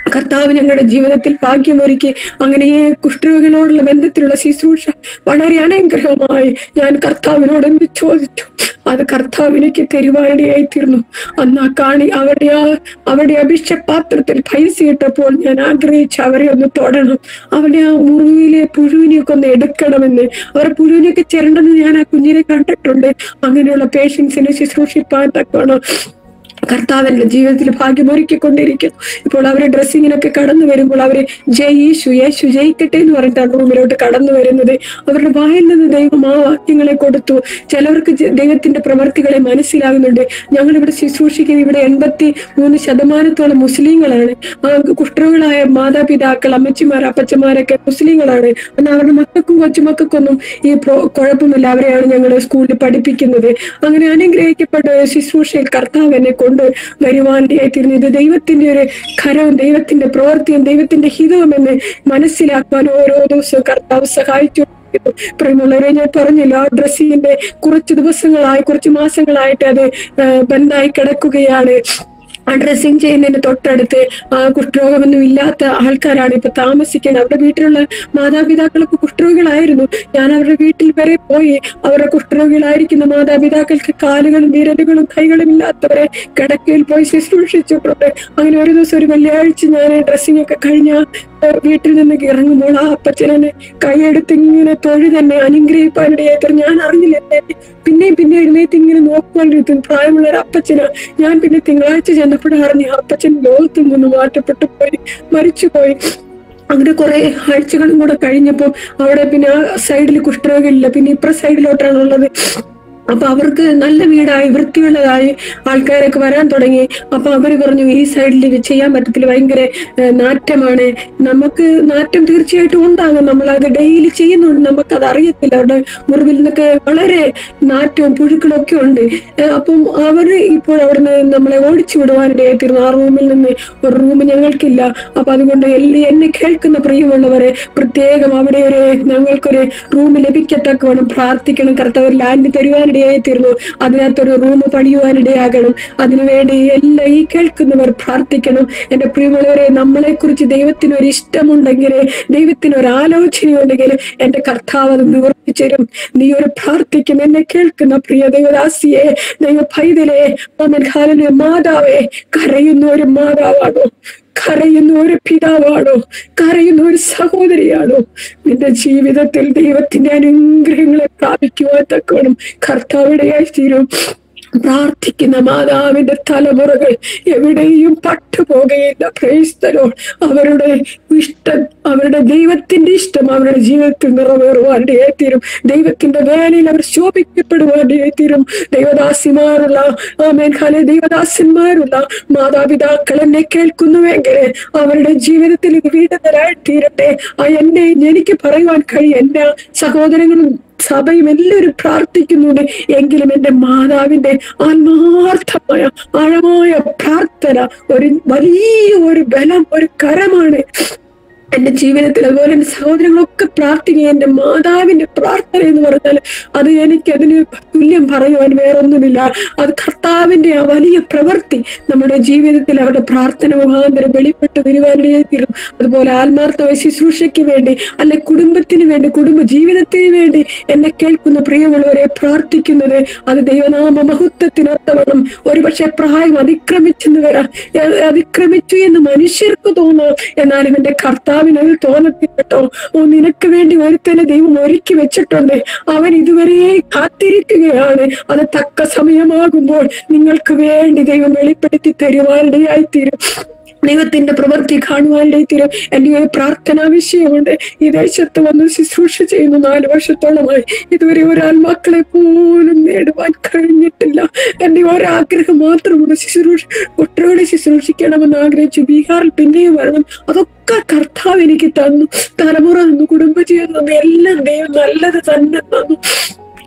കർത്താവ് ഞങ്ങളുടെ ജീവിതത്തിൽ ഭാഗ്യമൊരുക്കി അങ്ങനെ ഈ കുഷ്ഠരോഗികളോടുള്ള ബന്ധത്തിലുള്ള ശുശ്രൂഷ വളരെ അനുഗ്രഹമായി ഞാൻ കർത്താവിനോട് എന്ത് ചോദിച്ചു അത് കർത്താവ് എനിക്ക് തരുവാനിടയായി തീർന്നു അന്ന് ആ കാണി അവരുടെ ആ അവരുടെ അഭിഷപാത്രത്തിൽ പൈസ ഇട്ടപ്പോൾ ഞാൻ ആഗ്രഹിച്ചു അവരെ ഒന്ന് തൊടണം അവരുടെ ആ മുറിവിലെ പുഴുവിനെയൊക്കെ ഒന്ന് എടുക്കണമെന്ന് അവർ പുഴുവിനെയൊക്കെ ചിരണ്ടെന്ന് ഞാൻ ആ കുഞ്ഞിനെ കണ്ടിട്ടുണ്ട് അങ്ങനെയുള്ള പേഷ്യൻസിനെ ശുശ്രൂഷിപ്പാൻ തക്കണം കർത്താവിന്റെ ജീവിതത്തിൽ ഭാഗ്യമൊരുക്കിക്കൊണ്ടിരിക്കുന്നു ഇപ്പോൾ അവരെ ഡ്രസ്സിങ്ങിനൊക്കെ കടന്നു വരുമ്പോൾ അവര് ജയ് യേശു യേശു ജയിക്കട്ടെ എന്ന് പറഞ്ഞിട്ടാണ് റൂമിലോട്ട് കടന്നു വരുന്നത് അവരുടെ വായിൽ നിന്ന് ദൈവം ആ വാക്യങ്ങളെ കൊടുത്തു ചിലവർക്ക് ജ- ദൈവത്തിന്റെ പ്രവർത്തികളെ മനസ്സിലാകുന്നുണ്ട് ഞങ്ങൾ ഇവിടെ ശുശ്രൂഷിക്കുന്ന ഇവിടെ എൺപത്തി മൂന്ന് ശതമാനത്തോളം മുസ്ലിങ്ങളാണ് ആ കുഷ്ഠരോഗികളായ മാതാപിതാക്കൾ അമ്മച്ചിമാർ അപ്പച്ചമാരൊക്കെ മുസ്ലിങ്ങളാണ് എന്നാൽ അവരുടെ മക്കൾക്കും കൊച്ചുമക്കൾക്കൊന്നും ഈ പ്രോ- കുഴപ്പമില്ല അവരെയാണ് ഞങ്ങൾ സ്കൂളിൽ പഠിപ്പിക്കുന്നത് അങ്ങനെ അനുഗ്രഹിക്കപ്പെട്ട ഒരു ശുശ്രൂഷയിൽ കർത്താവ് എന്നെ കൊണ്ട് വരുവാനിടയായി തീർന്നു ഇത് ദൈവത്തിന്റെ ഒരു കരവും ദൈവത്തിന്റെ പ്രവൃത്തിയും ദൈവത്തിന്റെ ഹിതവും എന്ന് മനസ്സിലാക്കാൻ ഓരോ ദിവസവും കർത്താവ് സഹായിച്ചു പ്രിയമുള്ളവരെ ഞാൻ പറഞ്ഞല്ലോ ആ ഡ്രസ്സിന്റെ കുറച്ച് ദിവസങ്ങളായി കുറച്ച് മാസങ്ങളായിട്ട് അത് ആ, ബന്ധായി കിടക്കുകയാണ് ആ ഡ്രസ്സിങ് ചെയ്യുന്നതിന് തൊട്ടടുത്ത് ആ കുഷ്ഠരോഗമൊന്നും ഇല്ലാത്ത ആൾക്കാരാണ് ഇപ്പൊ താമസിക്കുന്നത് അവരുടെ വീട്ടിലുള്ള മാതാപിതാക്കളൊക്കെ കുഷ്ഠരോഗികളായിരുന്നു ഞാൻ അവരുടെ വീട്ടിൽ വരെ പോയി അവരുടെ കുഷ്ഠരോഗികളായിരിക്കുന്ന മാതാപിതാക്കൾക്ക് കാലുകളും വിരലുകളും കൈകളും ഇല്ലാത്തവരെ കിടക്കയിൽ പോയി ശുശ്രൂഷിച്ചിട്ടുണ്ട് അങ്ങനെ ഒരു ദിവസം ഒരു വെള്ളിയാഴ്ച ഞാൻ ഡ്രസ്സിംഗ് ഒക്കെ കഴിഞ്ഞ വീട്ടിൽ നിന്ന് ഇറങ്ങുമ്പോൾ ആ അപ്പച്ചനെ കൈയെടുത്ത് ഇങ്ങനെ തൊഴി തന്നെ അനുഗ്രഹിപ്പാനിടയായിട്ട് ഞാൻ അറിഞ്ഞില്ല എന്നെ പിന്നെയും പിന്നെ എഴുന്നേറ്റ് ഇങ്ങനെ നോക്കുവാനിരിക്കും പ്രായമുള്ള ഒരു അപ്പച്ചന് ഞാൻ പിന്നെ തിങ്കളാഴ്ച ചെന്നപ്പോഴും അറിഞ്ഞു ആ അപ്പച്ചൻ ലോകത്തിൽ നിന്ന് മാറ്റപ്പെട്ടു പോയി മരിച്ചുപോയി അങ്ങനെ കുറെ ആഴ്ചകളും കൂടെ കഴിഞ്ഞപ്പോൾ അവിടെ പിന്നെ ആ സൈഡിൽ കുഷ്ഠരോഗമില്ല പിന്നെ ഇപ്പുറ സൈഡിലോട്ടാണുള്ളത് അപ്പൊ അവർക്ക് നല്ല വീടായി വൃത്തിയുള്ളതായി ആൾക്കാരൊക്കെ വരാൻ തുടങ്ങി അപ്പൊ അവര് പറഞ്ഞു ഈ സൈഡിൽ ഇത് ചെയ്യാൻ പറ്റത്തില്ല ഭയങ്കര ഏഹ്, നാറ്റമാണ് നമുക്ക് നാറ്റം തീർച്ചയായിട്ടും ഉണ്ടാകും നമ്മൾ അത് ഡെയിലി ചെയ്യുന്നുണ്ട് നമുക്ക് അത് അറിയത്തില്ല അവരുടെ മുറിവിൽ നിന്നൊക്കെ വളരെ നാറ്റവും പുഴുക്കളും ഒക്കെ ഉണ്ട് ഏഹ്, അപ്പം അവര് ഇപ്പോൾ അവിടുന്ന് നമ്മളെ ഓടിച്ചു വിടുവാനിടയായി തീർന്നു ആ റൂമിൽ നിന്ന് ഒരു റൂം ഞങ്ങൾക്കില്ല അപ്പൊ അതുകൊണ്ട് എല്ലി- എന്നെ കേൾക്കുന്ന പ്രിയമുള്ളവരെ പ്രത്യേകം അവിടെ ഒരു ഞങ്ങൾക്കൊരു റൂം ലഭിക്കത്തക്കവണ്ണം പ്രാർത്ഥിക്കണം കർത്തവർ ലാൻഡ് തരുവാനിടയായി തീർന്നു അതിനകത്തൊരു റൂം പണിയുവാനിടയാകണം അതിനുവേണ്ടി എല്ലാ ഈ കേൾക്കുന്നവർ പ്രാർത്ഥിക്കണം എന്റെ പ്രിയമുള്ളവരെ നമ്മളെ കുറിച്ച് ദൈവത്തിന് ഒരു ഇഷ്ടമുണ്ടെങ്കിൽ ദൈവത്തിന് ഒരു ആലോചനയുണ്ടെങ്കിൽ എന്റെ കർത്താവ് അത് നിവർത്തിച്ചരും നീ ഒരു പ്രാർത്ഥിക്കും എന്നെ കേൾക്കുന്ന പ്രിയ ദൈവദാസിയെ ദൈവ പൈതലെ അമ്മൻ ഹാലനെ മാതാവേ കരയുന്ന ഒരു മാതാവാണോ കരയുന്ന ഒരു പിതാവാണോ കരയുന്ന ഒരു സഹോദരിയാണോ നിന്റെ ജീവിതത്തിൽ ദൈവത്തിന്റെ അനുഗ്രഹങ്ങളെ പ്രാപിക്കുവാൻ തക്കോണം കർത്താവിടെയായി തീരും പ്രാർത്ഥിക്കുന്ന മാതാവിന്റെ തലമുറകൾ എവിടെയും പട്ടുപോകുകയില്ല പ്രൈസ്തലോ അവരുടെ ഇഷ്ടം അവരുടെ ദൈവത്തിന്റെ ഇഷ്ടം അവരുടെ ജീവിതത്തിൽ നിറവേറുവാൻ്റെ തീരും ദൈവത്തിന്റെ വേലയിൽ അവർ ശോഭിക്കപ്പെടുവാൻ്റെ തീരും ദൈവദാസിമാരുള്ള ആമേൻഖാലെ ദൈവദാസന്മാരുള്ള മാതാപിതാക്കൾ എന്നെ കേൾക്കുന്നുവെങ്കിൽ അവരുടെ ജീവിതത്തിൽ ഇത് വീടുതലായി തീരട്ടെ ആ എന്നെ എനിക്ക് പറയുവാൻ കഴിയും എന്റെ സഹോദരങ്ങളും സഭയും എല്ലാവരും പ്രാർത്ഥിക്കുന്നുണ്ട് എങ്കിലും എന്റെ മാതാവിന്റെ ആത്മാർത്ഥമായ ആഴമായ പ്രാർത്ഥന ഒരു വലിയ ഒരു ബലം ഒരു കരമാണ് എന്റെ ജീവിതത്തിൽ അതുപോലെ എന്റെ സഹോദരങ്ങളൊക്കെ പ്രാർത്ഥിക്കുക എന്റെ മാതാവിന്റെ പ്രാർത്ഥന എന്ന് പറഞ്ഞാൽ അത് എനിക്ക് അതിന് തുല്യം പറയുവാൻ വേറൊന്നുമില്ല അത് കർത്താവിന്റെ ആ വലിയ പ്രവൃത്തി നമ്മുടെ ജീവിതത്തിൽ അവരുടെ പ്രാർത്ഥന മുഖാന്തരം വെളിപ്പെട്ട് വരുവാനിടയായി തീരും അതുപോലെ ആത്മാർത്ഥമായ ശുശ്രൂഷയ്ക്ക് വേണ്ടി അല്ലെ കുടുംബത്തിന് വേണ്ടി കുടുംബ ജീവിതത്തിന് വേണ്ടി എന്നെ കേൾക്കുന്ന പ്രിയമുള്ളവരെ പ്രാർത്ഥിക്കുന്നത് അത് ദൈവനാമ മഹത്വത്തിനർത്ഥവണ്ണം ഒരുപക്ഷെ പ്രായം അതിക്രമിച്ചെന്ന് വരാം ഏ- അതിക്രമിച്ചു എന്ന് മനുഷ്യർക്ക് തോന്നാം എന്നാലും എന്റെ കർത്താവിന് അത് തോന്നത്തിട്ടോ ഓ നിനക്ക് വേണ്ടി ഒരുത്തനെ ദൈവം ഒരുക്കി വെച്ചിട്ടുണ്ട് അവൻ ഇതുവരെ കാത്തിരിക്കുകയാണ് അത് തക്ക സമയമാകുമ്പോൾ നിങ്ങൾക്ക് വേണ്ടി ദൈവം വെളിപ്പെടുത്തി തരുവാനിടയായി തീരും ദൈവത്തിന്റെ പ്രവൃത്തി കാണുവാനിടയിൽ തീരും എന്റെ ഒരു പ്രാർത്ഥനാ വിഷയമുണ്ട് ഈ ദേശത്ത് വന്ന് ശുശ്രൂഷ ചെയ്യുന്നു നാല് വർഷത്തോളമായി ഇതുവരെ ഒരാത്മാക്കളെ പോലും നേടുവാൻ കഴിഞ്ഞിട്ടില്ല എന്റെ ഒരാഗ്രഹം മാത്രമുണ്ട് ശുശ്രൂഷ കുട്ടികളെ ശുശ്രൂഷിക്കണമെന്ന് ആഗ്രഹിച്ചു ബീഹാറിൽ പിന്നെയും വരണം അതൊക്കെ കർത്താവ് എനിക്ക് തന്നു തലമുറ തന്നു കുടുംബജീവിതം തന്നു എല്ലാം ദൈവം നല്ലത് തന്നെ തന്നു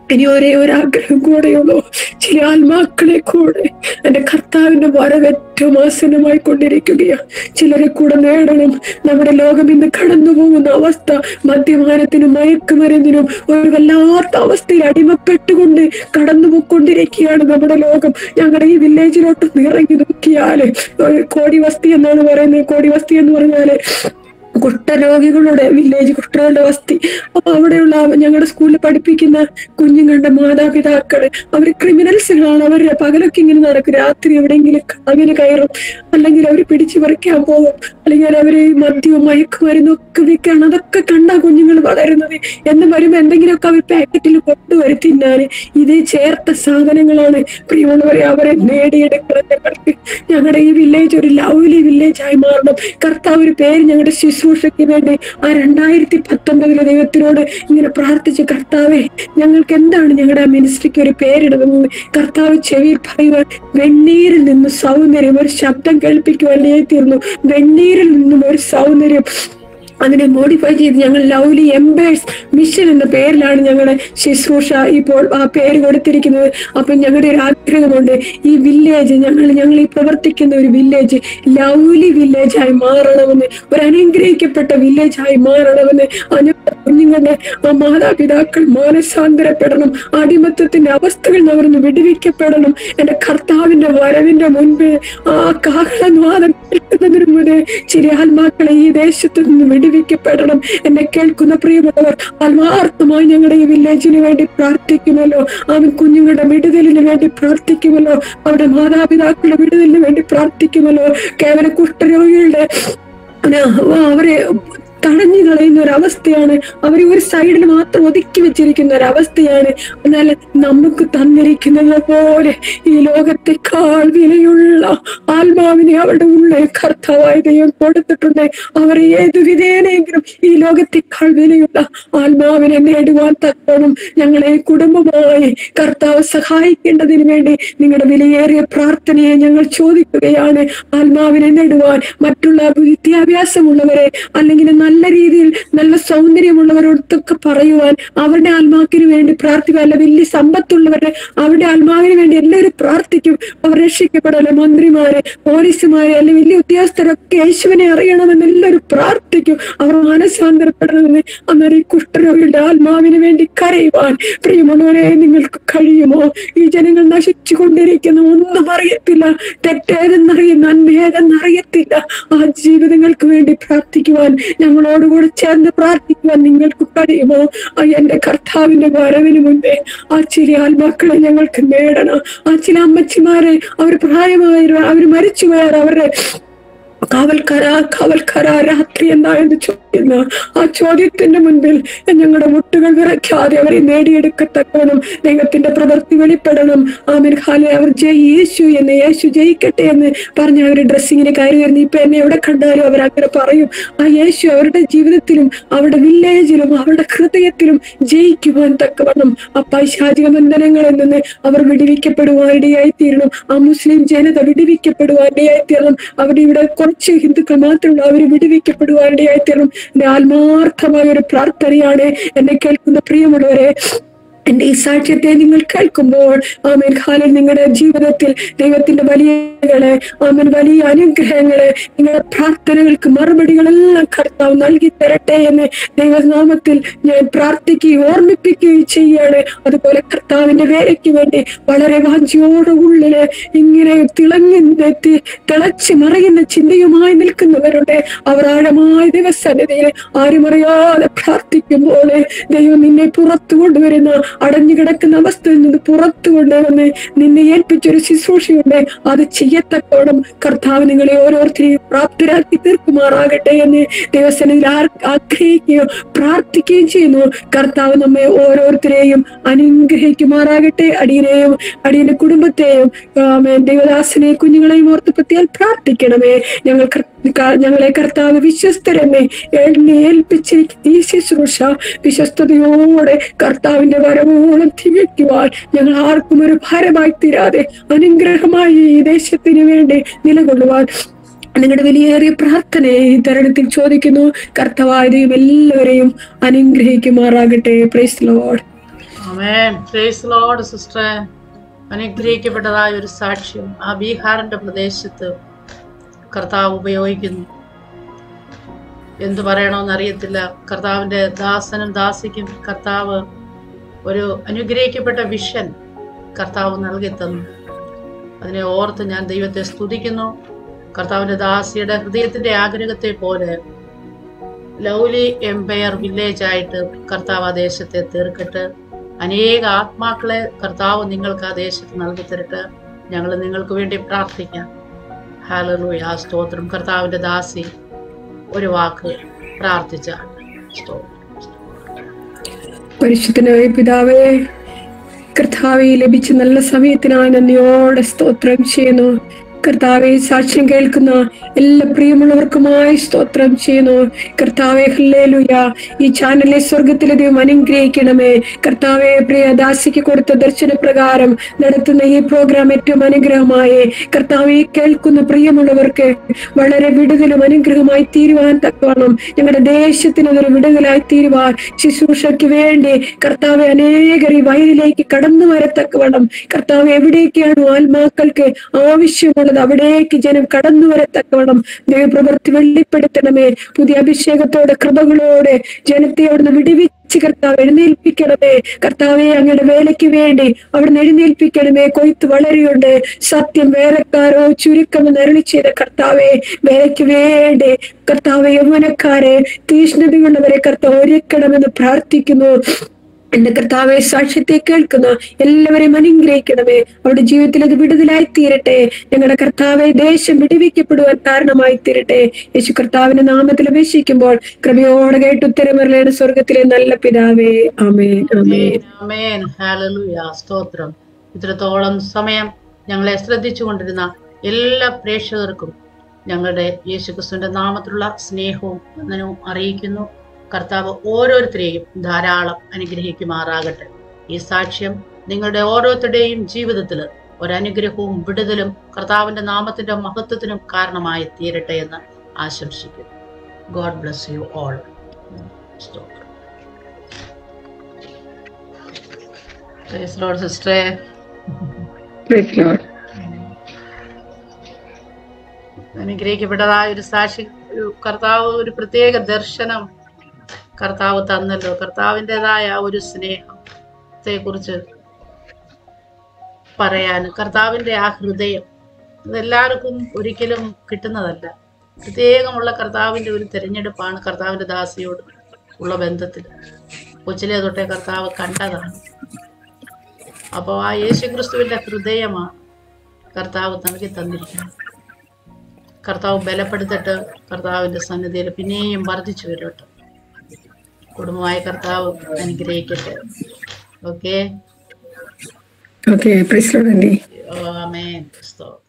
ഇനി ഒരേ ഒരു ആഗ്രഹം കൂടെയുള്ളൂ ചില ആത്മാക്കളെ കൂടെ എന്റെ കർത്താവിന്റെ വരവ് ഏറ്റവും ആസന്നമായി കൊണ്ടിരിക്കുകയാണ് ചിലരെ കൂടെ നേടണം നമ്മുടെ ലോകം ഇന്ന് കടന്നു പോകുന്ന അവസ്ഥ മദ്യപാനത്തിനും മയക്കുമരുന്നിനും ഒരു വല്ലാത്ത അവസ്ഥയിൽ അടിമപ്പെട്ടുകൊണ്ട് കടന്നു പോയിക്കൊണ്ടിരിക്കുകയാണ് നമ്മുടെ ലോകം ഞങ്ങളുടെ ഈ വില്ലേജിലോട്ട് ഇറങ്ങി നോക്കിയാല് ഒരു കോടി വസ്തി എന്നാണ് പറയുന്നത് കോടി വസ്തി എന്ന് പറഞ്ഞാല് കുഷ്ഠരോഗികളുടെ വില്ലേജ് കുഷ്ഠരോഗികളുടെ വസ്തി അപ്പൊ അവിടെയുള്ള ഞങ്ങളുടെ സ്കൂളിൽ പഠിപ്പിക്കുന്ന കുഞ്ഞുങ്ങളുടെ മാതാപിതാക്കള് അവർ ക്രിമിനൽസുകളാണ് അവരുടെ പകലൊക്കെ ഇങ്ങനെ നടക്കും രാത്രി എവിടെയെങ്കിലും അങ്ങനെ കയറും അല്ലെങ്കിൽ അവർ പിടിച്ചു പറിക്കാൻ പോകും അല്ലെങ്കിൽ അവര് മദ്യവും മയക്കുമരുന്നും ഒക്കെ വിൽക്കണം അതൊക്കെ കണ്ടാ കുഞ്ഞുങ്ങൾ വളരുന്നത് എന്ന് വരുമ്പോ എന്തെങ്കിലുമൊക്കെ അവർ പാക്കറ്റിൽ കൊണ്ടുവരും തിന്നാന് ഇത് ചേർത്ത സാധനങ്ങളാണ് പ്രിയമുള്ളവരെ അവരെ നേടിയെടുക്കണം ഞങ്ങൾക്ക് ഞങ്ങളുടെ ഈ വില്ലേജ് ഒരു ലവ്ലി വില്ലേജ് ആയി മാറണം കർത്താവ് ഒരു പേര് ഞങ്ങളുടെ ശുശ്രൂഷയ്ക്ക് വേണ്ടി ആ രണ്ടായിരത്തി പത്തൊമ്പതിലെ ദൈവത്തിനോട് ഇങ്ങനെ പ്രാർത്ഥിച്ചു കർത്താവെ ഞങ്ങൾക്ക് എന്താണ് ഞങ്ങളുടെ ആ മിനിസ്ട്രിക്ക് ഒരു പേരിടുന്നത് കർത്താവ് ചെവിയിൽ പറയുവാൻ വെണ്ണീരിൽ നിന്ന് സൗന്ദര്യം ഒരു ശബ്ദം കേൾപ്പിക്കുവാനേ തീർന്നു വെണ്ണീരിൽ നിന്നും ഒരു സൗന്ദര്യം അതിനെ മോഡിഫൈ ചെയ്ത് ഞങ്ങൾ ലവ്ലി എംബേഴ്സ് മിഷൻ എന്ന പേരിലാണ് ഞങ്ങളുടെ ശുശ്രൂഷ ഇപ്പോൾ ആ പേര് കൊടുത്തിരിക്കുന്നത് അപ്പൊ ഞങ്ങളുടെ ഒരു ആഗ്രഹമുണ്ട് ഈ വില്ലേജ് ഞങ്ങൾ ഞങ്ങൾ ഈ പ്രവർത്തിക്കുന്ന ഒരു വില്ലേജ് ലവ്ലി വില്ലേജ് ആയി മാറണമെന്ന് ഒരു അനുഗ്രഹിക്കപ്പെട്ട വില്ലേജ് ആയി മാറണമെന്ന് ആ ഞങ്ങളുടെ കുഞ്ഞുങ്ങളുടെ ആ മാതാപിതാക്കൾ മാനസാന്തരപ്പെടണം അടിമത്തത്തിന്റെ അവസ്ഥകളിൽ നിന്ന് അവർന്ന് വിടുവിക്കപ്പെടണം എന്റെ കർത്താവിന്റെ വരവിന്റെ മുൻപ് ആ കാഹളനാദം കേൾക്കുന്നതിന് മുന്നേ ചില ആത്മാക്കളെ ഈ ദേശത്ത് നിന്ന് വിടുവിക്കപ്പെടണം എന്നെ കേൾക്കുന്ന പ്രിയമുള്ളവർ ആത്മാർത്ഥമായി ഞങ്ങളുടെ ഈ വില്ലേജിന് വേണ്ടി പ്രാർത്ഥിക്കുമല്ലോ അവൻ കുഞ്ഞുങ്ങളുടെ വിടുതലിന് വേണ്ടി പ്രാർത്ഥിക്കുമല്ലോ അവരുടെ മാതാപിതാക്കളുടെ വിടുതലിന് വേണ്ടി പ്രാർത്ഥിക്കുമല്ലോ കേവല കുഷ്ഠരോഗികളുടെ ആ, അവരെ തടഞ്ഞു കളയുന്ന ഒരു അവസ്ഥയാണ് അവരെ ഒരു സൈഡിൽ മാത്രം ഒതുക്കി വെച്ചിരിക്കുന്ന ഒരു അവസ്ഥയാണ് എന്നാൽ നമുക്ക് തന്നിരിക്കുന്നത് പോലെ ഈ ലോകത്തെക്കാൾ വിലയുള്ള ആത്മാവിനെ അവരുടെ ഉള്ളിൽ കർത്താവായ ദൈവം കൊടുത്തിട്ടുണ്ട് അവരെ ഏത് വിധേനയെങ്കിലും ഈ ലോകത്തെക്കാൾ വിലയുള്ള ആത്മാവിനെ നേടുവാൻ തക്കോണം ഞങ്ങളെ കുടുംബമായി കർത്താവ് സഹായിക്കേണ്ടതിന് വേണ്ടി നിങ്ങളുടെ വിലയേറിയ പ്രാർത്ഥനയെ ഞങ്ങൾ ചോദിക്കുകയാണ് ആത്മാവിനെ നേടുവാൻ മറ്റുള്ള വിദ്യാഭ്യാസമുള്ളവരെ അല്ലെങ്കിൽ നല്ല രീതിയിൽ നല്ല സൗന്ദര്യമുള്ളവരോടൊക്കെ പറയുവാൻ അവരുടെ ആത്മാക്കിന് വേണ്ടി പ്രാർത്ഥിക്കുക അല്ല വലിയ സമ്പത്തുള്ളവരുടെ അവരുടെ ആത്മാവിന് വേണ്ടി എല്ലാവരും പ്രാർത്ഥിക്കും അവർ രക്ഷിക്കപ്പെടല്ലേ മന്ത്രിമാര് പോലീസുമാര് അല്ലെങ്കിൽ വലിയ ഉദ്യോഗസ്ഥരൊക്കെ യേശുവിനെ അറിയണമെന്ന് എല്ലാവരും പ്രാർത്ഥിക്കും അവർ മാനസാന്തരപ്പെടണമെന്ന് അന്നേരം ഈ കുഷ്ഠരോഗിയുടെ ആത്മാവിന് വേണ്ടി കരയുവാൻ പ്രിയമുള്ളവരെ നിങ്ങൾക്ക് കഴിയുമോ ഈ ജനങ്ങൾ നശിച്ചു കൊണ്ടിരിക്കുന്ന ഒന്നും അറിയത്തില്ല തെറ്റേതെന്നറിയ നന്മേതെന്നറിയത്തില്ല ആ ജീവിതങ്ങൾക്ക് വേണ്ടി പ്രാർത്ഥിക്കുവാൻ ഞങ്ങളോടുകൂടി ചേർന്ന് പ്രാർത്ഥിക്കുവാൻ നിങ്ങൾക്ക് കഴിയുമോ ആ എന്റെ കർത്താവിന്റെ വരവിന് മുൻപേ ആ ചില ആത്മാക്കളെ ഞങ്ങൾക്ക് നേടണം ആ ചില അമ്മച്ചിമാരെ അവർ പ്രായമായവർ അവർ മരിച്ചുപോയാൽ അവരുടെ കാവൽക്കാര കാവൽക്കാര രാത്രി എന്താ എന്ന് ചോദിക്കുന്ന ആ ചോദ്യത്തിന്റെ മുൻപിൽ ഞങ്ങളുടെ മുട്ടുകൾ വിറയ്ക്കാതെ അവരെ നേടിയെടുക്കത്തക്കണം ദൈവത്തിന്റെ പ്രവൃത്തി വെളിപ്പെടണം ആമിൻ ഖാലെ അവർ ജയ് യേശു എന്ന് യേശു ജയിക്കട്ടെ എന്ന് പറഞ്ഞ് അവർ ഡ്രസ്സിങ്ങിന് കയറി വരുന്നു ഇപ്പൊ എന്നെ എവിടെ കണ്ടാലും അവർ അങ്ങനെ പറയും ആ യേശു അവരുടെ ജീവിതത്തിലും അവരുടെ വില്ലേജിലും അവരുടെ ഹൃദയത്തിലും ജയിക്കുവാൻ തക്കവണ്ണം ആ പൈശാചിക ബന്ധനങ്ങളിൽ നിന്ന് അവർ വിടിവിക്കപ്പെടുവാനിടയായി തീരണം ആ മുസ്ലിം ജനത വിടിവിക്കപ്പെടുവാനിടയായി തീരണം അവരുടെ ഇവിടെ കുറച്ച് ഹിന്ദുക്കൾ മാത്രമുള്ള അവർ വിടുവിക്കപ്പെടുവാനിടയായി തീരണം എന്റെ ആത്മാർത്ഥമായ ഒരു പ്രാർത്ഥനയാണ് എന്നെ കേൾക്കുന്ന പ്രിയമുള്ളവരെ എന്റെ ഈ സാക്ഷ്യത്തെ നിങ്ങൾ കേൾക്കുമ്പോൾ ആമേൻ ഖാലിൽ നിങ്ങളുടെ ജീവിതത്തിൽ ദൈവത്തിന്റെ വലിയകളെ ആമേൻ വലിയ അനുഗ്രഹങ്ങളെ നിങ്ങളുടെ പ്രാർത്ഥനകൾക്ക് മറുപടികളെല്ലാം കർത്താവ് നൽകി തരട്ടെ എന്ന് ദൈവനാമത്തിൽ ഞാൻ പ്രാർത്ഥിക്കുകയും ഓർമ്മിപ്പിക്കുകയും ചെയ്യാണ് അതുപോലെ കർത്താവിന്റെ വേലയ്ക്ക് വേണ്ടി വളരെ വാഞ്ചിയോടെ ഉള്ളില് ഇങ്ങനെ തിളങ്ങി തി- തിളച്ച് മറയുന്ന ചിന്തയുമായി നിൽക്കുന്നവരുടെ അവർ ആഴമായ ദിവസന്നിധിയിൽ ആരും അറിയാതെ പ്രാർത്ഥിക്കുമ്പോൾ ദൈവം നിന്നെ പുറത്തു കൊണ്ടുവരുന്ന അടഞ്ഞു കിടക്കുന്ന അവസ്ഥയിൽ നിന്ന് പുറത്തു കൊണ്ടുവന്ന് നിന്നെ ഏൽപ്പിച്ചൊരു ശുശ്രൂഷയുണ്ട് അത് ചെയ്യത്തക്കോണം കർത്താവ് നിങ്ങളെ ഓരോരുത്തരെയും പ്രാപ്തരാക്കി തീർക്കുമാറാകട്ടെ എന്ന് ദൈവസനയിൽ ആഗ്രഹിക്കുകയും പ്രാർത്ഥിക്കുകയും ചെയ്യുന്നു കർത്താവ് നമ്മെ ഓരോരുത്തരെയും അനുഗ്രഹിക്കുമാറാകട്ടെ അടിയനെയും അടിയന്റെ കുടുംബത്തെയും ആമേൻ ദൈവദാസനെ കുഞ്ഞുങ്ങളെയും ഓർത്ത് പ്രത്യേകം പ്രാർത്ഥിക്കണമേ ഞങ്ങൾ കർ- ക- ഞങ്ങളെ കർത്താവ് വിശ്വസ്തരെന്നെ എന്നെ ഏൽപ്പിച്ചിരിക്കുന്ന ഈ ശുശ്രൂഷ വിശ്വസ്തയോടെ കർത്താവിന്റെ വരവോളം തികയ്ക്കുവാൻ ഞങ്ങൾ ആർക്കും ഒരു ഭാരമായി തീരാതെ അനുഗ്രഹമായി ഈ ദേശത്തിന് വേണ്ടി നിലകൊള്ളുവാൻ നിങ്ങളുടെ വിലയേറിയ പ്രാർത്ഥനയെ ഈ തരുണത്തിൽ ചോദിക്കുന്നു കർത്തവായ ദൈവം എല്ലാവരെയും അനുഗ്രഹിക്കുമാറാകട്ടെ praise Lord amen praise Lord sister അനുഗ്രഹിക്കപ്പെട്ടതായ ഒരു സാക്ഷ്യം ആ ബീഹാറിന്റെ പ്രദേശത്ത് കർത്താവ് ഉപയോഗിക്കുന്നു എന്തു പറയണമെന്ന് അറിയത്തില്ല കർത്താവിന്റെ ദാസനും ദാസിക്കും കർത്താവ് ഒരു അനുഗ്രഹിക്കപ്പെട്ട വിഷൻ കർത്താവ് നൽകി തന്നു അതിനെ ഓർത്ത് ഞാൻ ദൈവത്തെ സ്തുതിക്കുന്നു കർത്താവിന്റെ ദാസിയുടെ ഹൃദയത്തിന്റെ ആഗ്രഹത്തെ പോലെ ലൗലി എംപയർ വില്ലേജ് ആയിട്ട് കർത്താവ് ആ ദേശത്തെ തീർക്കട്ടെ അനേക ആത്മാക്കളെ കർത്താവ് നിങ്ങൾക്ക് ആ ദേശത്ത് നൽകി തരട്ടെ ഞങ്ങൾ നിങ്ങൾക്ക് വേണ്ടി പ്രാർത്ഥിക്കാം ഹാലലൂയ ആ സ്തോത്രം കർത്താവിന്റെ ദാസി ഒരു വാക്ക് പ്രാർത്ഥിച്ച സ്തോത്രം പരിശുദ്ധനായ പിതാവേ കർത്താവെ ലഭിച്ച നല്ല സമയത്തിനായി നന്ദിയോടെ സ്തോത്രം ചെയ്യുന്നു കർത്താവെ സാക്ഷ്യം കേൾക്കുന്ന എല്ലാ പ്രിയമുള്ളവർക്കുമായി സ്തോത്രം ചെയ്യുന്നു കർത്താവെ ഹല്ലേലൂയ ഈ ചാനലിലെ സ്വർഗത്തിലെ ദൈവം അനുഗ്രഹിക്കണമേ കർത്താവെ പ്രിയ ദാസിക്ക് കൊടുത്ത ദർശന പ്രകാരം നടത്തുന്ന ഈ പ്രോഗ്രാം ഏറ്റവും അനുഗ്രഹമായി കർത്താവെ കേൾക്കുന്ന പ്രിയമുള്ളവർക്ക് വളരെ വിടുതലും അനുഗ്രഹമായി തീരുവാൻ തക്കവണ്ണം ഞങ്ങളുടെ ദേശത്തിന് അതൊരു വിടുതലായി തീരുവാൻ ശുശ്രൂഷയ്ക്ക് വേണ്ടി കർത്താവെ അനേകർ ഈ വയലിലേക്ക് കടന്നു വരത്തക്കവണ്ണം കർത്താവ് എവിടേക്കാണ് ആത്മാക്കൾക്ക് ആവശ്യമുള്ളത് അവിടേക്ക് ജനം കടന്നു വരത്തക്കവണ്ണം ദൈവപ്രവൃത്തി വെളിപ്പെടുത്തണമേ പുതിയ അഭിഷേകത്തോടെ കൃപകളോടെ ജനത്തെ അവിടുന്ന് വിടുവിച്ച് കർത്താവ് എഴുന്നേൽപ്പിക്കണമേ കർത്താവെ അങ്ങയുടെ വേലയ്ക്ക് വേണ്ടി അവിടുന്ന് എഴുന്നേൽപ്പിക്കണമേ കൊയ്ത്ത് വളരെയുണ്ട് സത്യം വേലക്കാരോ ചുരുക്കമെന്ന് അരുളി ചെയ്ത കർത്താവെ വേലയ്ക്ക് വേണ്ടി കർത്താവ് യൗവനക്കാരെ തീഷ്ണതയുള്ളവരെ കർത്താവ് ഒരുക്കണമെന്ന് പ്രാർത്ഥിക്കുന്നു എന്റെ കർത്താവെ സാക്ഷ്യത്തെ കേൾക്കുന്ന എല്ലാവരെയും അനുഗ്രഹിക്കണമേ അവരുടെ ജീവിതത്തിൽ അത് വിടുതലായി തീരട്ടെ ഞങ്ങളുടെ കർത്താവെ ദേശം വിടുവിക്കപ്പെടുവാൻ കാരണമായി തീരട്ടെ യേശു കർത്താവിന്റെ നാമത്തിൽ അപേക്ഷിക്കുമ്പോൾ കൃപയോടെ കേട്ട് ഉത്തരമറിയാണ് സ്വർഗത്തിലെ നല്ല പിതാവേ ആമേ ആമേ ആമേൻ ഹാലലൂയ സ്തോത്രം ഇത്രത്തോളം സമയം ഞങ്ങളെ ശ്രദ്ധിച്ചുകൊണ്ടിരുന്ന എല്ലാ പ്രേക്ഷകർക്കും ഞങ്ങളുടെ യേശുക്രിസ്തുവിന്റെ നാമത്തിലുള്ള സ്നേഹവും വന്ദനവും അറിയിക്കുന്നു കർത്താവ് ഓരോരുത്തരെയും ധാരാളം അനുഗ്രഹിക്കുമാറാകട്ടെ ഈ സാക്ഷ്യം നിങ്ങളുടെ ഓരോരുത്തരുടെയും ജീവിതത്തിൽ ഒരനുഗ്രഹവും വിടുതലും കർത്താവിന്റെ നാമത്തിന്റെ മഹത്വത്തിനും കാരണമായി തീരട്ടെ എന്ന് ആശംസിക്കുന്നു ഗോഡ് ബ്ലസ് യു ഓൾ സ്തോത്രം സിസ്റ്ററെ Praise Lord. അനുഗ്രഹിക്കപ്പെട്ടതായ ഒരു സാക്ഷി ഒരു കർത്താവ് ഒരു പ്രത്യേക ദർശനം കർത്താവ് തന്നല്ലോ കർത്താവിൻ്റെതായ ഒരു സ്നേഹത്തെ കുറിച്ച് പറയാൻ കർത്താവിൻ്റെ ആ ഹൃദയം അതെല്ലാവർക്കും ഒരിക്കലും കിട്ടുന്നതല്ല പ്രത്യേകമുള്ള കർത്താവിൻ്റെ ഒരു തിരഞ്ഞെടുപ്പാണ് കർത്താവിൻ്റെ ദാസിയോട് ഉള്ള ബന്ധത്തിൽ കൊച്ചിലെ തൊട്ടേ കർത്താവ് കണ്ടതാണ് അപ്പോൾ ആ യേശുക്രിസ്തുവിൻ്റെ ഹൃദയമാണ് കർത്താവ് നൽകി തന്നിരിക്കുന്നത് കർത്താവ് ബലപ്പെടുത്തിട്ട് കർത്താവിന്റെ സന്നിധിയിൽ പിന്നെയും വർദ്ധിച്ചു വരട്ടെ കുടുംബമായ കർത്താവ് അനുഗ്രഹിക്കട്ടെ okay Okay, praise Lord, Andy. ആമേൻ സ്തോത്രം